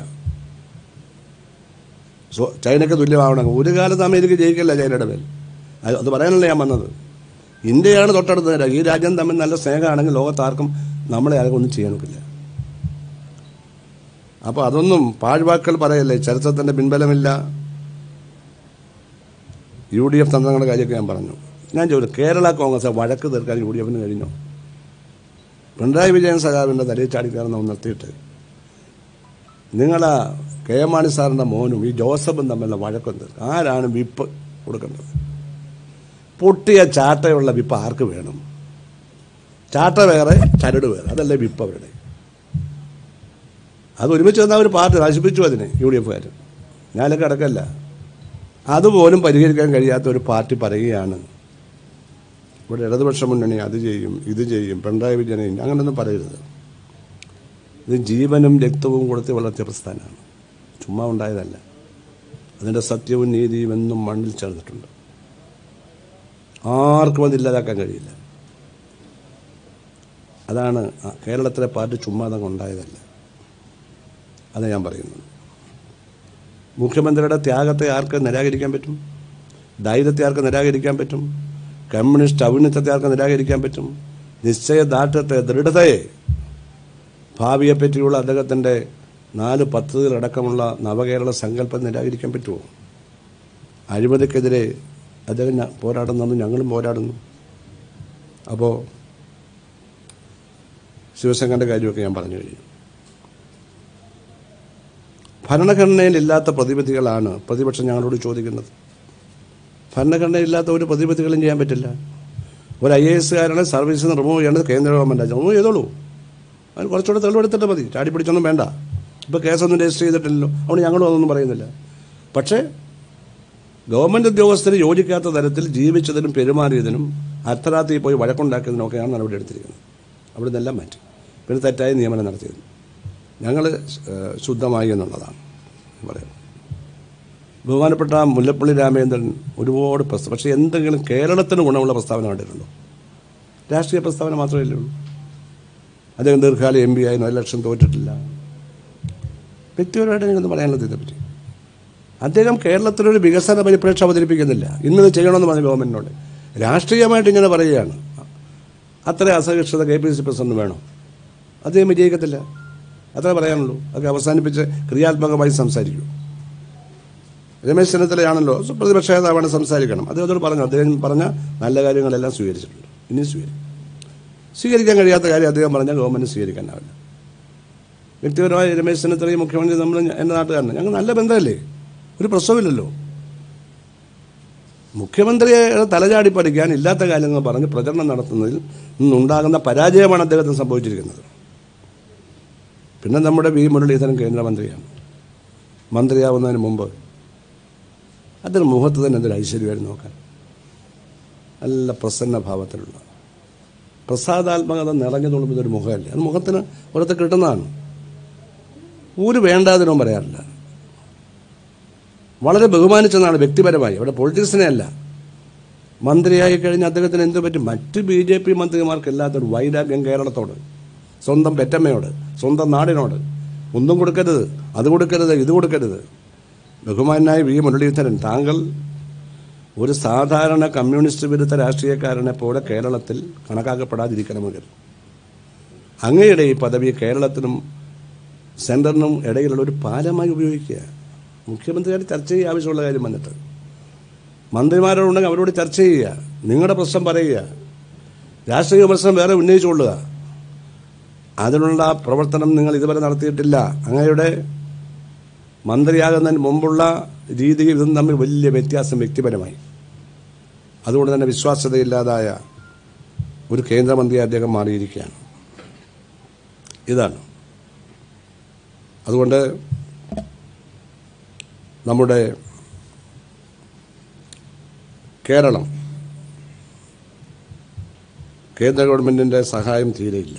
Speaker 1: സോ ചൈനയ്ക്ക് തുല്യമാവണം ഒരു കാലത്ത് അമേരിക്ക ജയിക്കില്ല ചൈനയുടെ മേൽ അത് അത് പറയാനല്ല ഞാൻ വന്നത് ഇന്ത്യയാണ് തൊട്ടടുത്ത രാജ്യം ഈ രാജ്യം തമ്മിൽ നല്ല സ്നേഹമാണെങ്കിൽ ലോകത്താർക്കും നമ്മളെ ആർക്കും ഒന്നും ചെയ്യാൻ ഒക്കില്ല അപ്പോൾ അതൊന്നും പാഴ്വാക്കൾ പറയല്ലേ ചരിത്രത്തിൻ്റെ പിൻബലമില്ല യു ഡി എഫ് തന്ത്രങ്ങളുടെ കാര്യമൊക്കെ ഞാൻ പറഞ്ഞു ഞാൻ ചോദിച്ചു കേരള കോൺഗ്രസ് വഴക്ക് തീർക്കാൻ യു ഡി എഫിന് കഴിഞ്ഞോ പിണറായി വിജയൻ സഖാവിൻ്റെ തലയിൽ ചാടി കയറുന്ന ഒന്ന് നിർത്തിയിട്ട് നിങ്ങളാ കെ എം മാണി സാറിൻ്റെ മോനും ഈ ജോസഫും തമ്മിലുള്ള വഴക്കം തീർക്കുക ആരാണ് വിപ്പ് കൊടുക്കേണ്ടത് പൊട്ടിയ ചാട്ടയുള്ള വിപ്പ് ആർക്ക് വേണം ചാട്ട വേറെ ചരട് വേറെ അതല്ലേ വിപ്പ് അവരുടെ അത് ഒരുമിച്ച് വന്ന ഒരു പാർട്ടി നശിപ്പിച്ചു അതിനെ യു ഡി എഫുകാർ ഞാനൊക്കെ അടക്കല്ല അതുപോലും പരിഹരിക്കാൻ കഴിയാത്ത ഒരു പാർട്ടി പറയുകയാണ് ഇവിടെ ഇടതുപക്ഷ മുന്നണി അത് ചെയ്യും ഇത് ചെയ്യും പിണറായി വിജയനെ അങ്ങനെയൊന്നും പറയരുത് ഇത് ജീവനും രക്തവും കൊടുത്ത് വളർത്തിയ പ്രസ്ഥാനമാണ് ചുമ്മാ ഉണ്ടായതല്ല അതിൻ്റെ സത്യവും നീതിയും എന്നും മണ്ണിൽ ചേർന്നിട്ടുണ്ട് ആർക്കും അത് ഇല്ലാതാക്കാൻ കഴിയില്ല അതാണ് ആ കേരളത്തിലെ പാർട്ടി ചുമ്മാ അതങ്ങ് ഉണ്ടായതല്ല അത് ഞാൻ പറയുന്നത് മുഖ്യമന്ത്രിയുടെ ത്യാഗത്തെ ആർക്ക് നിരാകരിക്കാൻ പറ്റും ധൈര്യത്തെ ആർക്ക് നിരാകരിക്കാൻ പറ്റും കമ്മ്യൂണിസ്റ്റ് ഔന്നത്യത്തെ ആർക്ക് നിരാകരിക്കാൻ പറ്റും നിശ്ചയദാർഢ്യത്തെ ദൃഢതയെ ഭാവിയെപ്പറ്റിയുള്ള അദ്ദേഹത്തിൻ്റെ നാല് പദ്ധതികളടക്കമുള്ള നവകേരള സങ്കല്പം നിരാകരിക്കാൻ പറ്റുമോ അഴിമതിക്കെതിരെ അദ്ദേഹം ഞ- പോരാടുന്നു ഞങ്ങളും പോരാടുന്നു അപ്പോൾ ശിവശങ്കറിൻ്റെ കാര്യമൊക്കെ ഞാൻ പറഞ്ഞു കഴിഞ്ഞു ഭരണഘടനയിലില്ലാത്ത പ്രതിനിധികളാണ് പ്രതിപക്ഷം ഞങ്ങളോട് ചോദിക്കുന്നത് ഭരണഘടനയില്ലാത്ത ഒരു പ്രതിനിധികളും ചെയ്യാൻ പറ്റില്ല ഒരു ഐ എ എസ്സുകാരനെ സർവീസിൽ നിന്ന് റിമൂവ് ചെയ്യേണ്ടത് കേന്ദ്ര ഗവൺമെൻറ്റാണ് റിമൂവ് ചെയ്തോളൂ അതിന് കുറച്ചുകൂടെ തെളിവെടുത്തിട്ട് മതി ചാടി പിടിച്ചൊന്നും വേണ്ട ഇപ്പോൾ കേസൊന്നും രജിസ്റ്റർ ചെയ്തിട്ടില്ലല്ലോ അതുകൊണ്ട് ഞങ്ങളും അതൊന്നും പറയുന്നില്ല പക്ഷേ ഗവൺമെൻറ് ഉദ്യോഗസ്ഥർ യോജിക്കാത്ത തരത്തിൽ ജീവിച്ചതിനും പെരുമാറിയതിനും അർദ്ധരാത്രിയിൽ പോയി വഴക്കുണ്ടാക്കിയതിനൊക്കെയാണ് നടപടി എടുത്തിരിക്കുന്നത് അവിടെ നിന്നെല്ലാം മാറ്റി പിന്നെ തെറ്റായ നിയമനം നടത്തിയത് ഞങ്ങൾ ശുദ്ധമായി എന്നുള്ളതാണ് പറയുന്നത് ബഹുമാനപ്പെട്ട മുല്ലപ്പള്ളി രാമേന്ദ്രൻ ഒരുപാട് പ്രസ്താവന പക്ഷേ എന്തെങ്കിലും കേരളത്തിന് ഗുണമുള്ള പ്രസ്താവന കണ്ടിട്ടുണ്ടോ രാഷ്ട്രീയ പ്രസ്താവന മാത്രമേ ഉള്ളൂ അദ്ദേഹം ദീർഘകാലം എം പി ആയിരുന്നു ഇലക്ഷൻ തോറ്റിട്ടില്ല വ്യക്തിപരമായിട്ട് എനിക്കൊന്നും പറയാനുള്ളത് ഇതിനെപ്പറ്റി അദ്ദേഹം കേരളത്തിലൊരു വികസന പരിപ്രേക്ഷ അവതരിപ്പിക്കുന്നില്ല ഇന്നത് ചെയ്യണമെന്ന് പറഞ്ഞ ഗവൺമെൻറ്റിനോട് രാഷ്ട്രീയമായിട്ട് ഇങ്ങനെ പറയുകയാണ് അത്ര അസഹിഷ്ണുത കെ പി സി പ്രസിഡന്റ് വേണോ അദ്ദേഹം വിജയിക്കത്തില്ല അത്രേ പറയാനുള്ളൂ അതൊക്കെ അവസാനിപ്പിച്ച് ക്രിയാത്മകമായി സംസാരിക്കൂ രമേശ് ചെന്നിത്തലയാണല്ലോ പ്രതിപക്ഷ നേതാവാണ് സംസാരിക്കണം അദ്ദേഹത്തോട് പറഞ്ഞു അദ്ദേഹം പറഞ്ഞ നല്ല കാര്യങ്ങളെല്ലാം സ്വീകരിച്ചിട്ടുണ്ട് ഇനിയും സ്വീകരിക്കും സ്വീകരിക്കാൻ കഴിയാത്ത കാര്യം അദ്ദേഹം പറഞ്ഞാൽ ഗവൺമെൻറ് സ്വീകരിക്കാനാവില്ല വ്യക്തിപരമായി രമേശ് ചെന്നിത്തലയും മുഖ്യമന്ത്രി നമ്മൾ എൻ്റെ നാട്ടുകാരന് ഞങ്ങൾ നല്ല ബന്ധമല്ലേ ഒരു പ്രശ്നമില്ലല്ലോ മുഖ്യമന്ത്രിയെ തലചാടി പഠിക്കാൻ ഇല്ലാത്ത കാര്യങ്ങൾ പറഞ്ഞ് പ്രചരണം നടത്തുന്നതിൽ നിന്നുണ്ടാകുന്ന പരാജയമാണ് അദ്ദേഹത്തിന് സംഭവിച്ചിരിക്കുന്നത് പിന്നെ നമ്മുടെ വി മുരളീധരൻ കേന്ദ്രമന്ത്രിയാണ് മന്ത്രിയാവുന്നതിന് മുമ്പ് അതിന് മുഖത്ത് തന്നെ എന്തൊരു ഐശ്വര്യമായിരുന്നു നോക്കാൻ നല്ല പ്രസന്ന ഭാവത്തിലുള്ള പ്രസാദാത്മകത നിറഞ്ഞു തുളുമ്പുന്ന ഒരു മുഖമല്ലേ അത് മുഖത്തിന് പുറത്ത് കിട്ടുന്നതാണ് ഒരു വേണ്ടാതിനും പറയാറില്ല വളരെ ബഹുമാനിച്ചെന്നാണ് വ്യക്തിപരമായി അവിടെ പൊളിറ്റിക്സിനെ അല്ല മന്ത്രിയായി കഴിഞ്ഞ് അദ്ദേഹത്തിന് എന്ത് പറ്റും മറ്റ് ബി ജെ പി മന്ത്രിമാർക്ക് ഇല്ലാത്തൊരു വൈരാഗ്യം കേരളത്തോട് സ്വന്തം പെറ്റമ്മയോട് സ്വന്തം നാടിനോട് ഒന്നും കൊടുക്കരുത് അത് കൊടുക്കരുത് ഇത് കൊടുക്കരുത് ബഹുമാനായ വി മുരളീധരൻ താങ്കൾ ഒരു സാധാരണ കമ്മ്യൂണിസ്റ്റ് വിരുദ്ധ രാഷ്ട്രീയക്കാരനെ പോലെ കേരളത്തിൽ കണക്കാക്കപ്പെടാതിരിക്കണമെങ്കിൽ അങ്ങയുടെ ഈ പദവി കേരളത്തിനും സെൻറ്ററിനും ഇടയിലുള്ള ഒരു പാലമായി ഉപയോഗിക്കുക മുഖ്യമന്ത്രിയായിട്ട് ചർച്ച ചെയ്യുക ആവശ്യമുള്ള കാര്യം വന്നിട്ട് മന്ത്രിമാരോടുണ്ടെങ്കിൽ അവരോട് ചർച്ച ചെയ്യുക നിങ്ങളുടെ പ്രശ്നം പറയുക രാഷ്ട്രീയ പ്രശ്നം വേറെ ഉന്നയിച്ചുകൊള്ളുക അതിനുള്ള പ്രവർത്തനം നിങ്ങൾ ഇതുവരെ നടത്തിയിട്ടില്ല അങ്ങയുടെ മന്ത്രിയാകുന്നതിന് മുമ്പുള്ള രീതിയും ഇതും തമ്മിൽ വലിയ വ്യത്യാസം വ്യക്തിപരമായി അതുകൊണ്ട് തന്നെ വിശ്വാസ്യതയില്ലാതായ ഒരു കേന്ദ്രമന്ത്രിയെ അദ്ദേഹം മാറിയിരിക്കുകയാണ് ഇതാണ് അതുകൊണ്ട് നമ്മുടെ കേരളം കേന്ദ്ര ഗവൺമെൻറ്റിൻ്റെ സഹായം തീരെയില്ല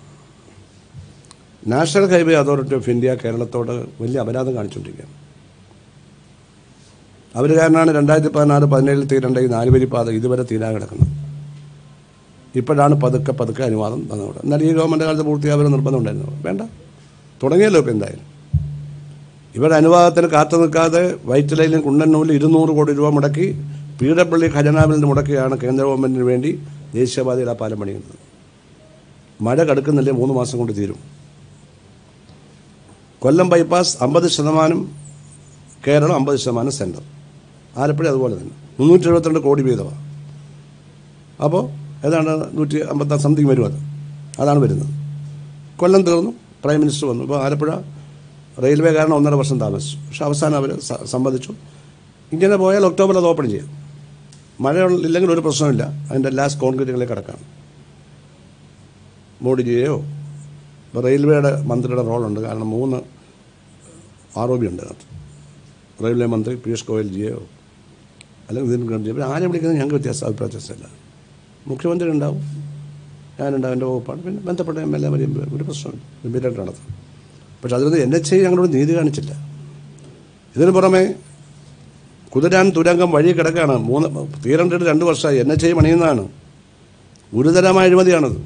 Speaker 1: national highway authority of India കേരളത്തോട് വലിയ അപരാധം കാണിച്ചുകൊണ്ടിരിക്കുകയാണ് അവർ കാരണമാണ് രണ്ടായിരത്തി പതിനാറ് പതിനേഴിൽ തീരേണ്ട ഈ നാലുവരിപ്പാത ഇതുവരെ തീരാൻ കിടക്കുന്നത് ഇപ്പോഴാണ് പതുക്കെ പതുക്കെ അനുവാദം തന്നുകൂടെ എന്നാൽ ഈ ഗവൺമെൻറ് കാലത്ത് പൂർത്തിയാവുന്ന നിർബന്ധം ഉണ്ടായിരുന്നു വേണ്ട തുടങ്ങിയല്ലോ ഇപ്പം എന്തായാലും ഇവരുടെ അനുവാദത്തിന് കാത്തു നിൽക്കാതെ വൈറ്റിലയിലും കുണ്ടന്നൂരിൽ ഇരുന്നൂറ് കോടി രൂപ മുടക്കി പി ഡബ്ല്യു ഖജനാവിൽ നിന്ന് മുടക്കിയാണ് കേന്ദ്ര ഗവൺമെൻറ്റിന് വേണ്ടി ദേശീയപാതയിൽ ആ പാലം പണിയുന്നത് മഴ കടുക്കുന്നില്ലേ മൂന്ന് മാസം കൊണ്ട് തീരും കൊല്ലം ബൈപ്പാസ് അമ്പത് ശതമാനം കേരളം അമ്പത് ശതമാനം സെൻറ്റർ ആലപ്പുഴ അതുപോലെ തന്നെ മുന്നൂറ്റി എഴുപത്തിരണ്ട് കോടി വീതമാണ് അപ്പോൾ ഏതാണ്ട് നൂറ്റി അമ്പത്താറ് സംതിങ് വരും അത് അതാണ് വരുന്നത് കൊല്ലം തീർന്നു പ്രൈം മിനിസ്റ്റർ വന്നു ഇപ്പോൾ ആലപ്പുഴ റെയിൽവേ കാരണം ഒന്നര വർഷം താമസിച്ചു പക്ഷെ അവസാനം അവർ സമ്മതിച്ചു ഇങ്ങനെ പോയാൽ ഒക്ടോബറിൽ അത് ഓപ്പൺ ചെയ്യാം മഴ ഇല്ലെങ്കിൽ ഒരു പ്രശ്നമില്ല അതിൻ്റെ ലാസ്റ്റ് കോൺക്രീറ്റുകളിലേക്ക് കിടക്കാം മോഡിജിയെയോ ഇപ്പോൾ റെയിൽവേയുടെ മന്ത്രിയുടെ റോളുണ്ട് കാരണം മൂന്ന് ആർ ഒ ബി ഉണ്ട് അതിനകത്ത് റെയിൽവേ മന്ത്രി പീയൂഷ് ഗോയൽ ജിയോ അല്ലെങ്കിൽ ഇതിന് ഗഡ്ജി പിന്നെ ആരെ വിളിക്കുന്നത് ഞങ്ങൾക്ക് വ്യത്യാസം അഭിപ്രായ വ്യത്യാസമില്ല മുഖ്യമന്ത്രി ഉണ്ടാവും ഞാനുണ്ടാവും എൻ്റെ വകുപ്പാണ് പിന്നെ ബന്ധപ്പെട്ട എം എൽ എമാരെയും ഒരു പ്രശ്നമില്ല ഗംഭീരമായിട്ട് നടത്തും പക്ഷെ അതിലൊന്നും എൻ എച്ച് ഐ ഞങ്ങളോട് നീതി കാണിച്ചില്ല ഇതിന് പുറമെ കുതിരാൻ തുരങ്കം വഴി കിടക്കുകയാണ് മൂന്ന് തീരണ്ടിട്ട് രണ്ട് വർഷമായി എൻ എച്ച് ഐ പണിയുന്നതാണ് ഗുരുതരമായ അഴിമതിയാണത്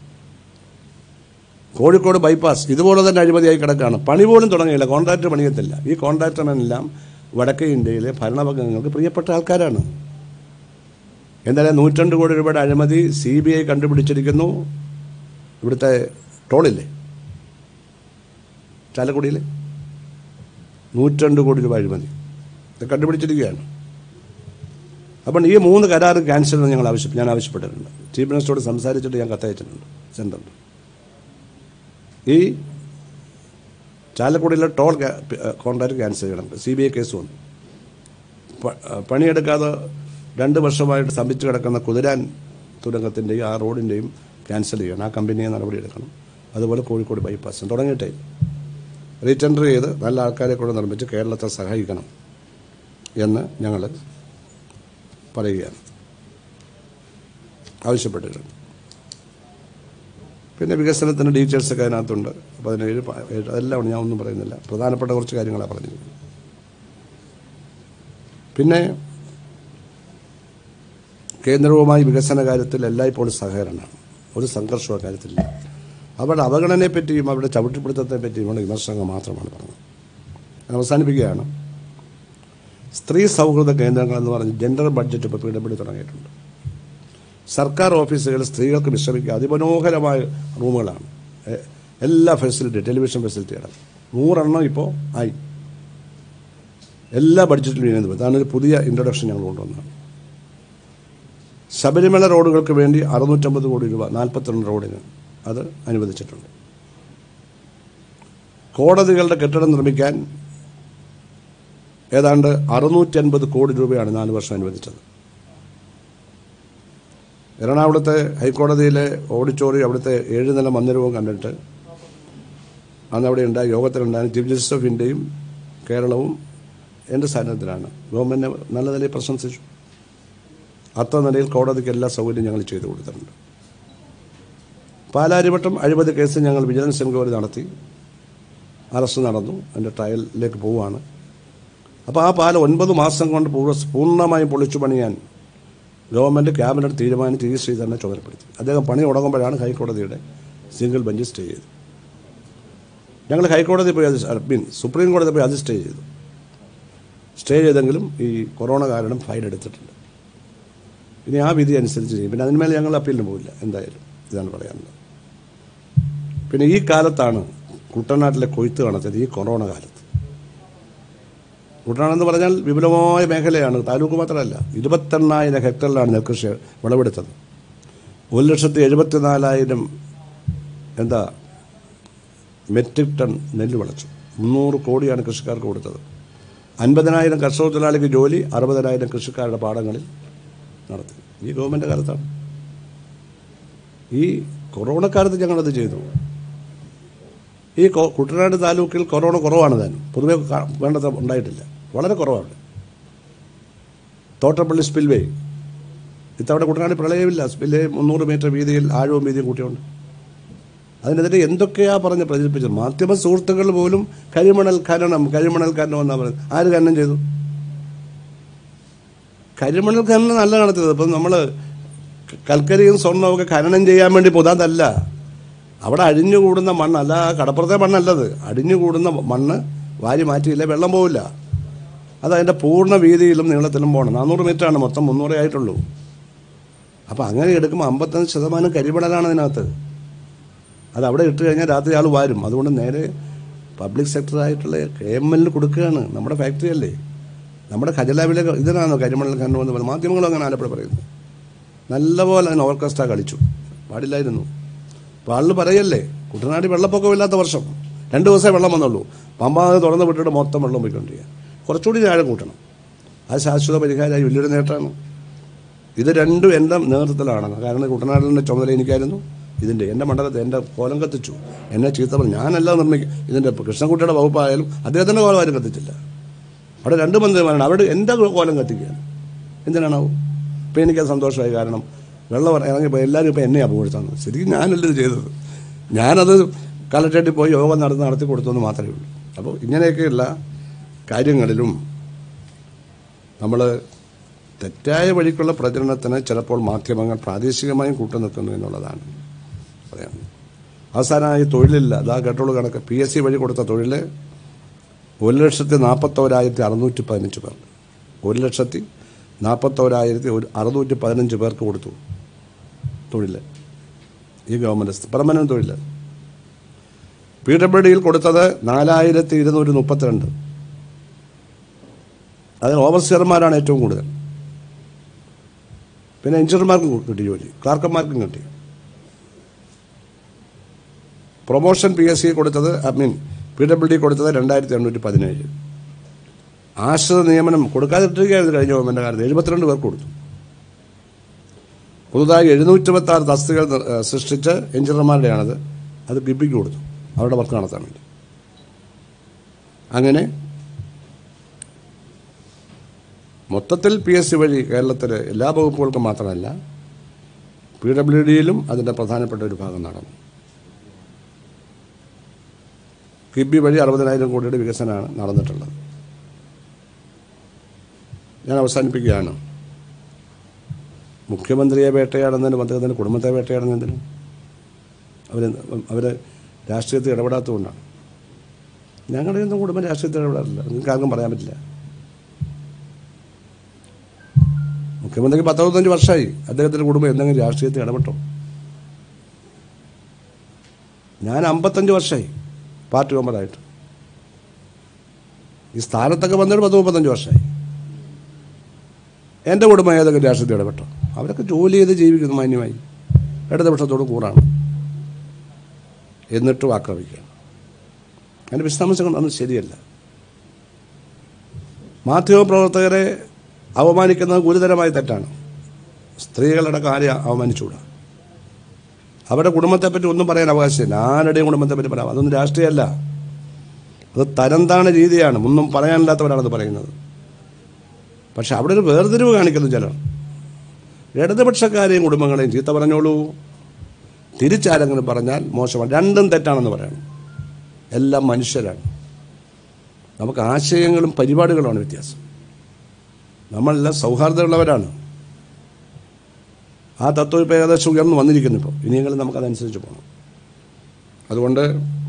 Speaker 1: കോഴിക്കോട് ബൈപ്പാസ് ഇതുപോലെ തന്നെ അഴിമതിയായി കിടക്കുകയാണ് പണി പോലും തുടങ്ങിയില്ല കോൺട്രാക്ടർ പണിയത്തില്ല ഈ കോൺട്രാക്ടർമെല്ലാം വടക്കേ ഇന്ത്യയിലെ ഭരണപക്ഷങ്ങൾക്ക് പ്രിയപ്പെട്ട ആൾക്കാരാണ് എന്തായാലും നൂറ്റണ്ട് കോടി രൂപയുടെ അഴിമതി സി ബി ഐ കണ്ടുപിടിച്ചിരിക്കുന്നു ഇവിടുത്തെ ടോളില്ലേ ചാലക്കുടിയിൽ നൂറ്റണ്ട് കോടി രൂപ അഴിമതി ഇത് കണ്ടുപിടിച്ചിരിക്കുകയാണ് അപ്പം ഈ മൂന്ന് കരാർ ക്യാൻസൽ ചെയ്യണമെന്ന് ഞങ്ങൾ ആവശ്യം ഞാൻ ആവശ്യപ്പെട്ടിട്ടുണ്ട് ചീഫ് മിനിസ്റ്ററോട് സംസാരിച്ചിട്ട് ഞാൻ കത്തയച്ചിട്ടുണ്ട് സെൻറ്ററിൽ ഈ ചാലക്കുടിയിലെ ടോൾ കോൺട്രാക്ട് ക്യാൻസൽ ചെയ്യണം സി ബി ഐ കേസ് വന്നു പ- പണിയെടുക്കാതെ രണ്ട് വർഷമായിട്ട് സ്തംഭിച്ച് കിടക്കുന്ന കുതിരാൻ തുരങ്കത്തിൻ്റെയും ആ റോഡിൻ്റെയും ക്യാൻസൽ ചെയ്യണം ആ കമ്പനിയെ നടപടിയെടുക്കണം അതുപോലെ കോഴിക്കോട് ബൈപ്പാസ് തുടങ്ങിയിട്ടേ റീടെൻഡർ ചെയ്ത് നല്ല ആൾക്കാരെ കൊണ്ട് നിർമ്മിച്ച് കേരളത്തെ സഹായിക്കണം എന്ന് ഞങ്ങൾ പറയുകയാണ് ആവശ്യപ്പെട്ടിട്ടുണ്ട് പിന്നെ വികസനത്തിൻ്റെ ഡീറ്റെയിൽസൊക്കെ അതിനകത്തുണ്ട് പതിനേഴ് പ- ഏഴ് അതെല്ലാം ഉണ്ട് ഞാൻ ഒന്നും പറയുന്നില്ല പ്രധാനപ്പെട്ട കുറച്ച് കാര്യങ്ങളാണ് പറഞ്ഞത് പിന്നെ കേന്ദ്രവുമായി വികസന കാര്യത്തിൽ എല്ലായ്പ്പോഴും സഹകരണമാണ് ഒരു സംഘർഷവും അക്കാര്യത്തിലില്ല അവരുടെ അവഗണനയെ പറ്റിയും അവരുടെ ചവിട്ടിപ്പിടുത്തത്തെ പറ്റിയുമുള്ള വിമർശനങ്ങൾ മാത്രമാണ് പറഞ്ഞത് ഞാൻ അവസാനിപ്പിക്കുകയാണ് സ്ത്രീ സൗഹൃദ കേന്ദ്രങ്ങൾ എന്ന് പറഞ്ഞ് ജെൻഡർ ബഡ്ജറ്റ് ഇപ്പോൾ പീഡപ്പിടി തുടങ്ങിയിട്ടുണ്ട് സർക്കാർ ഓഫീസുകളിൽ സ്ത്രീകൾക്ക് വിശ്രമിക്കുക അതിമനോഹരമായ റൂമുകളാണ് എ- എല്ലാ ഫെസിലിറ്റി ടെലിവിഷൻ ഫെസിലിറ്റി അടക്കം നൂറെണ്ണം ഇപ്പോൾ ആയി എല്ലാ ബഡ്ജറ്റിലും ഇങ്ങനെ അതാണ് ഒരു പുതിയ ഇൻട്രൊഡക്ഷൻ ഞങ്ങൾ കൊണ്ടുവന്നതാണ് ശബരിമല റോഡുകൾക്ക് വേണ്ടി അറുന്നൂറ്റമ്പത് കോടി രൂപ നാൽപ്പത്തിരണ്ട് റോഡിന് അത് അനുവദിച്ചിട്ടുണ്ട് കോടതികളുടെ കെട്ടിടം നിർമ്മിക്കാൻ ഏതാണ്ട് അറുന്നൂറ്റി അൻപത് കോടി രൂപയാണ് നാല് വർഷം അനുവദിച്ചത് എറണാകുളത്തെ ഹൈക്കോടതിയിലെ ഓഡിറ്റോറിയം അവിടുത്തെ ഏഴ് നില മന്ദിരവും കണ്ടിട്ട് അന്ന് അവിടെ ഉണ്ടായ യോഗത്തിലുണ്ടായ ചീഫ് ജസ്റ്റിസ് ഓഫ് ഇന്ത്യയും കേരളവും എൻ്റെ സാന്നിധ്യത്തിലാണ് ഗവൺമെൻറ് നല്ല നിലയിൽ പ്രശംസിച്ചു അത്ര നിലയിൽ കോടതിക്ക് എല്ലാ സൗകര്യവും ഞങ്ങൾ ചെയ്തു കൊടുത്തിട്ടുണ്ട് പാലാരിവട്ടം അഴിമതി കേസ് ഞങ്ങൾ വിജിലൻസ് എൻക്വയറി നടത്തി അറസ്റ്റ് നടന്നു അതിൻ്റെ ട്രയലിലേക്ക് പോവുകയാണ് അപ്പോൾ ആ പാലം ഒൻപത് മാസം കൊണ്ട് പൂർണ്ണ പൂർണ്ണമായും പൊളിച്ചു പണിയാൻ ഗവൺമെൻറ് ക്യാബിനറ്റ് തീരുമാനിച്ച് ഈ ശ്രീധരനെ ചുമതലപ്പെടുത്തി അദ്ദേഹം പണി തുടങ്ങുമ്പോഴാണ് ഹൈക്കോടതിയുടെ സിംഗിൾ ബെഞ്ച് സ്റ്റേ ചെയ്തത് ഞങ്ങൾ ഹൈക്കോടതി പോയി അത് മീൻ സുപ്രീം കോടതി പോയി അത് സ്റ്റേ ചെയ്തു സ്റ്റേ ചെയ്തെങ്കിലും ഈ കൊറോണ കാരണം ഫൈൻ എടുത്തിട്ടുണ്ട് ഇനി ആ വിധി അനുസരിച്ച് ചെയ്യും പിന്നെ അതിന്മേൽ ഞങ്ങൾ അപ്പീലിന് പോവില്ല എന്തായാലും ഇതാണ് പറയാനുള്ളത് പിന്നെ ഈ കാലത്താണ് കുട്ടനാട്ടിലെ കൊയ്ത്ത് കാണത്തത് ഈ കൊറോണ കാലത്ത് കുട്ടനാടെന്ന് പറഞ്ഞാൽ വിപുലമായ മേഖലയാണ് താലൂക്ക് മാത്രമല്ല ഇരുപത്തെണ്ണായിരം ഹെക്ടറിലാണ് നെൽകൃഷി വിളവെടുത്തത് ഒരു ലക്ഷത്തി എഴുപത്തിനാലായിരം എന്താ മെട്രിക് ടൺ നെല്ല് വിളച്ചു മുന്നൂറ് കോടിയാണ് കൃഷിക്കാർക്ക് കൊടുത്തത് അൻപതിനായിരം കർഷക തൊഴിലാളിക്ക് ജോലി അറുപതിനായിരം കൃഷിക്കാരുടെ പാടങ്ങളിൽ നടത്തി ഈ ഗവൺമെൻറ് കാലത്താണ് ഈ കൊറോണ കാലത്ത് ഞങ്ങളത് ചെയ്തു ഈ കൊ- കുട്ടനാട് താലൂക്കിൽ കൊറോണ കുറവാണ് താൻ പൊതുവെ കാ- വേണ്ടത്ര ഉണ്ടായിട്ടില്ല വളരെ കുറവാണ് തോട്ടപ്പള്ളി സ്പിൽവേ ഇത്തവണ കുട്ടനാട് പ്രളയമില്ല സ്പിൽവേ മുന്നൂറ് മീറ്റർ വീതിയിൽ ആഴവും വീതിയും കൂട്ടിയുണ്ട് അതിനെതിരെ എന്തൊക്കെയാ പറഞ്ഞ് പ്രചരിപ്പിച്ചത് മാധ്യമ സുഹൃത്തുക്കൾ പോലും കരിമണൽ ഖനനം കരിമണൽ ഖനനം എന്നാ പറയുന്നത് ആര് ഖനനം ചെയ്തു കരിമണൽ ഖനനം നല്ല നടത്തിയത് ഇപ്പം നമ്മൾ കൽക്കരിയും സ്വർണ്ണവും ഒക്കെ ഖനനം ചെയ്യാൻ വേണ്ടി പോതാതല്ല അവിടെ അഴിഞ്ഞുകൂടുന്ന മണ്ണല്ല ആ കടപ്പുറത്തെ മണ്ണല്ലത് അടിഞ്ഞുകൂടുന്ന മണ്ണ് വാരി മാറ്റിയില്ല വെള്ളം പോവില്ല അത് അതിൻ്റെ പൂർണ്ണ വീതിയിലും നീളത്തിലും പോകണം നാനൂറ് മീറ്ററാണ് മൊത്തം മുന്നൂറേ ആയിട്ടുള്ളൂ അപ്പോൾ അങ്ങനെ എടുക്കുമ്പോൾ അമ്പത്തഞ്ച് ശതമാനം കരിമണലാണ് അതിനകത്ത് അത് അവിടെ ഇട്ട് കഴിഞ്ഞാൽ രാത്രി ആൾ വാരും അതുകൊണ്ട് നേരെ പബ്ലിക് സെക്ടറായിട്ടുള്ള കെ എം എല്ലിന് കൊടുക്കുകയാണ് നമ്മുടെ ഫാക്ടറി അല്ലേ നമ്മുടെ ഖജലാവിലെ ഇതിനാണോ കരിമണൽ കണ്ണു എന്ന് പറയുന്നത് മാധ്യമങ്ങളും അങ്ങനെ ആലപ്പുഴ പറയുന്നത് നല്ലപോലെ അതിന് ഓർക്കസ്ട്ര കളിച്ചു പാടില്ലായിരുന്നു അപ്പോൾ ആളിൽ പറയല്ലേ കുട്ടനാട് വെള്ളപ്പൊക്കമില്ലാത്ത വർഷം രണ്ട് ദിവസമേ വെള്ളം വന്നുള്ളൂ പമ്പാത് തുറന്ന് വിട്ടിട്ട് മൊത്തം വെള്ളം പോയിക്കൊണ്ടിരിക്കുക കുറച്ചുകൂടി ആഴം കൂട്ടണം അത് ശാശ്വത പരിഹാരമായി വലിയൊരു നേട്ടമാണ് ഇത് രണ്ടും എൻ്റെ നേതൃത്വത്തിലാണ് കാരണം കുട്ടനാടിൻ്റെ ചുമതല എനിക്കായിരുന്നു ഇതിൻ്റെ എൻ്റെ മണ്ഡലത്തിൽ എൻ്റെ കോലം കത്തിച്ചു എന്നെ ചീത്ത പറഞ്ഞു ഞാനല്ല നിർമ്മിക്കും ഇതിൻ്റെ ഇപ്പോൾ കൃഷ്ണൻകുട്ടിയുടെ വകുപ്പായാലും അദ്ദേഹത്തിൻ്റെ കോലം ആരും കത്തിച്ചില്ല അവിടെ രണ്ട് മന്ത്രിമാരാണ് അവിടെ എൻ്റെ കോലം കത്തിക്കുകയാണ് എന്തിനാണാവും ഇപ്പം എനിക്കത് സന്തോഷമായി കാരണം വെള്ളം ഇറങ്ങിയപ്പോൾ എല്ലാവരും ഇപ്പം എന്നെ അപകടത്താണ് ശരിക്കും ഞാനല്ല ഇത് ചെയ്തത് ഞാനത് കളക്ടറേറ്റിൽ പോയി യോഗം നടത്തി നടത്തി കൊടുത്തെന്ന് മാത്രമേ ഉള്ളൂ അപ്പോൾ ഇങ്ങനെയൊക്കെയുള്ള കാര്യങ്ങളിലും നമ്മൾ തെറ്റായ വഴിക്കുള്ള പ്രചരണത്തിന് ചിലപ്പോൾ മാധ്യമങ്ങൾ പ്രാദേശികമായും കൂട്ടുനിൽക്കുന്നു എന്നുള്ളതാണ് പറയാൻ അവസാനമായി തൊഴിലില്ല അതാ കേട്ടോളൂ കണക്ക് പി എസ് സി വഴി കൊടുത്ത തൊഴിൽ ഒരു ലക്ഷത്തി നാൽപ്പത്തോരായിരത്തി അറുന്നൂറ്റി പതിനഞ്ച് പേർ ഒരു ലക്ഷത്തി നാൽപ്പത്തോരായിരത്തി ഒരു അറുന്നൂറ്റി പതിനഞ്ച് പേർക്ക് കൊടുത്തു തൊഴിൽ ഈ ഗവൺമെൻറ് പെർമനന്റ് തൊഴിൽ പി ഡബ്ല്യു ഡിയിൽ കൊടുത്തത് നാലായിരത്തി ഇരുന്നൂറ്റി മുപ്പത്തിരണ്ട് അതിന് ഓവർസിയർമാരാണ് ഏറ്റവും കൂടുതൽ പിന്നെ എഞ്ചിനീയർമാർക്കും കിട്ടി ജോലി ക്ലാർക്കന്മാർക്കും കിട്ടി പ്രൊമോഷൻ പി എസ് സി കൊടുത്തത് I mean P W D കൊടുത്തത് രണ്ടായിരത്തി എണ്ണൂറ്റി പതിനേഴ് ആശ്രിത നിയമനം കൊടുക്കാതിട്ടിരിക്കുകയായിരുന്നു കഴിഞ്ഞ ഗവൺമെൻറ് കാലത്ത് എഴുപത്തിരണ്ട് പേർക്ക് കൊടുത്തു പുതുതായി എഴുന്നൂറ്റി ആറ് തസ്തികൾ നിർ- ഏഹ് സൃഷ്ടിച്ച് എഞ്ചിനീയർമാരുടെയാണത് അത് ഗിബിക്ക് കൊടുത്തു അവരുടെ വർക്ക് നടത്താൻ വേണ്ടി അങ്ങനെ മൊത്തത്തിൽ പി എസ് സി വഴി കേരളത്തിലെ എല്ലാ വകുപ്പുകൾക്കും മാത്രമല്ല പി ഡബ്ല്യു ഡിയിലും അതിൻ്റെ പ്രധാനപ്പെട്ട ഒരു ഭാഗം നടന്നു കിബി വഴി അറുപതിനായിരം കോടിയുടെ വികസനമാണ് നടന്നിട്ടുള്ളത് ഞാൻ അവസാനിപ്പിക്കുകയാണ് മുഖ്യമന്ത്രിയെ വേട്ടയാടുന്നതിനും അദ്ദേഹത്തിൻ്റെ കുടുംബത്തെ വേട്ടയാടുന്നതിനും അവർ അവർ രാഷ്ട്രീയത്തിൽ ഇടപെടാത്തതുകൊണ്ടാണ് ഞങ്ങളുടെ ഒന്നും കുടുംബം രാഷ്ട്രീയത്തിൽ ഇടപെടാറില്ല നിങ്ങൾക്ക് ആർക്കും പറയാൻ പറ്റില്ല മുഖ്യമന്ത്രിക്ക് പത്തറുപത്തഞ്ച് വർഷമായി അദ്ദേഹത്തിൻ്റെ കുടുംബം എന്തെങ്കിലും രാഷ്ട്രീയത്തിൽ ഇടപെട്ടോ ഞാൻ അമ്പത്തഞ്ച് വർഷമായി പാർട്ടി മെമ്പറായിട്ട് ഈ സ്ഥാനത്തൊക്കെ വന്നിട്ട് പത്ത് മുപ്പത്തഞ്ച് വർഷമായി എൻ്റെ കുടുംബം ഏതൊക്കെ രാഷ്ട്രീയത്തിൽ ഇടപെട്ടോ അവരൊക്കെ ജോലി ചെയ്ത് ജീവിക്കുന്നു മാന്യമായി ഇടതുപക്ഷത്തോട് കൂറാണ് എന്നിട്ടും ആക്രമിക്കുക അതിൻ്റെ വിശദാംശങ്ങൾ ഒന്നും ശരിയല്ല മാധ്യമപ്രവർത്തകരെ അവമാനിക്കുന്നത് ഗുരുതരമായ തെറ്റാണ് സ്ത്രീകളടക്കം ആരെ അവമാനിച്ചുകൂടാ അവരുടെ കുടുംബത്തെപ്പറ്റി ഒന്നും പറയാൻ അവകാശമില്ല ആരുടെയും കുടുംബത്തെപ്പറ്റി പറയാം അതൊന്നും രാഷ്ട്രീയമല്ല അത് തരംതാണ രീതിയാണ് ഒന്നും പറയാനില്ലാത്തവരാണത് പറയുന്നത് പക്ഷെ അവിടെ ഒരു വേർതിരിവ് കാണിക്കുന്നു ചിലർ ഇടതുപക്ഷക്കാരെയും കുടുംബങ്ങളെയും ചീത്ത പറഞ്ഞോളൂ തിരിച്ചാരെങ്കിലും പറഞ്ഞാൽ മോശമാണ് രണ്ടും തെറ്റാണെന്ന് പറയണം എല്ലാം മനുഷ്യരാണ് നമുക്ക് ആശയങ്ങളും പരിപാടികളുമാണ് വ്യത്യാസം നമ്മളെല്ലാം സൗഹാർദ്ദമുള്ളവരാണ് ആ തത്വം ഇപ്പോൾ ഏകദേശം ഉയർന്നു വന്നിരിക്കുന്നു ഇപ്പോൾ ഇനിയെങ്കിലും നമുക്കതനുസരിച്ച് പോകണം അതുകൊണ്ട്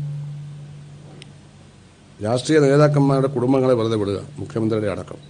Speaker 1: രാഷ്ട്രീയ നേതാക്കന്മാരുടെ കുടുംബങ്ങളെ വെറുതെ വിടുക മുഖ്യമന്ത്രിയുടെ അടക്കം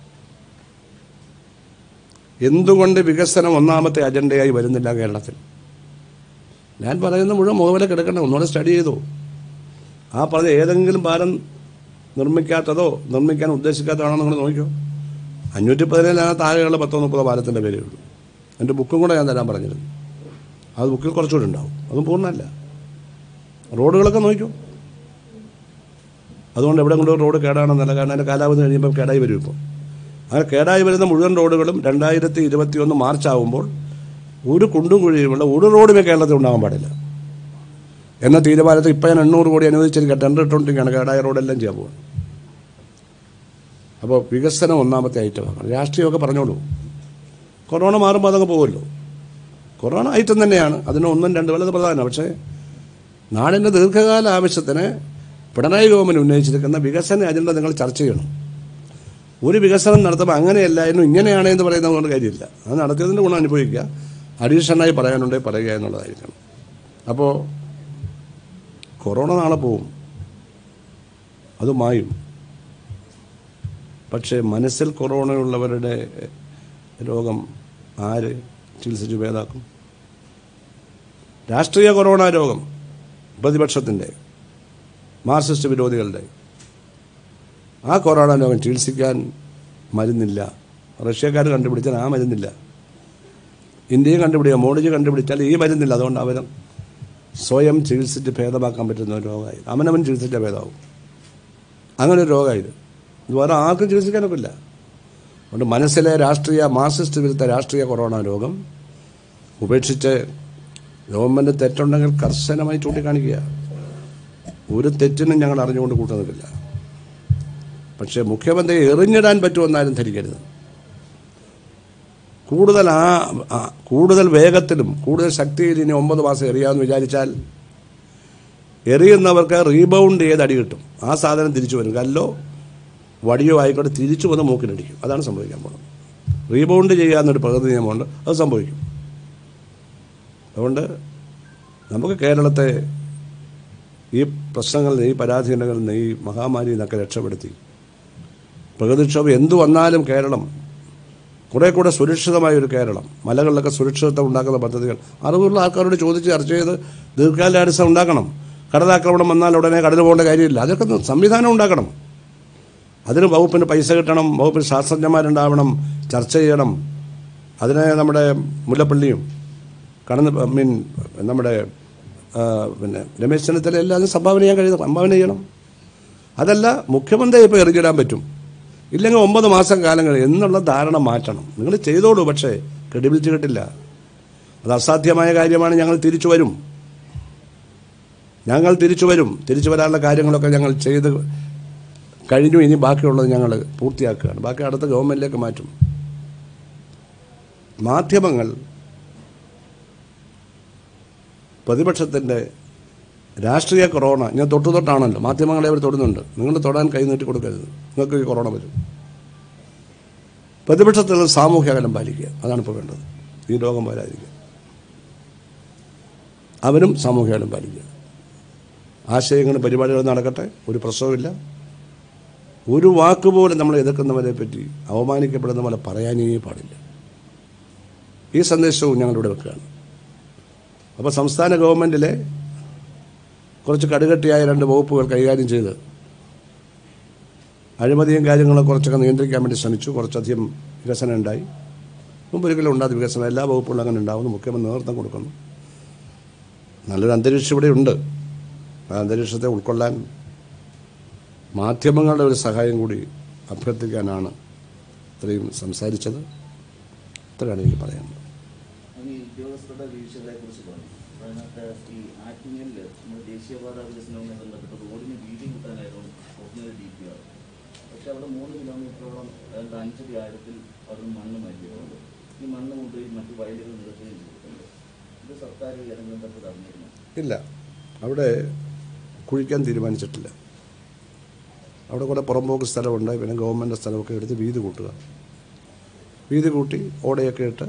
Speaker 1: എന്തുകൊണ്ട് വികസനം ഒന്നാമത്തെ അജണ്ടയായി വരുന്നില്ല കേരളത്തിൽ ഞാൻ പറയുന്ന മുഴുവൻ മുഖവില കിടക്കണ്ട ഒന്നുകൂടെ സ്റ്റഡി ചെയ്തു ആ പറഞ്ഞ ഏതെങ്കിലും പാലം നിർമ്മിക്കാത്തതോ നിർമ്മിക്കാൻ ഉദ്ദേശിക്കാത്തതാണോ നിങ്ങൾ നോക്കിയോ അഞ്ഞൂറ്റി പതിനേഴാണ് താഴെയുള്ള പത്തോ മുപ്പതോ പാലത്തിൻ്റെ പേരേ ഉള്ളൂ എൻ്റെ ബുക്കും കൂടെ ഞാൻ തരാൻ പറഞ്ഞിരുന്നു അത് ബുക്കിൽ കുറച്ചുകൂടി ഉണ്ടാവും അതും പൂർണ്ണമല്ല റോഡുകളൊക്കെ നോക്കിയോ അതുകൊണ്ട് എവിടെ കൊണ്ട് റോഡ് കേടാണെന്നല്ല കാരണം അതിൻ്റെ കാലാവധി കഴിയുമ്പോൾ കേടായി വരും ഇപ്പോൾ അങ്ങനെ കേടായി വരുന്ന മുഴുവൻ റോഡുകളും രണ്ടായിരത്തി ഇരുപത്തി ഒന്ന് മാർച്ച് ആകുമ്പോൾ ഒരു കുണ്ടും കുഴിയുമുള്ള ഒരു റോഡുമേ കേരളത്തിൽ ഉണ്ടാകാൻ പാടില്ല എന്ന തീരുമാനത്തിൽ ഇപ്പം ഞാൻ എണ്ണൂറ് കോടി അനുവദിച്ചിരിക്കുക ടെൻഡർ ഇട്ടുകൊണ്ടിരിക്കുകയാണ് കേടായ റോഡെല്ലാം ചെയ്യാൻ പോകുന്നത് അപ്പോൾ വികസനം ഒന്നാമത്തെ ഐറ്റമാണ് രാഷ്ട്രീയമൊക്കെ പറഞ്ഞോളൂ കൊറോണ മാറുമ്പോൾ അതങ്ങ് പോകുമല്ലോ കൊറോണ ഐറ്റം തന്നെയാണ് അതിന് ഒന്നും രണ്ട് വളരെ പ്രധാനമാണ് പക്ഷേ നാടിൻ്റെ ദീർഘകാല ആവശ്യത്തിന് പിണറായി ഗവൺമെൻറ് ഉന്നയിച്ചിരിക്കുന്ന വികസന അജണ്ട നിങ്ങൾ ചർച്ച ചെയ്യണം ഒരു വികസനം നടത്തുമ്പോൾ അങ്ങനെയല്ലായിരുന്നു ഇങ്ങനെയാണ് എന്ന് പറയുന്നത് കൊണ്ട് കാര്യമില്ല അത് നടത്തിയതിൻ്റെ ഗുണം അനുഭവിക്കുക അഡീഷണലായി പറയാനുണ്ടെങ്കിൽ പറയുക എന്നുള്ളതായിരിക്കണം അപ്പോൾ കൊറോണ നാളെ പോവും അത് മായും പക്ഷേ മനസ്സിൽ കൊറോണയുള്ളവരുടെ രോഗം ആര് ചികിത്സിച്ച് ഭേദാക്കും രാഷ്ട്രീയ കൊറോണ രോഗം പ്രതിപക്ഷത്തിൻ്റെ മാർക്സിസ്റ്റ് വിരോധികളുടെ ആ കൊറോണ രോഗം ചികിത്സിക്കാൻ മരുന്നില്ല റഷ്യക്കാർ കണ്ടുപിടിച്ചാൽ ആ മരുന്നില്ല ഇന്ത്യയും കണ്ടുപിടിക്കുക മോഡിജി കണ്ടുപിടിച്ചാൽ ഈ മരുന്നില്ല അതുകൊണ്ട് അവർ സ്വയം ചികിത്സിച്ച് ഭേദമാക്കാൻ പറ്റുന്ന ഒരു രോഗമായി അവനവൻ ചികിത്സിച്ച ഭേദമാവും അങ്ങനെ ഒരു രോഗമായത് ഇത് വേറെ ആർക്കും ചികിത്സിക്കാനൊക്കെ ഇല്ല അതുകൊണ്ട് മനസ്സിലെ രാഷ്ട്രീയ മാർസിസ്റ്റ് വിരുദ്ധ രാഷ്ട്രീയ കൊറോണ രോഗം ഉപേക്ഷിച്ച് ഗവൺമെൻറ് തെറ്റുണ്ടെങ്കിൽ കർശനമായി ചൂണ്ടിക്കാണിക്കുക ഒരു തെറ്റിനും ഞങ്ങൾ അറിഞ്ഞുകൊണ്ട് കൂട്ടു നിൽക്കില്ല പക്ഷേ മുഖ്യമന്ത്രി എറിഞ്ഞിടാൻ പറ്റുമെന്നാരും ധരിക്കരുത് കൂടുതൽ ആ ആ, കൂടുതൽ വേഗത്തിലും കൂടുതൽ ശക്തിയിൽ ഇനി ഒമ്പത് മാസം എറിയാമെന്ന് വിചാരിച്ചാൽ എറിയുന്നവർക്ക് റീബൗണ്ട് ചെയ്ത് അടി കിട്ടും ആ സാധനം തിരിച്ചു വരും കല്ലോ വടിയോ ആയിക്കോട്ടെ തിരിച്ചു വന്ന് മൂക്കിലടിക്കും അതാണ് സംഭവിക്കാൻ പോകുന്നത് റീബൗണ്ട് ചെയ്യാമെന്നൊരു പ്രകൃതി നിയമമുണ്ട് അത് സംഭവിക്കും അതുകൊണ്ട് നമുക്ക് കേരളത്തെ ഈ പ്രശ്നങ്ങളിൽ നിന്ന് ഈ പരാധീനങ്ങളിൽ നിന്ന് ഈ മഹാമാരിയിൽ നിന്നൊക്കെ രക്ഷപ്പെടുത്തി പ്രകൃതിക്ഷോഭം എന്തു വന്നാലും കേരളം കുറേ കൂടെ സുരക്ഷിതമായ ഒരു കേരളം മലകളിലൊക്കെ സുരക്ഷിതത്വം ഉണ്ടാക്കുന്ന പദ്ധതികൾ അറിവുള്ള ആൾക്കാരോട് ചോദിച്ച് ചർച്ച ചെയ്ത് ദീർഘകാലാടിസ്ഥാനം ഉണ്ടാക്കണം കടലാക്രമണം വന്നാൽ ഉടനെ കടൽ പോകേണ്ട കാര്യമില്ല അതൊക്കെ ഒന്ന് സംവിധാനം ഉണ്ടാക്കണം അതിന് വകുപ്പിന് പൈസ കിട്ടണം വകുപ്പിന് ശാസ്ത്രജ്ഞന്മാരുണ്ടാവണം ചർച്ച ചെയ്യണം അതിന് നമ്മുടെ മുല്ലപ്പള്ളിയും കടന്ന് മീൻ നമ്മുടെ ആ, പിന്നെ രമേശ് ചെന്നിത്തല എല്ലാം അതിന് സംഭാവന ചെയ്യാൻ കഴിയുന്ന സംഭാവന ചെയ്യണം അതല്ല മുഖ്യമന്ത്രി ഇപ്പോൾ എറിഞ്ഞിടാൻ പറ്റും ഇല്ലെങ്കിൽ ഒമ്പത് മാസം കാലം കഴിയും എന്നുള്ള ധാരണ മാറ്റണം നിങ്ങൾ ചെയ്തോളൂ പക്ഷേ ക്രെഡിബിലിറ്റി കിട്ടില്ല അത് അസാധ്യമായ കാര്യമാണ് ഞങ്ങൾ തിരിച്ചു വരും ഞങ്ങൾ തിരിച്ചു വരും തിരിച്ചു വരാനുള്ള കാര്യങ്ങളൊക്കെ ഞങ്ങൾ ചെയ്ത് കഴിഞ്ഞു ഇനി ബാക്കിയുള്ളത് ഞങ്ങൾ പൂർത്തിയാക്കുകയാണ് ബാക്കി അടുത്ത ഗവൺമെൻറ്റിലേക്ക് മാറ്റും മാധ്യമങ്ങൾ പ്രതിപക്ഷത്തിൻ്റെ രാഷ്ട്രീയ കൊറോണ ഞാൻ തൊട്ടു തൊട്ടാണല്ലോ മാധ്യമങ്ങളെ അവർ തൊടുന്നുണ്ട് നിങ്ങൾ തൊടാൻ കൈ നീട്ടി കൊടുക്കരുത് നിങ്ങൾക്ക് ഈ കൊറോണ വരും പ്രതിപക്ഷത്തിൽ സാമൂഹ്യ അകലം പാലിക്കുക അതാണ് ഇപ്പോൾ വേണ്ടത് ഈ രോഗം വരാതിരിക്കുക അവരും സാമൂഹ്യ അകലം പാലിക്കുക ആശയങ്ങളും പരിപാടികളും നടക്കട്ടെ ഒരു പ്രശ്നവുമില്ല ഒരു വാക്ക് പോലും നമ്മൾ എതിർക്കുന്നവരെ പറ്റി അവമാനിക്കപ്പെടുന്ന പോലെ പറയാനേ പാടില്ല ഈ സന്ദേശവും ഞങ്ങളിവിടെ വെക്കുകയാണ് അപ്പോൾ സംസ്ഥാന ഗവൺമെൻറ്റിലെ കുറച്ച് കടുകട്ടിയായ രണ്ട് വകുപ്പുകൾ കൈകാര്യം ചെയ്ത് അഴിമതിയും കാര്യങ്ങളും കുറച്ചൊക്കെ നിയന്ത്രിക്കാൻ വേണ്ടി ശ്രമിച്ചു കുറച്ചധികം വികസനം ഉണ്ടായി മുമ്പൊരിക്കലും ഉണ്ടാകുന്ന വികസനം എല്ലാ വകുപ്പുകളും അങ്ങനെ ഉണ്ടാവുന്നു മുഖ്യമന്ത്രി നേതൃത്വം കൊടുക്കുന്നു നല്ലൊരു അന്തരീക്ഷം ഇവിടെ ഉണ്ട് ആ അന്തരീക്ഷത്തെ ഉൾക്കൊള്ളാൻ മാധ്യമങ്ങളുടെ ഒരു സഹായം കൂടി അഭ്യർത്ഥിക്കാനാണ് ഇത്രയും സംസാരിച്ചത് ഇത്രയാണ് എനിക്ക് പറയാനുള്ളത്
Speaker 2: അങ്ങ് ഈ ഉദ്യോഗസ്ഥരുടെ വീഴ്ചകളെ കുറിച്ച് പറഞ്ഞു അതിനകത്ത് ഈ ആറ്റിങ്ങലിൽ നമ്മുടെ ദേശീയപാത വികസനവുമായി ബന്ധപ്പെട്ട് റോഡിന് വീതി കൂട്ടാനായിരുന്നു ഒറിജിനൽ ഡി പി ആർ പക്ഷെ അവിടെ മൂന്ന് കിലോമീറ്ററോളം ഏതാണ്ട് അഞ്ചടി ആഴത്തിൽ അവിടെ മണ്ണ് മാറ്റിയിട്ടുണ്ട് ഈ മണ്ണ് കൊണ്ടുപോയി മറ്റു വയലുകൾ നികത്തുകയും ചെയ്തിട്ടുണ്ട് ഇത് സർക്കാർ ഏതെങ്കിലും തരത്തിൽ അറിഞ്ഞിരുന്നു
Speaker 1: ഇല്ല അവിടെ കുഴിക്കാൻ തീരുമാനിച്ചിട്ടില്ല അവിടെ കുറേ പുറമ്പോക്ക് സ്ഥലമുണ്ട് പിന്നെ ഗവൺമെൻറ് സ്ഥലമൊക്കെ എടുത്ത് വീതി കൂട്ടുക വീതി കൂട്ടി ഓടയൊക്കെ ഇട്ട്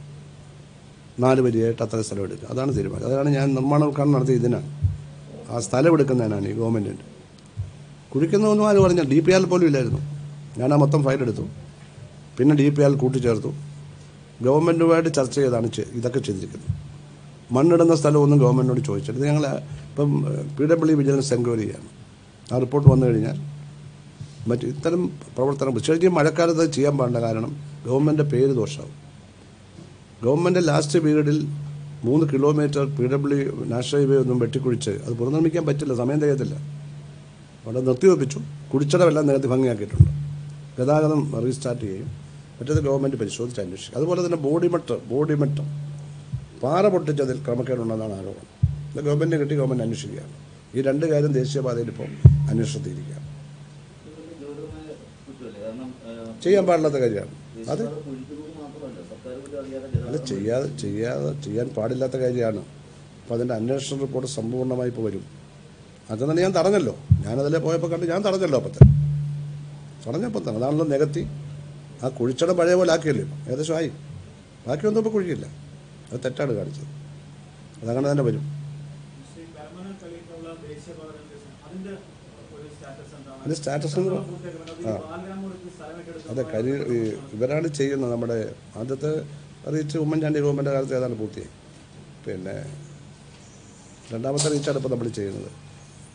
Speaker 1: നാല് വരിയായിട്ട് അത്ര സ്ഥലം എടുക്കുക അതാണ് തീരുമാനം അതാണ് ഞാൻ നിർമ്മാണ ഉദ്ഘാടനം നടത്തിയ ഇതിനാണ് ആ സ്ഥലം എടുക്കുന്നതിനാണ് ഈ ഗവൺമെൻറ്റിൻ്റെ കുഴിക്കുന്നതൊന്നും ആരും പറഞ്ഞ ഡി പി ആർ പോലും ഇല്ലായിരുന്നു ഞാൻ ആ മൊത്തം ഫയൽ എടുത്തു പിന്നെ ഡി പി ആർ കൂട്ടിച്ചേർത്തു ഗവൺമെൻറ്റുമായിട്ട് ചർച്ച ചെയ്താണ് ചെ- ഇതൊക്കെ ചെയ്തിരിക്കുന്നത് മണ്ണിടുന്ന സ്ഥലമൊന്നും ഗവൺമെൻറ്റിനോട് ചോദിച്ചിട്ട് ഇത് ഞങ്ങൾ ഇപ്പം പി ഡബ്ല്യു വിജിലൻസ് എൻക്വയറി ചെയ്യാണ് ആ റിപ്പോർട്ട് വന്നു കഴിഞ്ഞാൽ മറ്റ് ഇത്തരം പ്രവർത്തനം പ്രത്യേകിച്ച് ഈ മഴക്കാലത്ത് അത് ചെയ്യാൻ പാടില്ല കാരണം ഗവൺമെൻറ് പേര് ദോഷമാവും ഗവൺമെൻറ് ലാസ്റ്റ് പീരീഡിൽ മൂന്ന് kilometre P W national highway ഒന്നും വെട്ടിക്കുഴിച്ച് അത് പുനർനിർമ്മിക്കാൻ പറ്റില്ല സമയം തികയത്തില്ല അവിടെ നിർത്തിവെപ്പിച്ചു കുടിച്ചടമെല്ലാം നികത്തി ഭംഗിയാക്കിയിട്ടുണ്ട് ഗതാഗതം റീസ്റ്റാർട്ട് ചെയ്യും മറ്റേത് ഗവൺമെൻറ് പരിശോധിച്ച് അന്വേഷിക്കും അതുപോലെ തന്നെ ബോഡിമെട്ട് ബോഡിമെട്ട് പാറ പൊട്ടിച്ചതിൽ ക്രമക്കേടുണ്ടെന്നാണ് ആരോപണം ഇത് ഗവൺമെൻറ് കിട്ടി ഗവൺമെൻറ് അന്വേഷിക്കുകയാണ് ഈ രണ്ട് കാര്യം ദേശീയപാതയിൽ ഇപ്പോൾ അന്വേഷണത്തിയിരിക്കുകയാണ്
Speaker 2: ഇതൊരു ഗൗരവമായ കുറ്റമല്ലേ കാരണം ഏഹ്,
Speaker 1: ചെയ്യാൻ പാടില്ലാത്ത കാര്യമാണ് അത്
Speaker 2: ദേശീയപാത കുഴിക്കുന്നത് മാത്രമല്ല സർക്കാർ പോലും അറിയാതെ
Speaker 1: അത്
Speaker 2: ഗതാഗതം
Speaker 1: ചെയ്യാതെ ചെയ്യാതെ ചെയ്യാൻ പാടില്ലാത്ത കാര്യമാണ് അപ്പോൾ അതിൻ്റെ അന്വേഷണ റിപ്പോർട്ട് സമ്പൂർണ്ണമായി ഇപ്പോൾ വരും അതെന്നെ ഞാൻ തടഞ്ഞല്ലോ ഞാനതിലെ പോയപ്പോൾ കണ്ട് ഞാൻ തടഞ്ഞല്ലോ അപ്പത്തെ തടഞ്ഞപ്പോൾ തന്നെ അതാണല്ലോ നികത്തി ആ കുഴിച്ചടം പഴയ പോലെ ആക്കിയല്ലോ ഏകദേശം ആയി ബാക്കിയൊന്നും ഇപ്പോൾ കുഴിക്കില്ല അത് തെറ്റാണ് കാണിച്ചത് അതങ്ങനെ തന്നെ വരും
Speaker 3: ശ്രീ പെർമനന്റ് കളിക്കുള്ള ദേശീയപാത വികസനം അതിന്റെ ഒരു സ്റ്റാറ്റസ് എന്താണ്
Speaker 1: അതിന്റെ സ്റ്റാറ്റസ് എന്ന് പറ-
Speaker 3: പൂർത്തിയാക്കുന്നത് അത് ഈ ബാലരാമപുരത്ത് സ്ഥലം ഏറ്റെടുത്തത്
Speaker 1: അതെ കരി ഈ ഇവരാണ് ചെയ്യുന്നത് നമ്മുടെ ആദ്യത്തെ റീച്ച് ഉമ്മൻചാണ്ടി ഗവൺമെൻറ് കാലത്ത് ഏതാണ്ട് പൂർത്തിയായി പിന്നെ രണ്ടാമത്തെ റീച്ചാണ് ഇപ്പോൾ നമ്മൾ ചെയ്യുന്നത്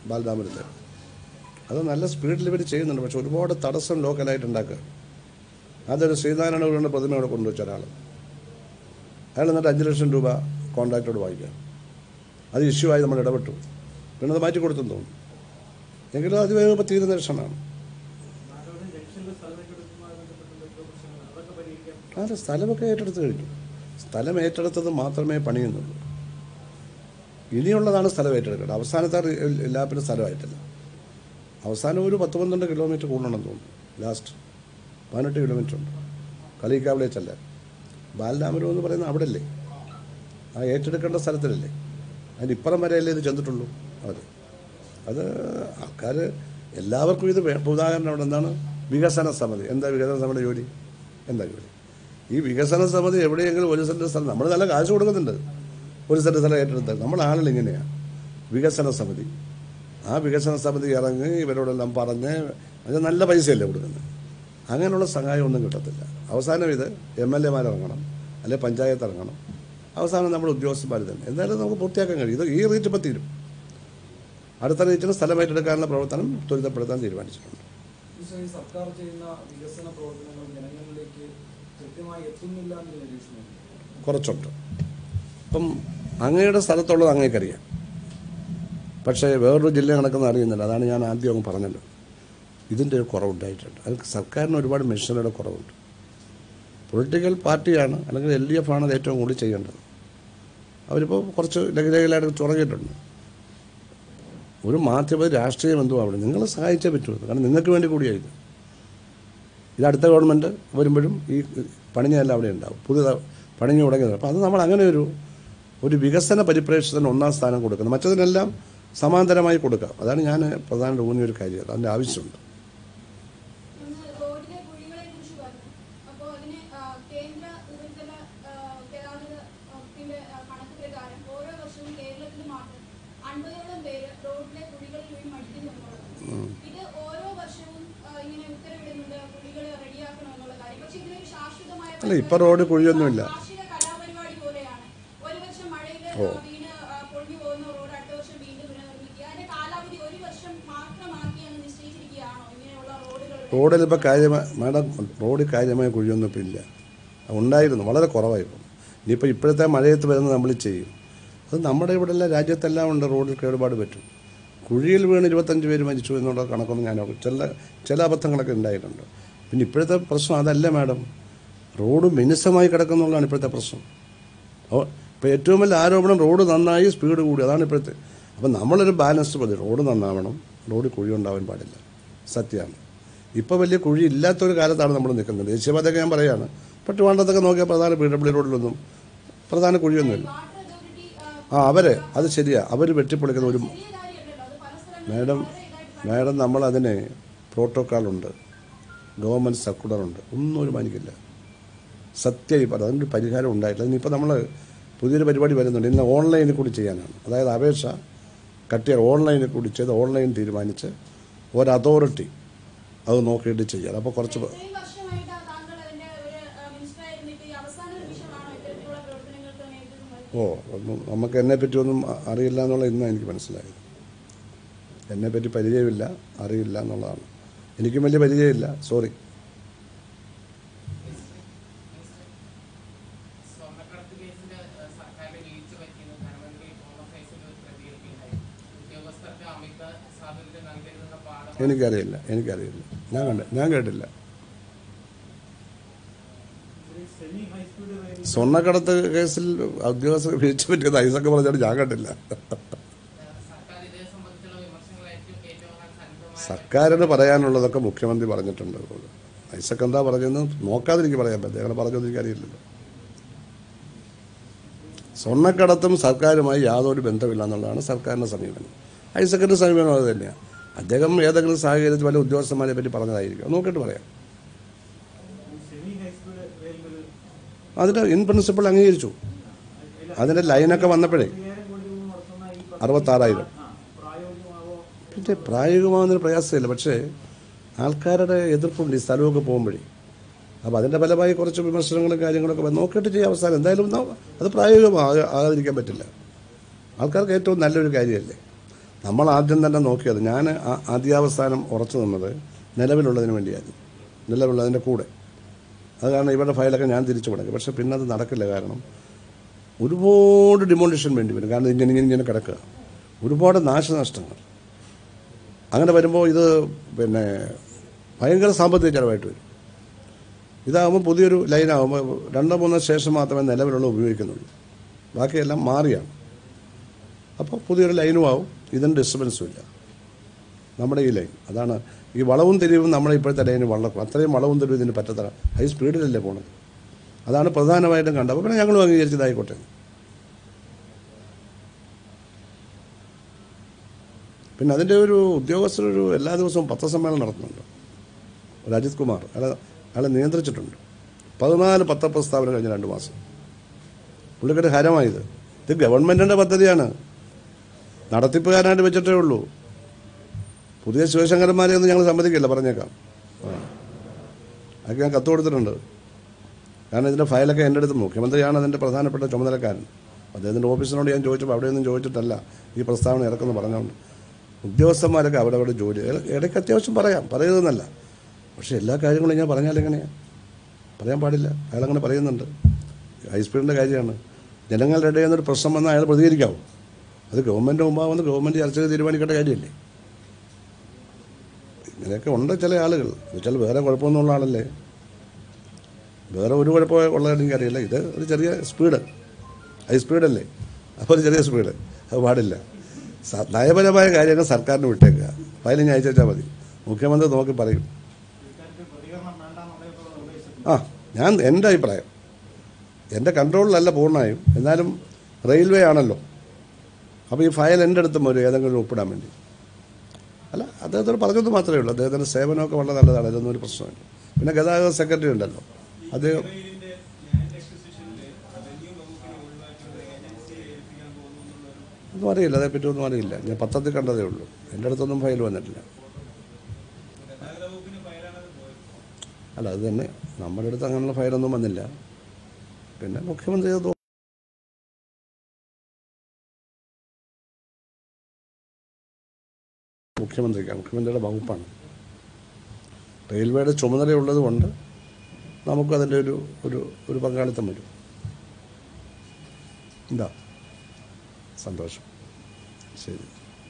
Speaker 1: ബാലരാമപുരത്ത് അത് നല്ല സ്പീഡിൽ ഇവർ ചെയ്യുന്നുണ്ട് പക്ഷെ ഒരുപാട് തടസ്സം ലോക്കലായിട്ട് ഉണ്ടാക്കുക അതൊരു ശ്രീനാരായണ ഗുരുവിൻ്റെ പ്രതിമ അവിടെ കൊണ്ടുവച്ച ഒരാൾ അയാൾ എന്നിട്ട് അഞ്ച് ലക്ഷം രൂപ കോൺട്രാക്ടോട് വാങ്ങിക്കാം അത് ഇഷ്യൂ ആയി നമ്മൾ ഇടപെട്ടു പിന്നെ അത് മാറ്റി കൊടുത്തെന്ന് തോന്നുന്നു എങ്കിലും അത് വേഗം ഇപ്പോൾ തീരുന്ന ലക്ഷണമാണ്
Speaker 3: നാഗവനം ജംഗ്ഷനിലെ സ്ഥലം ഏറ്റെടുക്കുന്നതുമായി ബന്ധപ്പെട്ടുള്ള എന്തോ പ്രശ്നങ്ങൾ അതൊക്കെ പരിഹരിക്കാൻ
Speaker 1: അത് സ്ഥലമൊക്കെ ഏറ്റെടുത്ത് കഴിഞ്ഞു സ്ഥലം ഏറ്റെടുത്തത് മാത്രമേ പണിയുന്നുള്ളൂ ഇനിയുള്ളതാണ് സ്ഥലം ഏറ്റെടുക്കേണ്ടത് അവസാനത്തെ റി- ലാപ്പിന് സ്ഥലമായിട്ടില്ല അവസാനം ഒരു പത്ത് പന്ത്രണ്ട് കിലോമീറ്റർ കൂടുതലുണ്ടെന്ന് തോന്നുന്നു ലാസ്റ്റ് പതിനെട്ട് കിലോമീറ്റർ ഉണ്ട് കളിക്കാവിലേച്ചല്ല ബാലരാമരം എന്ന് പറയുന്നത് അവിടെ അല്ലേ ആ ഏറ്റെടുക്കേണ്ട സ്ഥലത്തിലല്ലേ അതിന് ഇപ്പുറം വരെയല്ലേ ഇത് ചെന്നിട്ടുള്ളൂ അത് അത് ആൾക്കാർ എല്ലാവർക്കും ഇത് വേ- ഇപ്പൊ ഉദാഹരണം അവിടെ എന്താണ് വികസന സമിതി എന്താ വികസന സമിതി ജോലി എന്താ ജോലി ഈ വികസന സമിതി എവിടെയെങ്കിലും ഒരു സെൻറ്റ് സ്ഥലം നമ്മൾ നല്ല കാശ് കൊടുക്കുന്നുണ്ട് ഒരു സെൻറ്റ് സ്ഥലം ഏറ്റെടുത്താൽ നമ്മൾ ആളുകൾ ഇങ്ങനെയാണ് വികസന സമിതി ആ വികസന സമിതി ഇറങ്ങി ഇവരോടെല്ലാം പറഞ്ഞ് അത് നല്ല പൈസയല്ലേ കൊടുക്കുന്നത് അങ്ങനെയുള്ള സഹായം ഒന്നും കിട്ടത്തില്ല അവസാനം ഇത് എം എൽ എമാരിറങ്ങണം അല്ലെ പഞ്ചായത്ത് ഇറങ്ങണം അവസാനം നമ്മുടെ ഉദ്യോഗസ്ഥന്മാർ തന്നെ എന്തായാലും നമുക്ക് പൂർത്തിയാക്കാൻ കഴിയും ഇത് ഈ റേറ്റ് ഇപ്പം തീരും അടുത്ത റേറ്റിന് സ്ഥലം ഏറ്റെടുക്കാനുള്ള പ്രവർത്തനം ത്വരിതപ്പെടുത്താൻ തീരുമാനിച്ചിട്ടുണ്ട്
Speaker 4: ഈ സർക്കാർ ചെയ്യുന്ന വികസന പ്രവർത്തനങ്ങൾ ജനങ്ങളിലേക്ക് കൃത്യമായി എത്തുന്നില്ല എന്നൊരു നിരീക്ഷണം
Speaker 1: കുറച്ചുണ്ട് ഇപ്പം അങ്ങയുടെ സ്ഥലത്തുള്ളത് അങ്ങേക്കറിയാം പക്ഷേ വേറൊരു ജില്ല കണക്കെന്ന് അറിയുന്നില്ല അതാണ് ഞാൻ ആദ്യം അങ്ങ് പറഞ്ഞല്ലോ ഇതിൻ്റെ ഒരു കുറവുണ്ടായിട്ടുണ്ട് അത് സർക്കാരിന് ഒരുപാട് മെഷീനുകളുടെ കുറവുണ്ട് പൊളിറ്റിക്കൽ പാർട്ടിയാണ് അല്ലെങ്കിൽ എൽ ഡി എഫ് ആണ് അത് ഏറ്റവും കൂടുതൽ ചെയ്യേണ്ടത് അവരിപ്പോൾ കുറച്ച് ലഘുലഘലായിട്ട് തുടങ്ങിയിട്ടുണ്ട് ഒരു മാധ്യമ രാഷ്ട്രീയം എന്തോ അവിടെ നിങ്ങളെ സഹായിച്ചേ പറ്റൂ കാരണം നിങ്ങൾക്ക് വേണ്ടി കൂടിയായത് ഇത് അടുത്ത ഗവൺമെൻറ് വരുമ്പോഴും ഈ പണിഞ്ഞതെല്ലാം അവിടെ ഉണ്ടാവും പുതിയ പണിഞ്ഞു തുടങ്ങിയത് അപ്പോൾ അത് നമ്മൾ അങ്ങനെ ഒരു ഒരു വികസന പരിപ്രേക്ഷ്യത്തിന് ഒന്നാം സ്ഥാനം കൊടുക്കണം മറ്റതിനെല്ലാം സമാന്തരമായി കൊടുക്കാം അതാണ് ഞാൻ പ്രധാന ഊന്നിയ ഒരു കാര്യം അതിൻ്റെ ആവശ്യമുണ്ട്
Speaker 5: ഒന്ന് റോഡിലെ കുഴികളെ കുറിച്ച് പറഞ്ഞു അപ്പോൾ അതിന് ആ, കേന്ദ്ര ഉപരിതല ആ, ഗതാഗത വകുപ്പിന്റെ ആ, കണക്ക് പ്രകാരം ഓരോ വർഷവും കേരളത്തിൽ മാത്രം അൻപതോളം പേര് റോഡിലെ കുഴികളിൽ വീണ് മരിക്കുന്നുള്ളത് ഇത് ഓരോ വർഷവും ആ, ഇങ്ങനെ ഉത്തരവിടുന്നുണ്ട് കുഴികൾ റെഡിയാക്കണം എന്നുള്ള കാര്യം പക്ഷെ ഇതിനൊരു ശാശ്വതമായ
Speaker 1: അല്ല, ഇപ്പൊ റോഡ് കുഴിയൊന്നുമില്ല.
Speaker 5: കാർഷിക കലാപരിപാടി പോലെയാണ് ഒരു വർഷം മഴയിൽ
Speaker 1: ഓ.
Speaker 5: വീണ് ആ, പൊളിഞ്ഞു പോകുന്ന റോഡ് അടുത്ത വർഷം വീണ്ടും പുനർനിർമ്മിക്കുക അതിന്റെ കാലാവധി ഒരു വർഷം മാത്രമാക്കി അങ്ങ് നിശ്ചയിച്ചിരിക്കുകയാണോ ഇങ്ങനെയുള്ള റോഡുകൾ
Speaker 1: റോഡിൽ ഇപ്പോൾ കാര്യമായ മാഡം റോഡിൽ കാര്യമായ കുഴിയൊന്നും ഇപ്പോൾ ഇല്ല ഉണ്ടായിരുന്നു വളരെ കുറവായിരുന്നു ഇനിയിപ്പോൾ ഇപ്പോഴത്തെ മഴയത്ത് വരുന്നത് നമ്മൾ ചെയ്യും അത് നമ്മുടെ ഇവിടെ എല്ലാം രാജ്യത്തെല്ലാം ഉണ്ട് റോഡിൽ കേടുപാട് പറ്റും കുഴിയിൽ വീണ് ഇരുപത്തഞ്ച് പേര് മരിച്ചു എന്നുള്ള കണക്കൊന്നും ഞാൻ ചില ചില അബദ്ധങ്ങളൊക്കെ ഉണ്ടായിട്ടുണ്ട് പിന്നെ ഇപ്പോഴത്തെ പ്രശ്നം അതല്ല മാഡം റോഡ് മിനുസമായി കിടക്കുന്നുള്ളതാണ് ഇപ്പോഴത്തെ പ്രശ്നം അപ്പോൾ ഇപ്പോൾ ഏറ്റവും വലിയ ആരോപണം റോഡ് നന്നായി സ്പീഡ് കൂടി അതാണ് ഇപ്പോഴത്തെ അപ്പം നമ്മളൊരു ബാലൻസ് മതി റോഡ് നന്നാവണം റോഡിൽ കുഴി ഉണ്ടാവാൻ പാടില്ല സത്യമാണ് ഇപ്പോൾ വലിയ കുഴി ഇല്ലാത്തൊരു കാലത്താണ് നമ്മൾ നിൽക്കുന്നത് ദേശീയപാതയൊക്കെ ഞാൻ പറയുകയാണ് പക്ഷേ വേണ്ടതൊക്കെ നോക്കിയാൽ പ്രധാന പി ഡബ്ല്യു റോഡിലൊന്നും പ്രധാന കുഴിയൊന്നുമില്ല
Speaker 5: വാട്ടർ അതോറിറ്റി
Speaker 1: ആ അവരെ അത് ശരിയാ അവർ വെട്ടിപ്പൊളിക്കുന്ന ഒരു
Speaker 5: ചെറിയ കാര്യമല്ലല്ലോ അത് പല സ്ഥലങ്ങളിലും
Speaker 1: മാഡം
Speaker 5: വളരെ ഇതായിട്ട്
Speaker 1: മാഡം നമ്മളതിന് പ്രോട്ടോക്കോളുണ്ട് ഗവൺമെൻറ് സർക്കുലറുണ്ട് ഒന്നും ഒരു മാനിക്കില്ല സത്യമായി പറ അതിനൊരു പരിഹാരം ഉണ്ടായിട്ടില്ല ഇനിയിപ്പോൾ നമ്മൾ പുതിയൊരു പരിപാടി വരുന്നുണ്ട് ഇന്ന് ഓൺലൈനിൽ കൂടി ചെയ്യാനാണ് അതായത് അപേക്ഷ കട്ടിയ ഓൺലൈനിൽ കൂടി ചെയ്ത് ഓൺലൈൻ തീരുമാനിച്ച് ഒരു അതോറിറ്റി അത് നോക്കിയിട്ട് ചെയ്യാം അപ്പോൾ കുറച്ച് പ-
Speaker 5: ഇത്രയും വർഷമായിട്ട് താങ്കൾ അതിന്റെ ഒരു മിനിസ്റ്റർ ആയിരുന്നിട്ട് ഈ അവസാന നിമിഷമാണോ ഇത്തരത്തിലുള്ള പ്രവർത്തനങ്ങൾക്ക് നേതൃത്വം വഹിക്കുന്നത്?
Speaker 1: ഓ ഒന്നും നമുക്ക് എന്നെ പറ്റിയൊന്നും അ- അറിയില്ല എന്നുള്ള ഇന്ന് എനിക്ക് മനസ്സിലായത് എന്നെ പറ്റി പരിചയമില്ല അറിയില്ല എന്നുള്ളതാണ് എനിക്കും വലിയ പരിചയമില്ല സോറി
Speaker 6: സ്വർണ്ണക്കടത്ത് കേസിൽ സർക്കാരിന്റെ വീഴ്ച പറ്റിയെന്ന് ധനമന്ത്രി തോമസ് ഐസക് പ്രതികരിക്കുകയുണ്ടായി ഉദ്യോഗസ്ഥർക്ക് അമിത സ്വാതന്ത്ര്യം നൽകരുതെന്ന പാഠം
Speaker 1: എനിക്കറിയില്ല എനിക്കറിയില്ല ഞാൻ കണ്ട ഞാൻ കേട്ടില്ല
Speaker 3: ഒരു സെമി ഹൈസ്പീഡ് റെയിൽ
Speaker 1: സ്വർണ്ണക്കടത്ത് കേസിൽ ഉദ്യോഗസ്ഥർ വീഴ്ച പറ്റിയത് ഐസൊക്കെ പറഞ്ഞാൽ ഞാൻ കണ്ടില്ല
Speaker 6: സർക്കാർ ഇതേ സംബന്ധിച്ചുള്ള വിമർശനങ്ങൾ ഏറ്റവും ഏറ്റുവാങ്ങാൻ സന്നദ്ധമായ
Speaker 1: സർക്കാരിന് പറയാനുള്ളതൊക്കെ മുഖ്യമന്ത്രി പറഞ്ഞിട്ടുണ്ട് ഐസക്ക് എന്താ പറഞ്ഞതെന്ന് നോക്കാതിരിക്കും പറയാൻ പറ്റും അങ്ങനെ പറഞ്ഞൊന്നും എനിക്കറിയില്ലല്ലോ സ്വർണ്ണക്കടത്തും സർക്കാരുമായി യാതൊരു ബന്ധമില്ല എന്നുള്ളതാണ് സർക്കാരിൻ്റെ സമീപനം ഐസക്കിൻ്റെ സമീപനം അത് തന്നെയാണ് അദ്ദേഹം ഏതെങ്കിലും സാഹചര്യത്തിൽ വല്ല ഉദ്യോഗസ്ഥന്മാരെ പറ്റി പറഞ്ഞതായിരിക്കും അത് നോക്കിയിട്ട് പറയാം
Speaker 3: സെമി ഹൈസ്പീഡ് റെയിലുകൾ
Speaker 1: അതിൻ്റെ ഇൻ പ്രിൻസിപ്പിൾ അംഗീകരിച്ചു അതിൻ്റെ ലൈനൊക്കെ വന്നപ്പോഴേ
Speaker 3: അയ്യായിരം കോടി രൂപ മുടക്കുന്ന ഈ പദ്ധതി
Speaker 1: അറുപത്താറായിരം
Speaker 3: ആ, പ്രായോഗികമാവോ
Speaker 1: പിന്നെ പ്രായോഗികമാകുന്നൊരു പ്രയാസമില്ല പക്ഷേ ആൾക്കാരുടെ എതിർപ്പുണ്ട് ഈ സ്ഥലമൊക്കെ പോകുമ്പോഴേ അപ്പോൾ അതിൻ്റെ ഫലമായി കുറച്ച് വിമർശനങ്ങളും കാര്യങ്ങളൊക്കെ വന്ന് നോക്കിയിട്ട് ചെയ്യാം അവസാനം എന്തായാലും ന- അത് പ്രായോഗികമാകാ- ആകാതിരിക്കാൻ പറ്റില്ല ആൾക്കാർക്ക് ഏറ്റവും നല്ലൊരു കാര്യമല്ലേ നമ്മൾ ആദ്യം തന്നെ നോക്കിയത് ഞാൻ ആ- ആദ്യാവസാനം ഉറച്ചു നിന്നത് നിലവിലുള്ളതിന് വേണ്ടിയായിരുന്നു നിലവിലുള്ളതിൻ്റെ കൂടെ അത് കാരണം ഇവരുടെ ഫയലൊക്കെ ഞാൻ തിരിച്ചു കൊടുക്കും പക്ഷെ പിന്നെ അത് നടക്കില്ല കാരണം ഒരുപാട് ഡിമോളിഷൻ വേണ്ടി വരും കാരണം ഇങ്ങനെ ഇങ്ങനെ ഇങ്ങനെ കിടക്കുക ഒരുപാട് നാശനഷ്ടങ്ങൾ അങ്ങനെ വരുമ്പോൾ ഇത് പിന്നെ ഭയങ്കര സാമ്പത്തിക ചിലവായിട്ട് വരും ഇതാകുമ്പോൾ പുതിയൊരു ലൈനാകുമ്പോൾ രണ്ടോ മൂന്നോ സ്റ്റേഷൻ മാത്രമേ നിലവിലുള്ള ഉപയോഗിക്കുന്നുള്ളൂ ബാക്കിയെല്ലാം മാറിയാണ് അപ്പോൾ പുതിയൊരു ലൈനും ആവും ഇതിന് ഡിസ്റ്റർബൻസും ഇല്ല നമ്മുടെ ഈ ലൈൻ അതാണ് ഈ വളവും തിരിവും നമ്മുടെ ഇപ്പോഴത്തെ ലൈന് വളക്കും അത്രയും വളവും തിരിവും ഇതിന് പറ്റത്തറ ഹൈ സ്പീഡിലല്ലേ പോണത് അതാണ് പ്രധാനമായിട്ടും കണ്ടത് അപ്പോൾ പിന്നെ ഞങ്ങളും അംഗീകരിച്ചതായിക്കോട്ടെ പിന്നെ അതിൻ്റെ ഒരു ഉദ്യോഗസ്ഥരൊരു എല്ലാ ദിവസവും പത്രസമ്മേളനം നടത്തുന്നുണ്ട് ഒരു അജിത് കുമാർ അയാളെ അയാളെ നിയന്ത്രിച്ചിട്ടുണ്ട് പതിനാല് പത്രപ്രസ്താവന കഴിഞ്ഞ രണ്ട് മാസം പുള്ളിക്കൊരു ഹരമായത് ഇത് ഗവൺമെൻറ്റിൻ്റെ പദ്ധതിയാണ് നടത്തിപ്പുകാരനായിട്ട് വെച്ചിട്ടേ ഉള്ളൂ പുതിയ ശിവശങ്കരന്മാരെ ഒന്നും ഞങ്ങൾ സമ്മതിക്കില്ല പറഞ്ഞേക്കാം ആ അതൊക്കെ ഞാൻ കത്ത് കൊടുത്തിട്ടുണ്ട് കാരണം ഇതിൻ്റെ ഫയലൊക്കെ എൻ്റെ അടുത്ത് മുഖ്യമന്ത്രിയാണ് അതിൻ്റെ പ്രധാനപ്പെട്ട ചുമതലക്കാരൻ അദ്ദേഹത്തിൻ്റെ ഓഫീസിനോട് ഞാൻ ചോദിച്ചപ്പോൾ അവിടെയൊന്നും ചോദിച്ചിട്ടല്ല ഈ പ്രസ്താവന ഇറക്കുമെന്ന് പറഞ്ഞുകൊണ്ട് ഉദ്യോഗസ്ഥന്മാരൊക്കെ അവിടെ അവിടെ ജോലി ഇട- ഇടയ്ക്ക് അത്യാവശ്യം പറയാം പറയുന്നതെന്നല്ല പക്ഷേ എല്ലാ കാര്യങ്ങളും ഞാൻ പറഞ്ഞാൽ എങ്ങനെയാണ് പറയാൻ പാടില്ല അയാളങ്ങനെ പറയുന്നുണ്ട് ഹൈസ്പീഡിൻ്റെ കാര്യമാണ് ജനങ്ങളുടെ ഇടയിൽ നിന്നൊരു പ്രശ്നം വന്നാൽ അയാൾ പ്രതികരിക്കാവും അത് ഗവൺമെൻറ് മുമ്പാവുന്ന ഗവൺമെൻറ് ചർച്ച ചെയ്ത് തീരുമാനിക്കേണ്ട കാര്യമല്ലേ ഇങ്ങനെയൊക്കെ ഉണ്ട് ചില ആളുകൾ വെച്ചാൽ വേറെ കുഴപ്പമൊന്നുമുള്ള ആളല്ലേ വേറെ ഒരു കുഴപ്പം ഉള്ളത് എനിക്കറിയില്ല ഇത് ഒരു ചെറിയ സ്പീഡ് ഹൈ സ്പീഡല്ലേ അപ്പോൾ ഒരു ചെറിയ സ്പീഡ് അത് പാടില്ല സ- നയപരമായ കാര്യങ്ങൾ സർക്കാരിന് വിട്ടേക്കുക ഫയൽ ഞാൻ അയച്ചാൽ മതി മുഖ്യമന്ത്രി നോക്കി പറയും ആ ഞാൻ എൻ്റെ അഭിപ്രായം എൻ്റെ കൺട്രോളിലല്ല പൂർണ്ണമായും എന്നാലും റെയിൽവേ ആണല്ലോ അപ്പോൾ ഈ ഫയൽ എൻ്റെ അടുത്തും വരും ഏതെങ്കിലും ഒപ്പിടാൻ വേണ്ടി അല്ല അദ്ദേഹത്തോട് പറഞ്ഞത് മാത്രമേ ഉള്ളൂ അദ്ദേഹത്തിൻ്റെ സേവനമൊക്കെ വളരെ നല്ലതാണ് ഇതൊന്നും ഒരു പ്രശ്നമില്ല പിന്നെ ഗതാഗത സെക്രട്ടറി ഉണ്ടല്ലോ അദ്ദേഹം
Speaker 3: റെയിലിന്റെ ലാൻഡ് അക്വിസിഷനിൽ റവന്യൂ വകുപ്പിനെ ഒഴിവാക്കിയുള്ള ഏജൻസിയെ ഏൽപ്പിക്കാൻ പോകുന്നു എന്നുള്ളൊരു
Speaker 1: ഒന്നും അറിയില്ല അതേപ്പറ്റി ഒന്നും അറിയില്ല ഞാൻ പത്രത്തിൽ കണ്ടതേ ഉള്ളൂ എൻ്റെ അടുത്തൊന്നും ഫയൽ വന്നിട്ടില്ല
Speaker 3: ഗതാഗത വകുപ്പിന് ഫയലാണത് പോയത്
Speaker 1: അല്ല അത് തന്നെ നമ്മുടെ അടുത്ത് അങ്ങനെയുള്ള ഫയലൊന്നും വന്നില്ല പിന്നെ മുഖ്യമന്ത്രി അത് നോ- മുഖ്യമന്ത്രിക്ക് മുഖ്യമന്ത്രിയുടെ വകുപ്പാണ് റെയിൽവേയുടെ ചുമതലയുള്ളത് കൊണ്ട് നമുക്കതിൻ്റെ ഒരു ഒരു ഒരു പങ്കാളിത്തം വരും എന്താ സന്തോഷം ശരി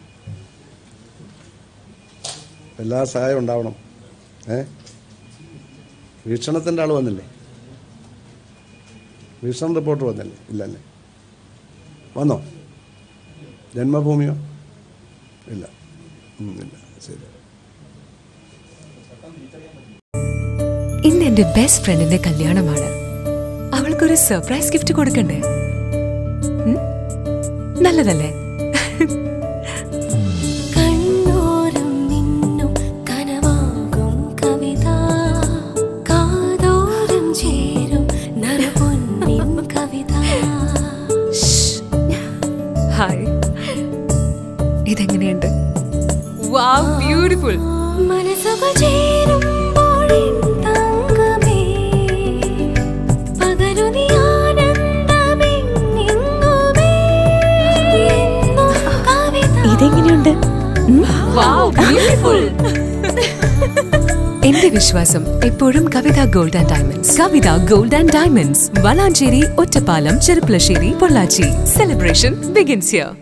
Speaker 1: എല്ലാ സഹായം ഉണ്ടാവണം ഏ വീക്ഷണത്തിൻ്റെ ആൾ വന്നില്ലേ വീക്ഷണം റിപ്പോർട്ട് വന്നില്ലേ ഇല്ലല്ലേ വന്നോ ജന്മഭൂമിയോ ഇല്ല ഉം, ഇല്ല ശരി
Speaker 7: ഇന്ന് എന്റെ ബെസ്റ്റ് ഫ്രണ്ടിന്റെ കല്യാണമാണ് അവൾക്കൊരു സർപ്രൈസ് ഗിഫ്റ്റ് കൊടുക്കണ്ടേ ഉം? നല്ലതല്ലേ
Speaker 8: കണ്ണോരം മിന്നും കനവാകും കവിത കാതോരം ചേരും നറുപൊന്നിൻ കവിത
Speaker 7: ഹായ് ഇതെങ്ങനെയുണ്ട് വാവ് ബ്യൂട്ടിഫുൾ
Speaker 8: മനസ്സുകൾ ചേരുമ്പോഴിൻ തങ്കമേ പകരുനി ആനന്ദമെങ്ങുമേ എന്നും കവിത
Speaker 7: ഇതെങ്ങനെയുണ്ട് ബ്യൂട്ടിഫുൾ എന്റെ വിശ്വാസം എപ്പോഴും Kavitha gold and diamonds Kavitha gold and diamonds Valanchery Ottapalam Cherpulassery Pollachi celebration begins here